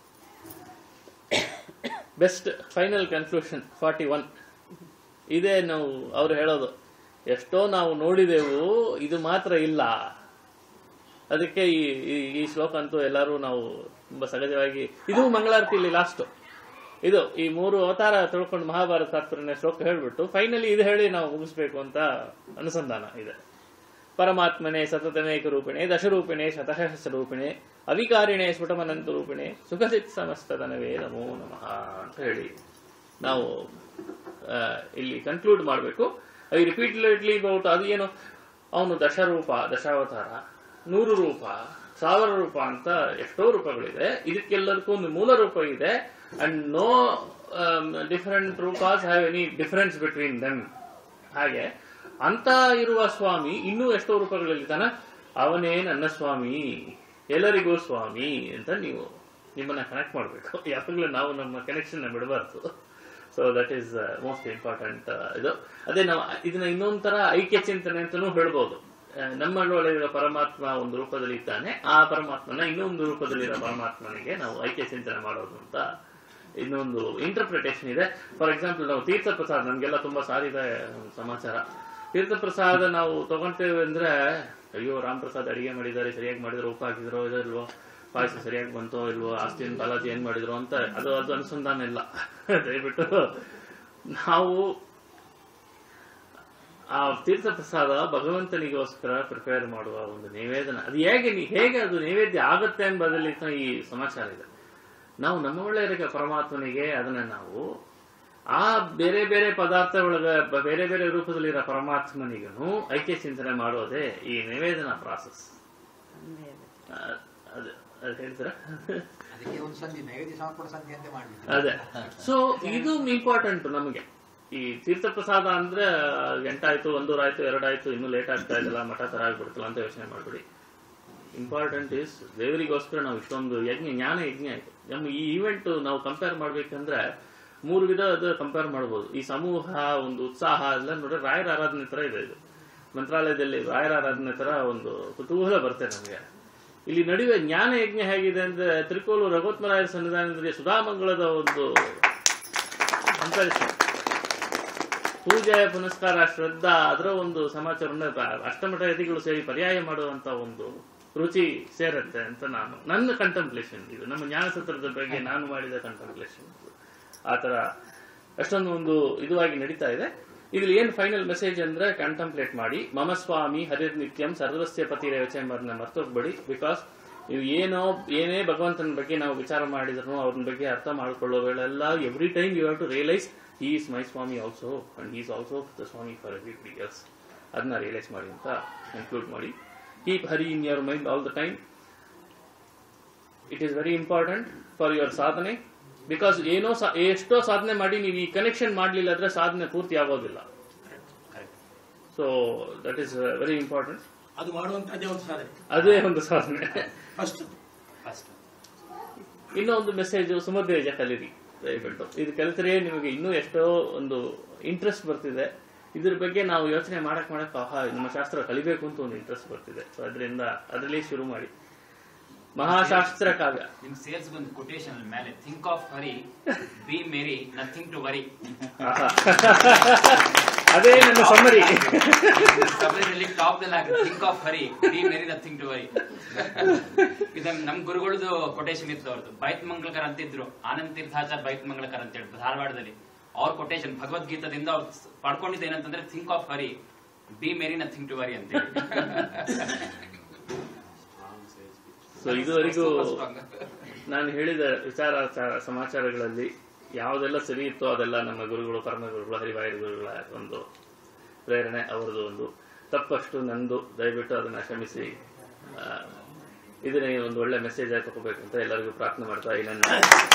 best final conclusion forty one ಇದೇ ನಾವು ಅವ್ರು ಹೇಳೋದು ಎಷ್ಟೋ ನಾವು ನೋಡಿದೆವು ಇದು ಮಾತ್ರ ಇಲ್ಲ ಅದಕ್ಕೆ ಈ ಈ- ಈ ಶ್ಲೋಕ ಅಂತೂ ಎಲ್ಲರೂ ನಾವು ತುಂಬಾ ಸಹಜವಾಗಿ ಇದು ಮಂಗಳಾರತಿಯಲ್ಲಿ ಲಾಸ್ಟ್ ಇದು ಈ ಮೂರು ಅವತಾರ ತಿಳ್ಕೊಂಡು ಮಹಾಭಾರತ ತಾತ್ಪರ್ಯ ಶ್ಲೋಕ ಹೇಳ್ಬಿಟ್ಟು ಫೈನಲಿ ಇದು ಹೇಳಿ ನಾವು ಮುಗಿಸ್ಬೇಕು ಅಂತ ಅನುಸಂಧಾನ ಇದೆ ಪರಮಾತ್ಮನೆ ಸತತಮೇಕ ರೂಪಿಣೆ ದಶರೂಪಿಣೆ ಶತಸಹಸ್ರ ರೂಪಿಣೆ ಅವಿಕಾರಿಣೆ ಸ್ಫುಟಮನಂತ ರೂಪಿಣೆ ಸುಖಚಿತ್ ಸಮಸ್ತದನವೇ ನಮೋ ನಮಃ ಅಂತ ಹೇಳಿ ನಾವು ಆ, ಇಲ್ಲಿ ಕನ್ಕ್ಲೂಡ್ ಮಾಡಬೇಕು ಐ ರಿಪೀಟ್ಲೆಡ್ಲಿ ಅಬೌಟ್ ಅದು ಏನು ಅವನು ದಶರೂಪ ದಶಾವತಾರ ನೂರು ರೂಪ ಸಾವಿರ ರೂಪ ಅಂತ ಎಷ್ಟೋ ರೂಪಗಳಿದೆ ಇದಕ್ಕೆಲ್ಲದಕ್ಕೂ ಒಂದು ಮೂಲ ರೂಪ ಇದೆ and no different rupas have any difference between them ಹಾಗೆ ಅಂತ ಇರುವ ಸ್ವಾಮಿ ಇನ್ನೂ ಎಷ್ಟೋ ರೂಪಗಳಲ್ಲಿದ್ದಾನ ಅವನೇ ನನ್ನ ಸ್ವಾಮಿ ಎಲ್ಲರಿಗೂ ಸ್ವಾಮಿ ಅಂತ ನೀವು ನಿಮ್ಮನ್ನ ಕನೆಕ್ಟ್ ಮಾಡಬೇಕು ಯಾವಾಗಲೂ ನಾವು ನಮ್ಮ ಕನೆಕ್ಷನ್ ಬಿಡಬಾರ್ದು so that is most important ಇದು ಅದೇ ನಾವು ಇದನ್ನ ಇನ್ನೊಂಥರ ಐಕ್ಯ ಚಿಂತನೆ ಅಂತಾನೂ ಹೇಳ್ಬೋದು ಆ, ನಮ್ಮೊಳಗಿರೋ ಪರಮಾತ್ಮ ಒಂದು ರೂಪದಲ್ಲಿ ಇದ್ದಾನೆ ಆ ಪರಮಾತ್ಮನ ಇನ್ನೊಂದು ರೂಪದಲ್ಲಿರೋ ಪರಮಾತ್ಮನಿಗೆ ನಾವು ಐಕ್ಯ ಚಿಂತನೆ ಮಾಡೋದು ಅಂತ ಇನ್ನೊಂದು ಇಂಟರ್ಪ್ರಿಟೇಷನ್ ಇದೆ ಫಾರ್ ಎಕ್ಸಾಂಪಲ್ ನಾವು ತೀರ್ಥ ಪ್ರಸಾದ್ ನಮ್ಗೆಲ್ಲ ತುಂಬಾ ಸಾರಿದೆ ಸಮಾಚಾರ ತೀರ್ಥ ಪ್ರಸಾದ ನಾವು ತಗೊಂತೇವೆ ಅಂದ್ರೆ ಅಯ್ಯೋ ರಾಮ್ ಪ್ರಸಾದ್ ಅಡಿಗೆ ಮಾಡಿದ್ದಾರೆ ಸರಿಯಾಗಿ ಮಾಡಿದ್ರು ಉಪ್ಪು ಹಾಕಿದ್ರು ಇದಲ್ವೋ ಪಾಯಸ ಸರಿಯಾಗಿ ಬಂತೋ ಇಲ್ವೋ ಆಸ್ತಿನ ಬಾಲಾಜಿ ಏನ್ ಮಾಡಿದ್ರು ಅಂತ ಅದು ಅದು ಅನುಸಂಧಾನ ಇಲ್ಲ ದಯವಿಟ್ಟು ನಾವು ಆ ತೀರ್ಥ ಪ್ರಸಾದ ಭಗವಂತನಿಗೋಸ್ಕರ ಪ್ರಿಪೇರ್ ಮಾಡುವ ಒಂದು ನಿವೇದನ ಅದು ಹೇಗೆ ನೀ- ಹೇಗೆ ಅದು ನೈವೇದ್ಯ ಆಗುತ್ತೆ ಎಂಬುದರಲ್ಲಿ ಈ ಸಮಾಚಾರ ಇದೆ ನಾವು ನಮ್ಮ ಒಳ್ಳೆಯ ಪರಮಾತ್ಮನಿಗೆ ಅದನ್ನ ನಾವು ಆ ಬೇರೆ ಬೇರೆ ಪದಾರ್ಥ ಒಳಗ ಬ- ಬೇರೆ ಬೇರೆ ರೂಪದಲ್ಲಿರೋ ಪರಮಾತ್ಮನಿಗೂ ಐಕ್ಯ ಚಿಂತನೆ ಮಾಡೋದೇ ಈ ನಿವೇದನ ಪ್ರಾಸೆಸ್ ಅದು ಅದು ಹೇಳ್ತೀರಾ ಅದಕ್ಕೆ ಒಂದು ಸಂಧಿ ನೈವೇದ್ಯ ಸಮರ್ಪಣ ಸಂಧಿ ಅಂತ ಮಾಡ್ಬೇಕು ಅದೇ ಸೊ ಇದು ಇಂಪಾರ್ಟೆಂಟ್ ನಮಗೆ ಈ ತೀರ್ಥ ಪ್ರಸಾದ ಅಂದ್ರೆ ಎಂಟಾಯ್ತು ಒಂದೂರಾಯ್ತು ಎರಡಾಯ್ತು ಇನ್ನೂ ಲೇಟ್ ಆಗ್ತಾ ಇದೆಲ್ಲ ಮಠ ತರ ಆಗ್ಬಿಡ್ತಲ್ಲ ಅಂತ ಯೋಚನೆ ಮಾಡ್ಬಿಡಿ ಇಂಪಾರ್ಟೆಂಟ್ ಇಸ್ ದೇವರಿಗೋಸ್ಕರ ನಾವು ಇಷ್ಟೊಂದು ಯಜ್ಞ ಜ್ಞಾನ ಯಜ್ಞ ಆಯ್ತು ನಮ್ಮ ಈ ಈವೆಂಟ್ ನಾವು ಕಂಪೇರ್ ಮಾಡ್ಬೇಕಂದ್ರೆ ಮೂರು ವಿಧ ಅದು ಕಂಪೇರ್ ಮಾಡ್ಬೋದು ಈ ಸಮೂಹ ಒಂದು ಉತ್ಸಾಹ ಎಲ್ಲ ನೋಡ್ರೆ ರಾಯರ ಆರಾಧನೆ ತರ ಇದೆ ಇದು ಮಂತ್ರಾಲಯದಲ್ಲಿ ರಾಯರ ಆರಾಧನೆ ತರ ಒಂದು ಕುತೂಹಲ ಬರುತ್ತೆ ನಮಗೆ ಇಲ್ಲಿ ನಡುವೆ ಜ್ಞಾನ ಯಜ್ಞ ಹೇಗಿದೆ ಅಂದ್ರೆ ತ್ರಿಕೋಲು ರಘೋತ್ಮರಾಯರ ಸನ್ನಿಧಾನದಲ್ಲಿ ಸುಧಾಮಂಗಳದ ಒಂದು ಕಂಪ್ಯಾರಿಸನ್ ಪೂಜೆ ಪುನಸ್ಕಾರ ಶ್ರದ್ಧಾ ಅದರ ಒಂದು ಸಮಾಚಾರವನ್ನು ಬ- ಅಷ್ಟಮಠ ಯತಿಗಳು ಸೇರಿ ಪರ್ಯಾಯ ಮಾಡುವಂತ ಒಂದು ರುಚಿ ಸೇರತ್ತೆ ಅಂತ ನಾನು ನನ್ನ ಕಂಟಂಪ್ಲೇಷನ್ ಇದು ನಮ್ಮ ಜ್ಞಾನಸತ್ರದ ಬಗ್ಗೆ ನಾನು ಮಾಡಿದ ಕಂಟಂಪ್ಲೇಷನ್ ಆತರ ಅಷ್ಟೊಂದು ಒಂದು ಇದುವಾಗಿ ನಡೀತಾ ಇದೆ ಇದ್ರಲ್ಲಿ ಏನ್ ಫೈನಲ್ ಮೆಸೇಜ್ ಅಂದ್ರೆ ಕಂಟಂಪ್ಲೇಟ್ ಮಾಡಿ ಮಮ ಸ್ವಾಮಿ ಹರಿರ್ ನಿತ್ಯಂ ಸರ್ವಸ್ಯ ಪತಿ ರೇವಚ ಎಂಬುದನ್ನ ಮರ್ತೋಗ್ಬೇಡಿ ಬಿಕಾಸ್ ನೀವು ಏನೋ ಏನೇ ಭಗವಂತನ ಬಗ್ಗೆ ನಾವು ವಿಚಾರ ಮಾಡಿದ್ರು ಅವ್ರನ್ನ ಬಗ್ಗೆ ಅರ್ಥ ಮಾಡ್ಕೊಳ್ಳೋ ವೇಳೆಲ್ಲ every time you have to realise he is my swami also and is also the swami for every years ಅದನ್ನ ರಿಯಲೈಸ್ ಮಾಡಿ ಅಂತ ಕನ್ಕ್ಲೂಡ್ ಮಾಡಿ keep Hari in your mind all the time it is very important for your sadhana because ಏನೋ ಸಾ- ಎಷ್ಟೋ ಸಾಧನೆ ಮಾಡಿ ನೀವು ಈ ಕನೆಕ್ಷನ್ ಮಾಡಲಿಲ್ಲ ಅಂದ್ರೆ ಸಾಧನೆ ಪೂರ್ತಿ ಆಗೋದಿಲ್ಲ so that is very important ಅದು ಮಾಡುವಂತದ್ದೇ ಒಂದು ಸಾಧನೆ ಅದೇ ಒಂದು ಸಾಧನೆ ಫಸ್ಟ್ ಫಸ್ಟ್ ಇನ್ನೊಂದು ಮೆಸೇಜ್ ಸುಮಧ್ವೇಜ ಕಲೀರಿ ದಯವಿಟ್ಟು ಇದು ಕಲಿತರೆ ನಿಮಗೆ ಇನ್ನೂ ಎಷ್ಟೋ ಒಂದು ಇಂಟ್ರೆಸ್ಟ್ ಬರ್ತಿದೆ ಇದ್ರ ಬಗ್ಗೆ ನಾವು ಯೋಚನೆ ಮಾಡಕ್ ಮಾಡಕ್ ಆಹಾ ನಮ್ಮ ಶಾಸ್ತ್ರ ಕಲಿಬೇಕು ಅಂತ ಒಂದು ಇಂಟ್ರೆಸ್ಟ್ ಬರ್ತಿದೆ ಸೊ ಅದರಿಂದ ಅದರಲ್ಲಿ ಶುರು ಮಾಡಿ ಮಹಾಶಾಸ್ತ್ರ ಕಾವ್ಯ ನಿಮ್ ಸೇಲ್ಸ್ ಬಂದು ಕೊಟೇಶನ್ ಮೇಲೆ think of Hari be merry nothing to worry ಆಹಾ. ಅದೇ ನನ್ನ ಸಮ್ಮರಿ ಸಬ್ಜೆಕ್ಟಲ್ಲಿ top think of Hari be merry nothing to worry ಇದು ನಮ್ ಗುರುಗಳದು ಕೊಟೇಶನ್ ಇತ್ತು ಅವ್ರದ್ದು ಬೈತ್ ಮಂಗಳಕರ್ ಅಂತ ಇದ್ರು ಆನಂದ್ ತೀರ್ಥಾಚಾರ್ ಬೈತ್ ಮಂಗಳಕರ್ ಅಂತ ಹೇಳಿ ಧಾರವಾಡದಲ್ಲಿ ಅವ್ರ ಕೊಟೇಶನ್ ಭಗವದ್ಗೀತದಿಂದ ಅವ್ರು ಪಡ್ಕೊಂಡಿದ್ದು ಏನಂತಂದ್ರೆ think of Hari be merry nothing to worry ಅಂತ ಹೇಳಿ ಸೊ ಇದುವರೆಗೂ ನಾನು ಹೇಳಿದ ವಿಚಾರ ಸ- ಸಮಾಚಾರಗಳಲ್ಲಿ ಯಾವುದೆಲ್ಲ ಸರಿ ಇತ್ತೋ ಅದೆಲ್ಲ ನಮ್ಮ ಗುರುಗಳು ಪರಮ ಗುರುಗಳು ಹರಿವಾಯು ಗುರುಗಳ ಒಂದು ಪ್ರೇರಣೆ ಅವರದು ಒಂದು ತಪ್ಪಷ್ಟು ನಂದು ದಯವಿಟ್ಟು ಅದನ್ನ ಕ್ಷಮಿಸಿ ಆ, ಇದನ್ನೇ ಒಂದು ಒಳ್ಳೆ ಮೆಸೇಜ್ ಆಗಿ ತಗೋಬೇಕು ಅಂತ ಎಲ್ಲರಿಗೂ ಪ್ರಾರ್ಥನೆ ಮಾಡ್ತಾ ಈ ನನ್ನ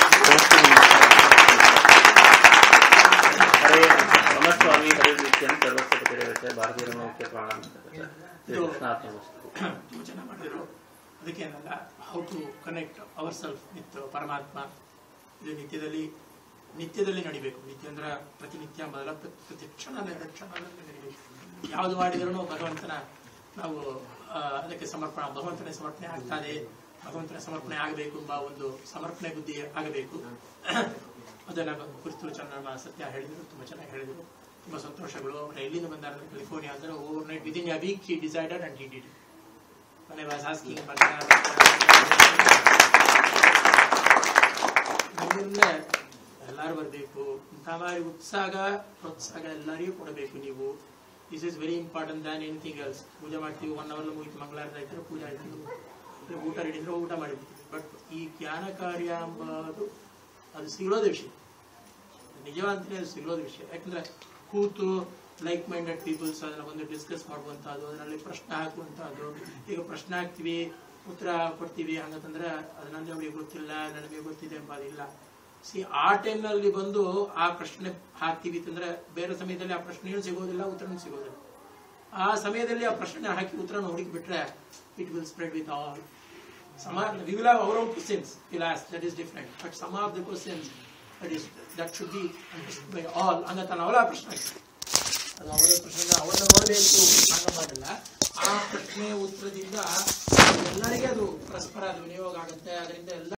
ಹರೇ ನಮಸ್ವಾಮಿ ಹರೇ ನಿತ್ಯಂ ಸರ್ವಸ್ವಪತಿ ಭಾರತೀಯ ಮುಖ್ಯ ಪ್ರಾಣ ಶ್ರೀ ಕೃಷ್ಣಾತ್ಮಸ್ತು ತುಂಬ ಚೆನ್ನಾಗಿ ಮಾಡಿದ್ರು ಅದಕ್ಕೆ ಏನಲ್ಲ how to connect our self with Paramatma ಇದು ನಿತ್ಯದಲ್ಲಿ ನಿತ್ಯದಲ್ಲಿ ನಡಿಬೇಕು ನಿತ್ಯ ಅಂದ್ರೆ ಪ್ರತಿನಿತ್ಯ ಮೊದಲ ಪ್ರ- ಪ್ರತಿ ಕ್ಷಣ ಎರಡು ಕ್ಷಣದಲ್ಲಿ ನಡಿಬೇಕು ಯಾವುದು ಮಾಡಿದ್ರೂ ಭಗವಂತನ ನಾವು ಆ, ಅದಕ್ಕೆ ಸಮರ್ಪಣ ಭಗವಂತನ ಸಮರ್ಪಣೆ ಆಗ್ತದೆ ಭಗವಂತನ ಸಮರ್ಪಣೆ ಆಗಬೇಕು ಎಂಬ ಒಂದು ಸಮರ್ಪಣೆ ಬುದ್ಧಿ ಆಗಬೇಕು ಅದನ್ನ ಕುರಿತು ಚೆನ್ನಾಗಿ ಸತ್ಯ ಹೇಳಿದ್ರು ತುಂಬಾ ಚೆನ್ನಾಗಿ ಹೇಳಿದ್ರು ತುಂಬಾ ಸಂತೋಷಗಳು ಅವ್ರು ಎಲ್ಲಿಂದ ಬಂದಾರೆ ಕ್ಯಾಲಿಫೋರ್ನಿಯಾ ಅಂದ್ರೆ overnight within a week he decided and he did when I was asking ನಮ್ಮಿಂದ ಎಲ್ಲರೂ ಬರಬೇಕು ಇಂಥ ಮಾರಿ ಉತ್ಸಾಹ ಪ್ರೋತ್ಸಾಹ ಎಲ್ಲರಿಗೂ ಕೊಡಬೇಕು ನೀವು this is very important than anything else ಪೂಜೆ ಮಾಡ್ತೀವಿ ಒನ್ ಅವರ್ ಮುಗಿತು ಮಂಗಳವಾರ ಇದ್ರೆ ಪೂಜೆ ಆಯ್ತು ಇಲ್ಲ ಊಟ ಹಿಡಿದ್ರೆ ಊಟ ಮಾಡಿಬಿಡ್ತೀವಿ ಬಟ್ ಈ ಜ್ಞಾನ ಕಾರ್ಯ ಎಂಬುದು ಅದು ಸಿಗೋದ ವಿಷಯ ನಿಜವಂತಲೇ ಅದು ಸಿಗೋದ ವಿಷಯ ಯಾಕಂದ್ರೆ ಕೂತು ಲೈಕ್ ಮೈಂಡೆಡ್ ಪೀಪಲ್ಸ್ ಅದನ್ನ ಬಂದು ಡಿಸ್ಕಸ್ ಮಾಡುವಂತಹದ್ದು ಅದರಲ್ಲಿ ಪ್ರಶ್ನೆ ಹಾಕುವಂತಹದ್ದು ಈಗ ಪ್ರಶ್ನೆ ಹಾಕ್ತಿವಿ ಉತ್ತರ ಕೊಡ್ತೀವಿ ಹಂಗಂತಂದ್ರೆ ಅದು ನನಗೆ ಅವಳಿಗೆ ಗೊತ್ತಿಲ್ಲ ನನಗೆ ಗೊತ್ತಿದೆ ಎಂಬುದಿಲ್ಲ ಸಿ ಆ ಟೈಮ್ನಲ್ಲಿ ಬಂದು ಆ ಪ್ರಶ್ನೆ ಹಾಕ್ತೀವಿ ಅಂತಂದ್ರೆ ಬೇರೆ ಸಮಯದಲ್ಲಿ ಆ ಪ್ರಶ್ನೆಗಳು ಸಿಗೋದಿಲ್ಲ ಉತ್ತರನೂ ಸಿಗೋದಿಲ್ಲ ಆ ಸಮಯದಲ್ಲಿ ಆ ಪ್ರಶ್ನೆ ಹಾಕಿ ಉತ್ತರನ ಹುಡುಕಿ ಬಿಟ್ರೆ it will spread with all some are, we will have our own questions we'll ask that is different but some of the questions that is that should be understood by all ಹಂಗಂತ ನಾವೆಲ್ಲ ಪ್ರಶ್ನೆ ಅದು ಅವರ ಪ್ರಶ್ನೆ ಅವರನ್ನ ನೋಡಬೇಕು ಹಂಗ ಮಾಡಿಲ್ಲ ಆ ಪ್ರಶ್ನೆ ಉತ್ತರದಿಂದ ಎಲ್ಲರಿಗೆ ಅದು ಪರಸ್ಪರ ಅದು ವಿನಿಯೋಗ ಆಗುತ್ತೆ ಅದರಿಂದ ಎಲ್ಲ